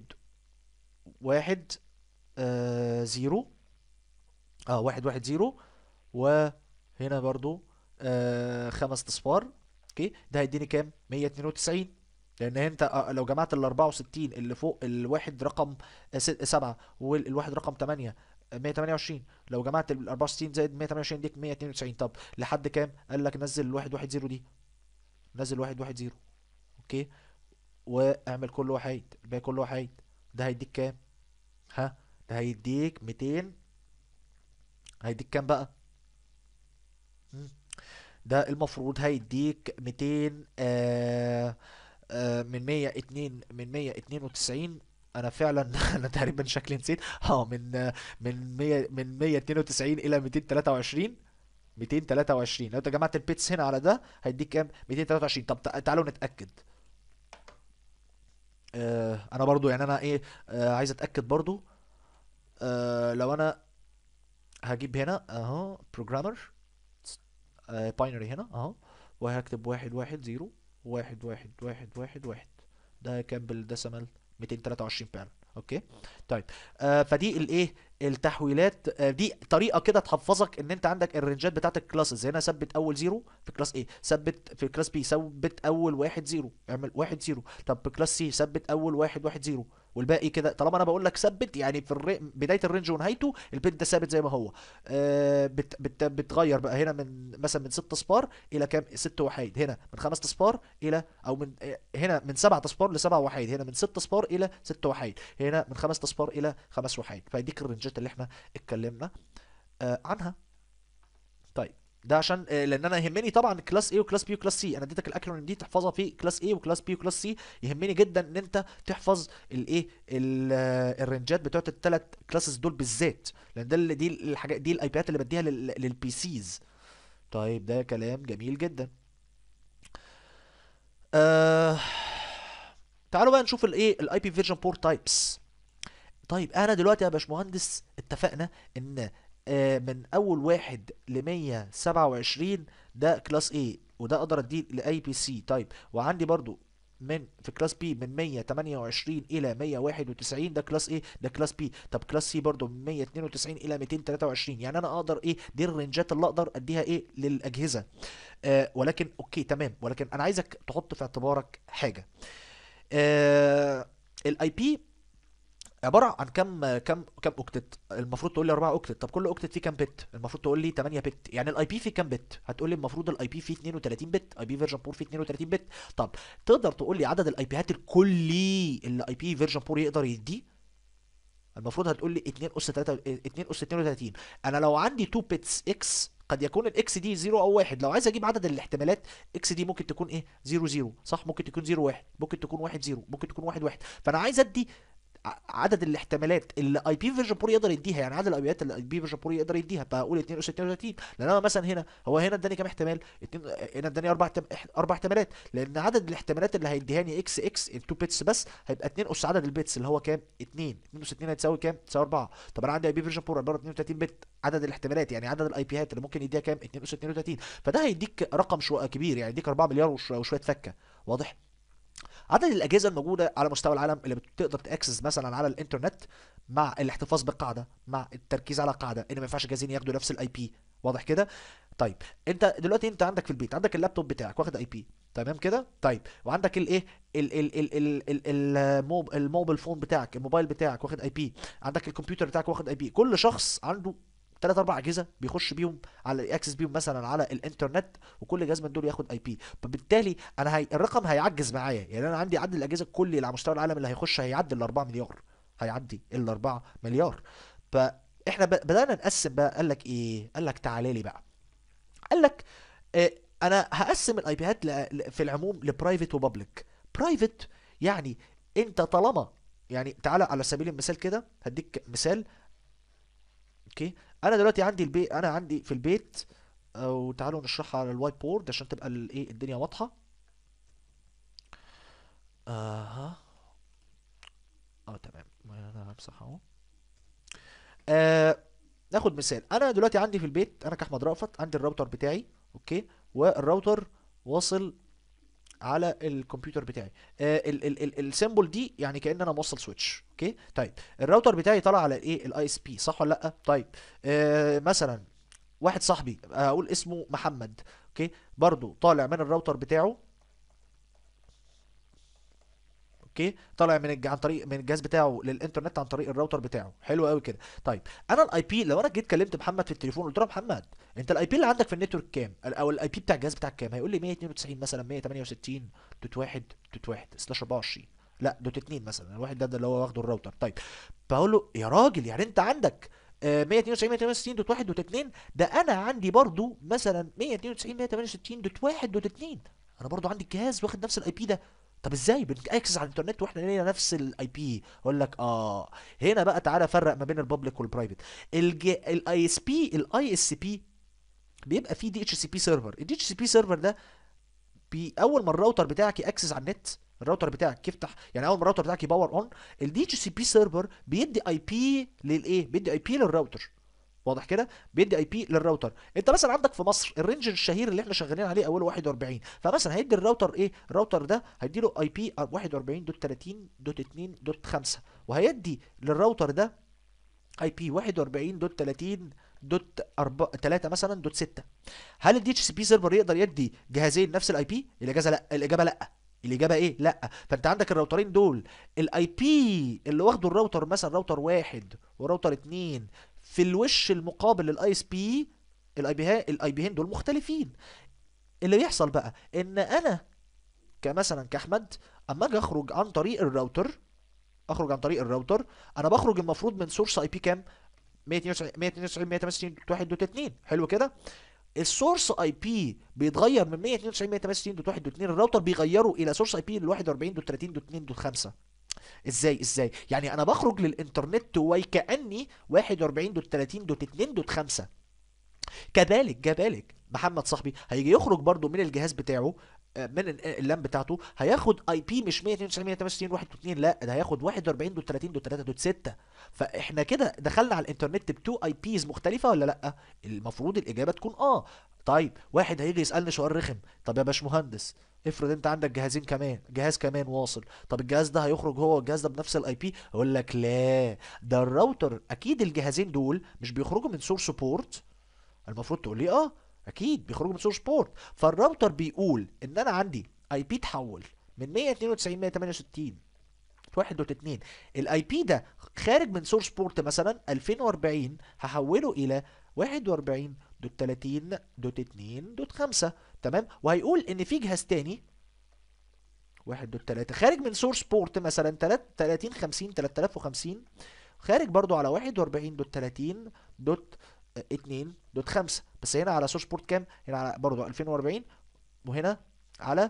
واحد آه زيرو اه واحد واحد زيرو وهنا برضو آه خمس اصفار اوكي ده هيديني كام 192 لان انت آه، لو جمعت ال 64 اللي فوق الواحد رقم 7 والواحد رقم 8 128 لو جمعت ال 64 زائد 128 ديك 192 طب لحد كام قال لك نزل الواحد واحد زيرو دي نزل واحد واحد زيرو اوكي واعمل كل وحيد الباقي كله وحيد ده هيديك كام ها ده هيديك 200 هيديك كام بقى مم. ده المفروض هيديك 200 آه آه من 102 من 192 انا فعلا انا تقريبا شكلي نسيت اه من آه، من 100 من 192 الى 223 223 لو انت جمعت البيتس هنا على ده هيديك كام 223 طب تع- تعالوا نتاكد آه انا برضو يعني انا ايه آه عايز اتاكد برضو آه لو انا هجيب هنا اهو بروجرامر باينري هنا اهو وهكتب واحد واحد زيرو واحد واحد واحد واحد واحد ده كام بالديسيمال 223 فعلا اوكي طيب آه فدي الايه التحويلات آه دي طريقه كده تحفظك ان انت عندك الرنجات بتاعت الكلاسز هنا ثبت اول زيرو في كلاس ايه ثبت في كلاس بي ثبت اول واحد زيرو اعمل واحد زيرو طب في كلاس سي ثبت اول واحد واحد زيرو والباقي كده طالما انا بقول لك ثبت يعني في الري... بدايه الرينج ونهايته البيت ده ثابت زي ما هو آه بت... بت... بتغير بقى هنا من مثلا من ست اصفار الى كام ست وحيد هنا من خمس اصفار الى او من آه، هنا من سبعة اصفار لسبعة وحيد هنا من ست اصفار الى ست وحيد هنا من خمس اصفار الى خمس وحيد فيديك الرنجات اللي احنا اتكلمنا آه عنها طيب ده عشان آه، لان انا يهمني طبعا كلاس A وكلاس B وكلاس C انا اديتك الاكرونيم دي تحفظها في كلاس A وكلاس B وكلاس C يهمني جدا ان انت تحفظ الايه ال- آه، الرنجات بتوعت الثلاث كلاسز دول بالذات لان ده اللي دي الحاجات دي الاي بيات اللي بديها للبي سيز طيب ده كلام جميل جدا آه... تعالوا بقى نشوف الايه الاي بي فيرجن بورت تايبس طيب انا دلوقتي يا باشمهندس اتفقنا ان آه، من اول واحد ل 127 ده كلاس A وده اقدر اديه لاي بي سي طيب وعندي برضو من في كلاس بي من 128 الى 191 ده كلاس A ده كلاس B طب كلاس سي برضو من 192 الى 223 يعني انا اقدر ايه دي الرنجات اللي اقدر اديها ايه للاجهزه آه ولكن اوكي تمام ولكن انا عايزك تحط في اعتبارك حاجه آه الاي بي عباره عن كم كم كم اوكتت المفروض تقول لي 4 اوكتت طب كل اوكتت فيه كام بت المفروض تقول لي 8 بت يعني الاي بي فيه كام بت هتقول لي المفروض الاي بي فيه 32 بت اي بي فيرجن 4 فيه 32 بت طب تقدر تقول لي عدد الاي بيات الكلي اللي اي بي فيرجن 4 يقدر يديه المفروض هتقول لي 2 اس 3 2 اس 32 انا لو عندي 2 بيتس اكس قد يكون الاكس دي 0 او 1 لو عايز اجيب عدد الاحتمالات اكس دي ممكن تكون ايه 0 0 صح ممكن تكون 0 1 ممكن تكون 1 0 ممكن تكون 1 1 فانا عايز ادي ع- عدد الاحتمالات اللي اي بي فيرجن 4 يقدر يديها يعني عدد الايبيات اللي اي بي فيرجن 4 يقدر يديها بقول 2 اس 32 لان انا مثلا هنا هو هنا اداني كام احتمال اتنين هنا اداني اربع احتم- اح- اربع احتمالات لان عدد الاحتمالات اللي هيديهاني اكس اكس ال 2 بيتس بس هيبقى 2 اس عدد البيتس اللي هو كام 2 2 اس 2 هتساوي كام تساوي 4 طب انا عندي اي بي فيرجن 4 عباره عن 32 بت عدد الاحتمالات يعني عدد الاي بيات اللي ممكن يديها كام 2 اس 32 فده هيديك رقم شو كبير يعني يديك 4 مليار وش- وشويه فكه واضح عدد الاجهزه الموجوده على مستوى العالم اللي بتقدر تاكسس مثلا على الانترنت مع الاحتفاظ بالقاعده مع التركيز على قاعده ان ما ينفعش جهازين ياخدوا نفس الاي بي واضح كده طيب انت دلوقتي انت عندك في البيت عندك اللابتوب بتاعك واخد اي بي تمام كده طيب وعندك الايه ال ال ال ال ال الموب الموبايل فون بتاعك الموبايل بتاعك واخد اي بي عندك الكمبيوتر بتاعك واخد اي بي كل شخص عنده ثلاث اربع اجهزه بيخش بيهم على اكسس بيهم مثلا على الانترنت وكل جهاز من دول ياخد اي بي فبالتالي انا هي الرقم هيعجز معايا يعني انا عندي عدد الاجهزه الكلي اللي على مستوى العالم اللي هيخش هيعدي ال 4 مليار هيعدي ال 4 مليار فاحنا ب- بدانا نقسم بقى قال لك ايه قال لك تعالى لي بقى قال لك آه، انا هقسم الاي بيهات ل- ل- في العموم لبرايفت وبابليك برايفت يعني انت طالما يعني تعالى على سبيل المثال كده هديك مثال اوكي انا دلوقتي عندي البيت انا عندي في البيت او تعالوا نشرحها على الوايت بورد عشان تبقى الايه الدنيا واضحه اها اه تمام ما انا همسح اهو آه ناخد مثال انا دلوقتي عندي في البيت انا كاحمد رأفت عندي الراوتر بتاعي اوكي والراوتر واصل على الكمبيوتر بتاعي آه ال ال ال السيمبل دي يعني كأن انا موصل سويتش اوكي طيب الراوتر بتاعي طالع على الايه الاي اس بي صح ولا لا طيب آه مثلا واحد صاحبي اقول اسمه محمد اوكي برضو طالع من الراوتر بتاعه اوكي طالع من الج... عن طريق من الجهاز بتاعه للانترنت عن طريق الراوتر بتاعه حلو قوي كده طيب انا الاي بي لو انا جيت كلمت محمد في التليفون قلت له يا محمد انت الاي بي اللي عندك في النتورك كام او الاي بي بتاع الجهاز بتاعك كام هيقول لي 192 مثلا 168 دوت 1 دوت 1 سلاش 24 لا دوت 2 مثلا الواحد ده, ده اللي هو واخده الراوتر طيب فاقول له يا راجل يعني انت عندك آه، 192 168 دوت 1 دوت 2 ده انا عندي برضو مثلا 192 168 دوت 1 دوت 2 انا برضو عندي الجهاز واخد نفس الاي بي ده طب ازاي بنأكسس على الانترنت واحنا لينا نفس الاي بي اقول لك اه هنا بقى تعالى فرق ما بين البابليك والبرايفت الاي اس بي الاي اس بي بيبقى فيه دي اتش سي بي سيرفر الدي اتش سي بي سيرفر ده بي اول ما الراوتر بتاعك ياكسس على النت الراوتر بتاعك يفتح يعني اول ما الراوتر بتاعك يباور اون الدي اتش سي بي سيرفر بيدي اي بي للايه بيدي اي بي للراوتر واضح كده بيدي اي بي للراوتر انت مثلا عندك في مصر الرينج الشهير اللي احنا شغالين عليه اوله 41 فمثلا هيدي الراوتر ايه الراوتر ده هيدي له اي بي 41.30.2.5 وهيدي للراوتر ده اي بي 41.30 دوت 3 مثلا دوت 6 هل الدي اتش سي بي سيرفر يقدر يدي جهازين نفس الاي بي الاجابه لا الاجابه لا الاجابه ايه لا فانت عندك الراوترين دول الاي بي اللي واخده الراوتر مثلا راوتر واحد وراوتر اتنين في الوش المقابل للاي اس بي الاي بي الاي بيين دول مختلفين اللي بيحصل بقى ان انا كمثلا كاحمد اما اجي اخرج عن طريق الراوتر اخرج عن طريق الراوتر انا بخرج المفروض من سورس اي بي كام 192 192 168 1 دوت 2 حلو كده السورس اي بي بيتغير من 192 168 دوت 1 دوت 2 الراوتر بيغيره الى سورس اي بي ل 41 دوت 30 دوت 2 دوت 5 ازاي ازاي يعني انا بخرج للانترنت وكاني 41 دوت 30 دوت 2 دوت 5 كذلك كذلك محمد صاحبي هيجي يخرج برضو من الجهاز بتاعه آه، من ال- اللان بتاعته هياخد اي بي مش 192 168 1 2 لا ده هياخد 41 دوت 30 دوت 3 دوت 6 فاحنا كده دخلنا على الانترنت بتو اي بيز مختلفه ولا لا المفروض الاجابه تكون اه طيب واحد هيجي يسالني سؤال رخم طب يا باشمهندس افرض انت عندك جهازين كمان جهاز كمان واصل طب الجهاز ده هيخرج هو والجهاز ده بنفس الاي بي اقول لك لا ده الراوتر اكيد الجهازين دول مش بيخرجوا من سورس بورت المفروض تقول لي اه اكيد بيخرجوا من سورس بورت فالراوتر بيقول ان انا عندي اي بي تحول من 192 168 واحد دوت اتنين الاي بي ده خارج من سورس بورت مثلا 2040 هحوله الى 41 دوت 30 دوت 2 دوت 5 تمام وهيقول ان في جهاز تاني واحد دوت تلاتة خارج من سورس بورت مثلا تلات- 30 50 3050 خارج برضو على 41 دوت 30 دوت 2 دوت 5 بس هنا على سورس بورت كام هنا على برضو 2040 وهنا على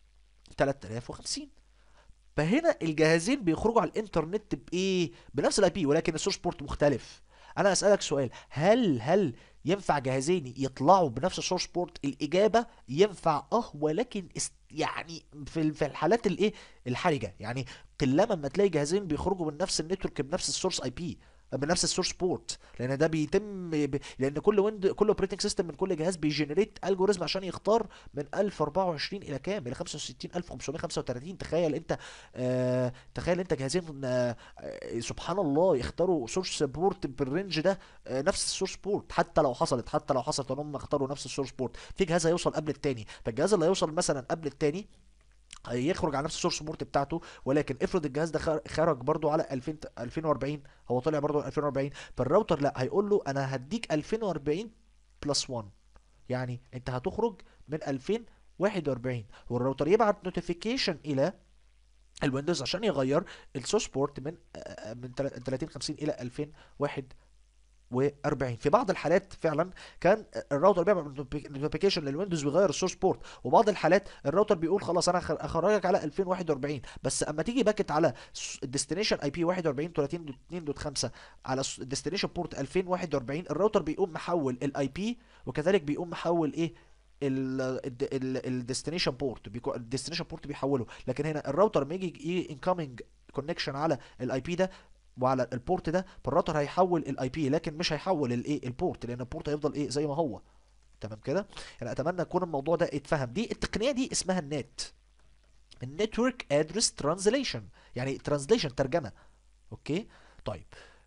3050 فهنا الجهازين بيخرجوا على الانترنت بايه بنفس الاي بي ولكن السورس بورت مختلف انا اسالك سؤال هل هل ينفع جهازين يطلعوا بنفس السورس بورت الاجابه ينفع اه ولكن است يعني في ال- في الحالات الايه الحرجه يعني قلما ما تلاقي جهازين بيخرجوا من نفس النتورك بنفس السورس اي بي بنفس السورس بورت لان ده بيتم ب... لان كل ويند كل اوبريتنج سيستم من كل جهاز بيجنريت الجوريزم عشان يختار من 1024 الى كام الى 65535 تخيل انت آه... تخيل انت جهازين آه... آه، سبحان الله يختاروا سورس بورت بالرينج ده آه... نفس السورس بورت حتى لو حصلت حتى لو حصلت ان هم اختاروا نفس السورس بورت في جهاز هيوصل قبل التاني فالجهاز اللي هيوصل مثلا قبل التاني يخرج على نفس السورس بورت بتاعته ولكن افرض الجهاز ده خر- خرج برضو على 2000 2040 هو طلع برضو 2040 فالراوتر لا هيقول له انا هديك 2040 بلس 1 يعني انت هتخرج من 2041 والراوتر يبعت نوتيفيكيشن الى الويندوز عشان يغير السورس بورت من آه، من 3050 الى 2041 و40 في بعض الحالات فعلا كان الراوتر بيعمل نوتيفيكيشن للويندوز ويغير السورس بورت وبعض الحالات الراوتر بيقول خلاص انا هخ- هخرجك على 2041 بس اما تيجي باكت على الديستنيشن اي بي 41 30.2.5 على الديستنيشن بورت 2041 الراوتر بيقوم محول الاي بي وكذلك بيقوم محول ايه الديستنيشن بورت الديستنيشن بورت بيحوله لكن هنا الراوتر لما يجي انكoming كونكشن على الاي بي ده وعلى البورت ده فالراوتر هيحول الاي بي لكن مش هيحول الايه البورت لان البورت هيفضل ايه زي ما هو تمام كده يعني اتمنى يكون الموضوع ده اتفهم دي التقنيه دي اسمها النت النتورك ادرس ترانزليشن يعني ترانزليشن ترجمه اوكي طيب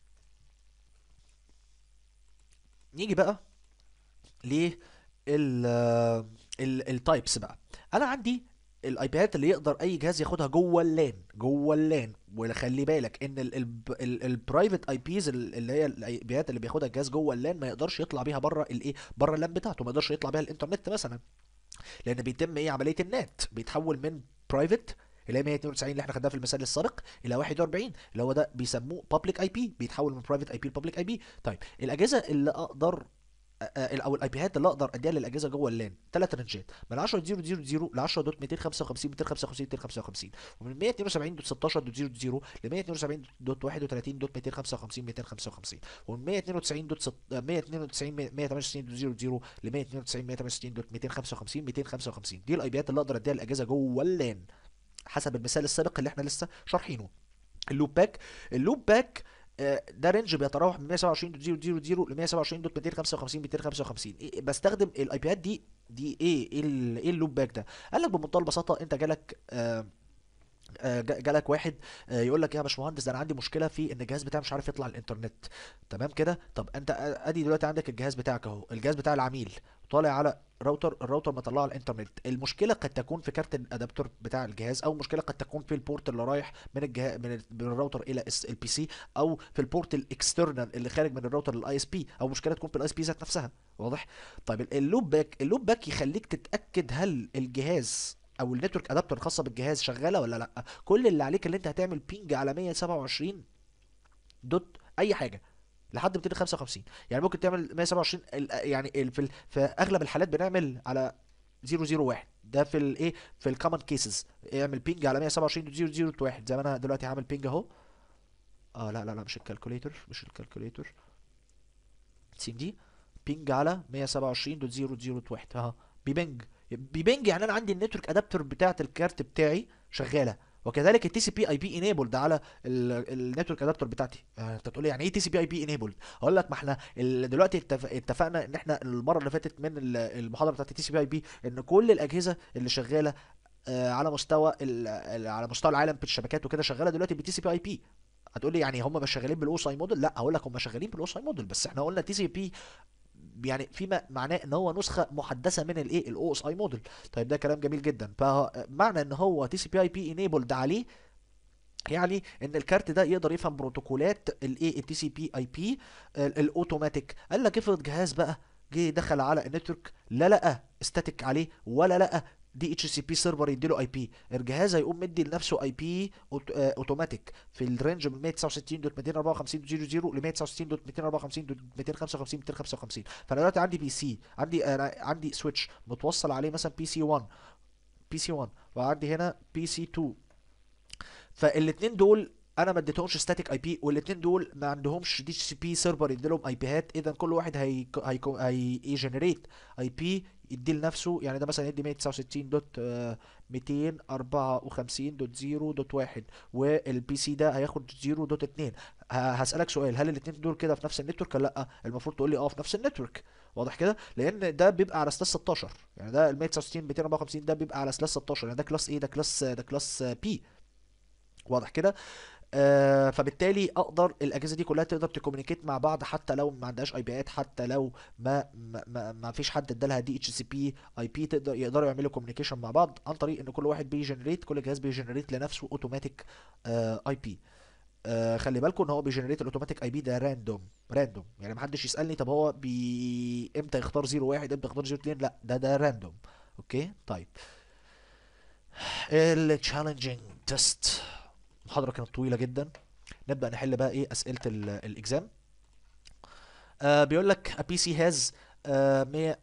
نيجي بقى ل التايبس بقى انا عندي الاي بيات اللي يقدر اي جهاز ياخدها جوه اللان جوه اللان وخلي بالك ان البرايفت اي بيز اللي هي الاي بيات اللي بياخدها الجهاز جوه اللان ما يقدرش يطلع بيها بره الايه بره اللان بتاعته ما يقدرش يطلع بيها الانترنت مثلا لان بيتم ايه عمليه النت بيتحول من برايفت اللي هي 192 اللي احنا خدناها في المثال السابق الى 41 اللي هو ده بيسموه بابليك اي بي بيتحول من برايفت اي بي لبابليك اي بي طيب الاجهزه اللي اقدر آه، آه، او الاي بيهات اللي اقدر اديها للاجهزه جوه اللان ثلاث رنجات من 10 0 0 0 ل 10 دوت 255 255 255 ومن 172 دوت 16 دوت 0 0 ل 172 دوت 31 دوت 255 255 ومن 192 دوت ست- آه، 192 168 دوت 0 0 ل 192 168 دوت 255 255 دي الاي بيات اللي اقدر اديها للاجهزه جوه اللان حسب المثال السابق اللي احنا لسه شارحينه اللوب باك اللوب باك آه، ده رينج بيتراوح من 127.000 ل 127.255 255 إيه- بستخدم الاي بيات دي دي ايه ايه ال- ايه اللوب باك ده قال لك بمنتهى البساطه انت جالك آه آه، جا- جالك واحد آه، يقول لك يا باشمهندس ده انا عندي مشكله في ان الجهاز بتاعي مش عارف يطلع الانترنت تمام كده طب انت آه، ادي دلوقتي عندك الجهاز بتاعك اهو الجهاز بتاع العميل طالع على راوتر الراوتر مطلعه على الانترنت المشكله قد تكون في كارت الادابتور بتاع الجهاز او مشكله قد تكون في البورت اللي رايح من الجهاز من, ال- من الراوتر الى البي سي او في البورت الاكسترنال اللي خارج من الراوتر للاي اس بي او مشكله تكون في الاي اس بي ذات نفسها واضح طيب ال- اللوب باك اللوب باك يخليك تتاكد هل الجهاز او النتورك ادابتور الخاصه بالجهاز شغاله ولا لا كل اللي عليك اللي انت هتعمل بينج على 127 دوت اي حاجه لحد 255 يعني ممكن تعمل 127 ال- يعني ال- في ال- في اغلب الحالات بنعمل على 001 ده في الايه في الكومن كيسز اعمل بينج على 127.0.0.1 زي ما انا دلوقتي هعمل بينج اهو اه لا لا لا مش الكالكوليتر مش الكالكوليتر سيم دي بينج على 127.0.0.1 اها بيبنج بيبنج يعني انا عندي النتورك ادابتور بتاعه الكارت بتاعي شغاله وكذلك التي سي بي اي بي انيبلد على النتورك ادابتور بتاعتي آه، انت تقول لي يعني ايه تي سي بي اي بي انيبلد اقول لك ما احنا ال- دلوقتي اتف- اتفقنا ان احنا المره اللي فاتت من ال- المحاضره بتاعت التي سي بي اي بي ان كل الاجهزه اللي شغاله آه، على مستوى ال- ال- على مستوى العالم في الشبكات وكده شغاله دلوقتي بالتي سي بي اي بي هتقول لي يعني هم مش شغالين بالاو اس اي موديل لا هقول لك هم شغالين بالاو اس اي موديل بس احنا قلنا تي سي بي يعني فيما معناه ان هو نسخه محدثه من الايه الاو اس اي موديل طيب ده كلام جميل جدا فمعنى ان هو تي سي بي اي بي انيبلد عليه يعني ان الكارت ده يقدر يفهم بروتوكولات الايه التي سي بي اي بي الاوتوماتيك قال لك افرض جهاز بقى جه دخل على النتورك لا لقى استاتيك عليه ولا لقى دي اتش سي بي سيرفر يديله اي بي الجهاز هيقوم مدي لنفسه اي بي اوتوماتيك في الرينج من 169.254.00 ل 169.254.255 فانا دلوقتي عندي بي سي عندي انا عندي سويتش متوصل عليه مثلا بي سي 1 بي سي 1 وعندي هنا بي سي 2 فالاثنين دول انا ما اديتهمش ستاتيك اي بي والاثنين دول ما عندهمش دي سي بي سيرفر يدي لهم اي بيهات اذا كل واحد هي هي هي يجنريت اي بي يدي لنفسه يعني ده مثلا يدي 169 دوت 254 دوت 0 دوت 1 والبي سي ده هياخد 0 دوت 2 ه- هسألك سؤال هل الاتنين دول كده في نفس النتورك ولا لا المفروض تقول لي اه في نفس النتورك واضح كده لان ده بيبقى على سلاش 16 يعني ده ال 169 254 ده بيبقى على سلاش 16 يعني ده كلاس ايه ده كلاس ده كلاس بي واضح كده آه فبالتالي اقدر الاجهزه دي كلها تقدر تكومينيكيت مع بعض حتى لو ما عندهاش اي بيات حتى لو ما ما, ما, ما فيش حد ادالها دي اتش سي بي اي بي تقدر يقدروا يعملوا كوميونيكيشن مع بعض عن طريق ان كل واحد بيجنريت كل جهاز بيجنريت لنفسه اوتوماتيك اي بي آه خلي بالكم ان هو بيجنريت الاوتوماتيك اي بي ده راندوم راندوم يعني محدش يسالني طب هو بي امتى يختار 01 امتى يختار 02 لا ده ده راندوم اوكي طيب التشالنجينج تيست المحاضره كانت طويله جدا نبدا نحل بقى ايه اسئله ال- الاكزام آه بيقول لك a PC has آه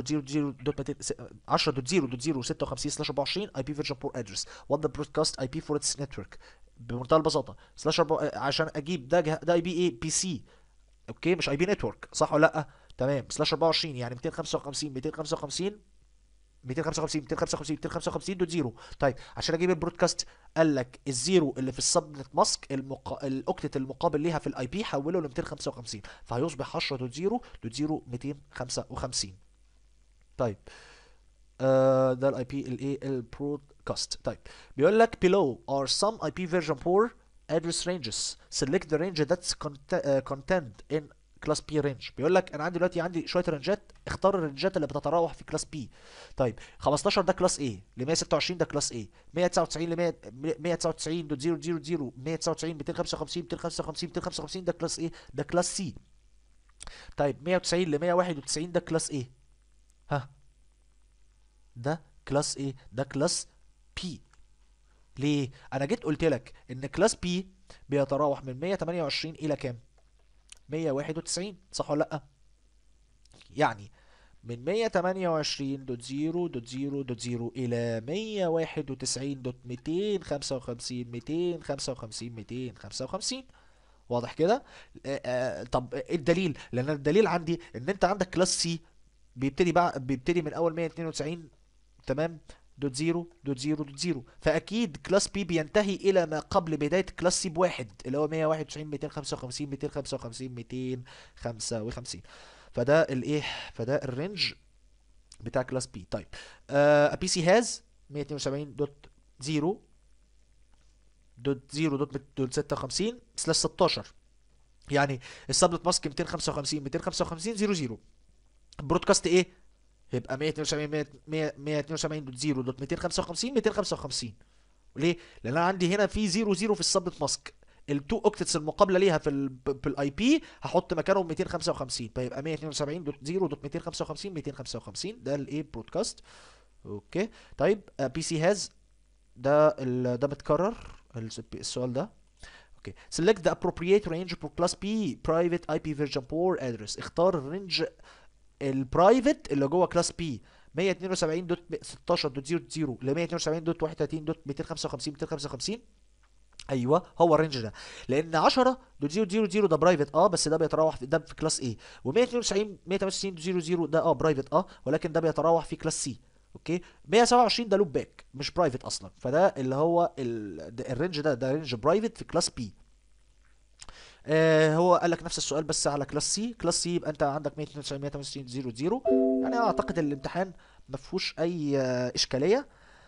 110.0.0.10.0.056 سلاش 24 IP version port address what the broadcast IP for its network بمنتهى البساطه سلاش عشان اجيب ده جه- ده اي بي ايه بي سي اوكي مش اي بي نتورك صح ولا لا تمام سلاش 24 يعني 255 255 255 255 255 دوت زيرو طيب عشان اجيب البرودكاست قال لك الزيرو اللي في السبنت ماسك المق... الاوكتت المقابل ليها في الاي بي حوله ل 255 فهيصبح 10 دوت زيرو دوت زيرو 255 طيب آه ده الاي بي الايه البرودكاست طيب بيقول لك below are some IP version 4 address ranges select the range that's cont- uh, contained in كلاس بي رينج بيقول لك انا عندي دلوقتي عندي شويه رينجات اختار الرينجات اللي بتتراوح في كلاس بي طيب 15 ده كلاس A ل 126 ده كلاس A 199 ل 100 199 دوت 0 0 0 199 255 255 255 ده كلاس A ده كلاس C طيب 190 ل 191 ده كلاس A ها ده كلاس A ده كلاس P ليه انا جيت قلت لك ان كلاس B بيتراوح من 128 الى كام 191 صح ولا لا يعني من 128.0.0.0 إلى 191.255 255 255 واضح كده؟ آه، آه، طب ايه الدليل؟ لأن الدليل عندي إن أنت عندك كلاس سي بيبتدي بقى بيبتدي من أول 192 تمام دوت زيرو دوت زيرو دوت زيرو فأكيد كلاس بي بينتهي إلى ما قبل بداية كلاس سي بواحد اللي هو 191 255 255 255 فده الايه فده الرينج بتاع كلاس بي طيب آه بي سي هاز 172 دوت 0 دوت 0 دوت دوت 56 سلاش 16 يعني السبلت ماسك 255 255 0 0 البرودكاست ايه يبقى 172 172 دوت 0 دوت 255 255 ليه لان انا عندي هنا في 0 0 في السبلت ماسك التو اوكتتس المقابله ليها في ال في الاي بي هحط مكانهم 255 فيبقى 172 دوت 0 دوت 255 255 ده الايه برودكاست اوكي طيب بي سي هاز ده ال- ده متكرر الس- السؤال ده اوكي select the appropriate range for class B private IP version 4 address اختار الرينج البرايفت اللي جوه كلاس بي 172 دوت 16 دوت 0 0 ل 172 دوت 31 دوت 255 255 ايوه هو الرينج ده لان 10 دوت 0 0 0 ده برايفت اه بس ده بيتراوح في ده في كلاس ايه و192 168 دوت 0 0 ده اه برايفت اه ولكن ده بيتراوح في كلاس سي اوكي 127 ده لوب باك مش برايفت اصلا فده اللي هو ال- ده- الرينج ده ده رينج برايفت في كلاس بي آه هو قال لك نفس السؤال بس على كلاس سي كلاس سي يبقى انت عندك 192 168 0 0 يعني اعتقد الامتحان ما فيهوش اي آه، اشكاليه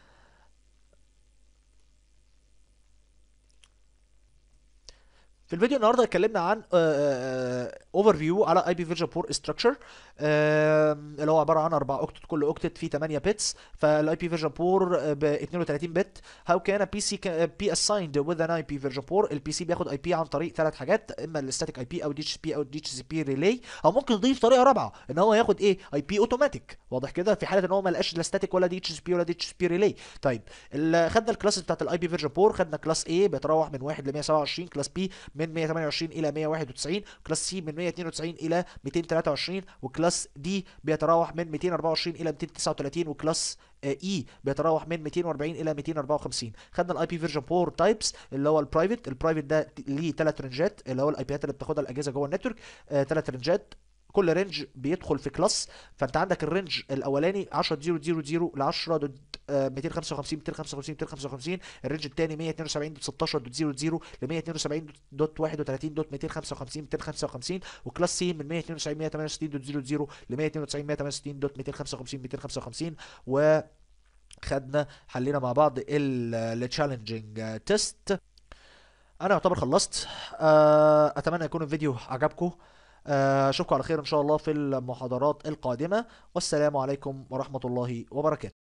في الفيديو النهارده اتكلمنا عن اوفر فيو على اي بي فيرجن 4 ستراكشر اللي هو عباره عن 4 اوكتت كل اوكتت فيه 8 بيتس فالاي بي فيرجن 4 ب 32 بت هاو كان بي سي بي اسايند وذ ان اي بي فيرجن 4 البي سي بياخد اي بي عن طريق ثلاث حاجات اما الستاتيك اي بي او دي اتش بي او دي اتش سي بي ريلي او ممكن نضيف طريقه رابعه ان هو ياخد ايه اي بي اوتوماتيك واضح كده في حاله ان هو ما لقاش لا ستاتيك ولا دي اتش سي بي ولا دي اتش سي بي ريلي طيب ال- خدنا الكلاسز بتاعت الاي بي فيرجن 4 خدنا كلاس A بيتراوح من 1 ل 127 كلاس B من 128 الى 191 كلاس C من 192 الى 223 وكلاس D بيتراوح من 224 الى 239 وكلاس اي بيتراوح من 240 الى 254 خدنا الاي بي فيرجن 4 تايبس اللي هو البرايفت البرايفت ده ليه ثلاث رنجات اللي هو الاي بيات اللي بتاخدها الاجهزه جوه النتورك ثلاث رنجات كل رينج بيدخل في كلاس فانت عندك الرينج الاولاني 10 0 0 0 ل 10 آه، 255 255 255 الرينج الثاني 172 دوت 16 دوت 0 0 ل 172 دوت 31 دوت 255 255 وكلاس سي من 192 168 دوت 0 0 ل 192 168 دوت 255 255 و خدنا حلينا مع بعض التشالنجينج تيست انا يعتبر خلصت آه، اتمنى يكون الفيديو عجبكم آه، اشوفكم على خير ان شاء الله في المحاضرات القادمة والسلام عليكم ورحمة الله وبركاته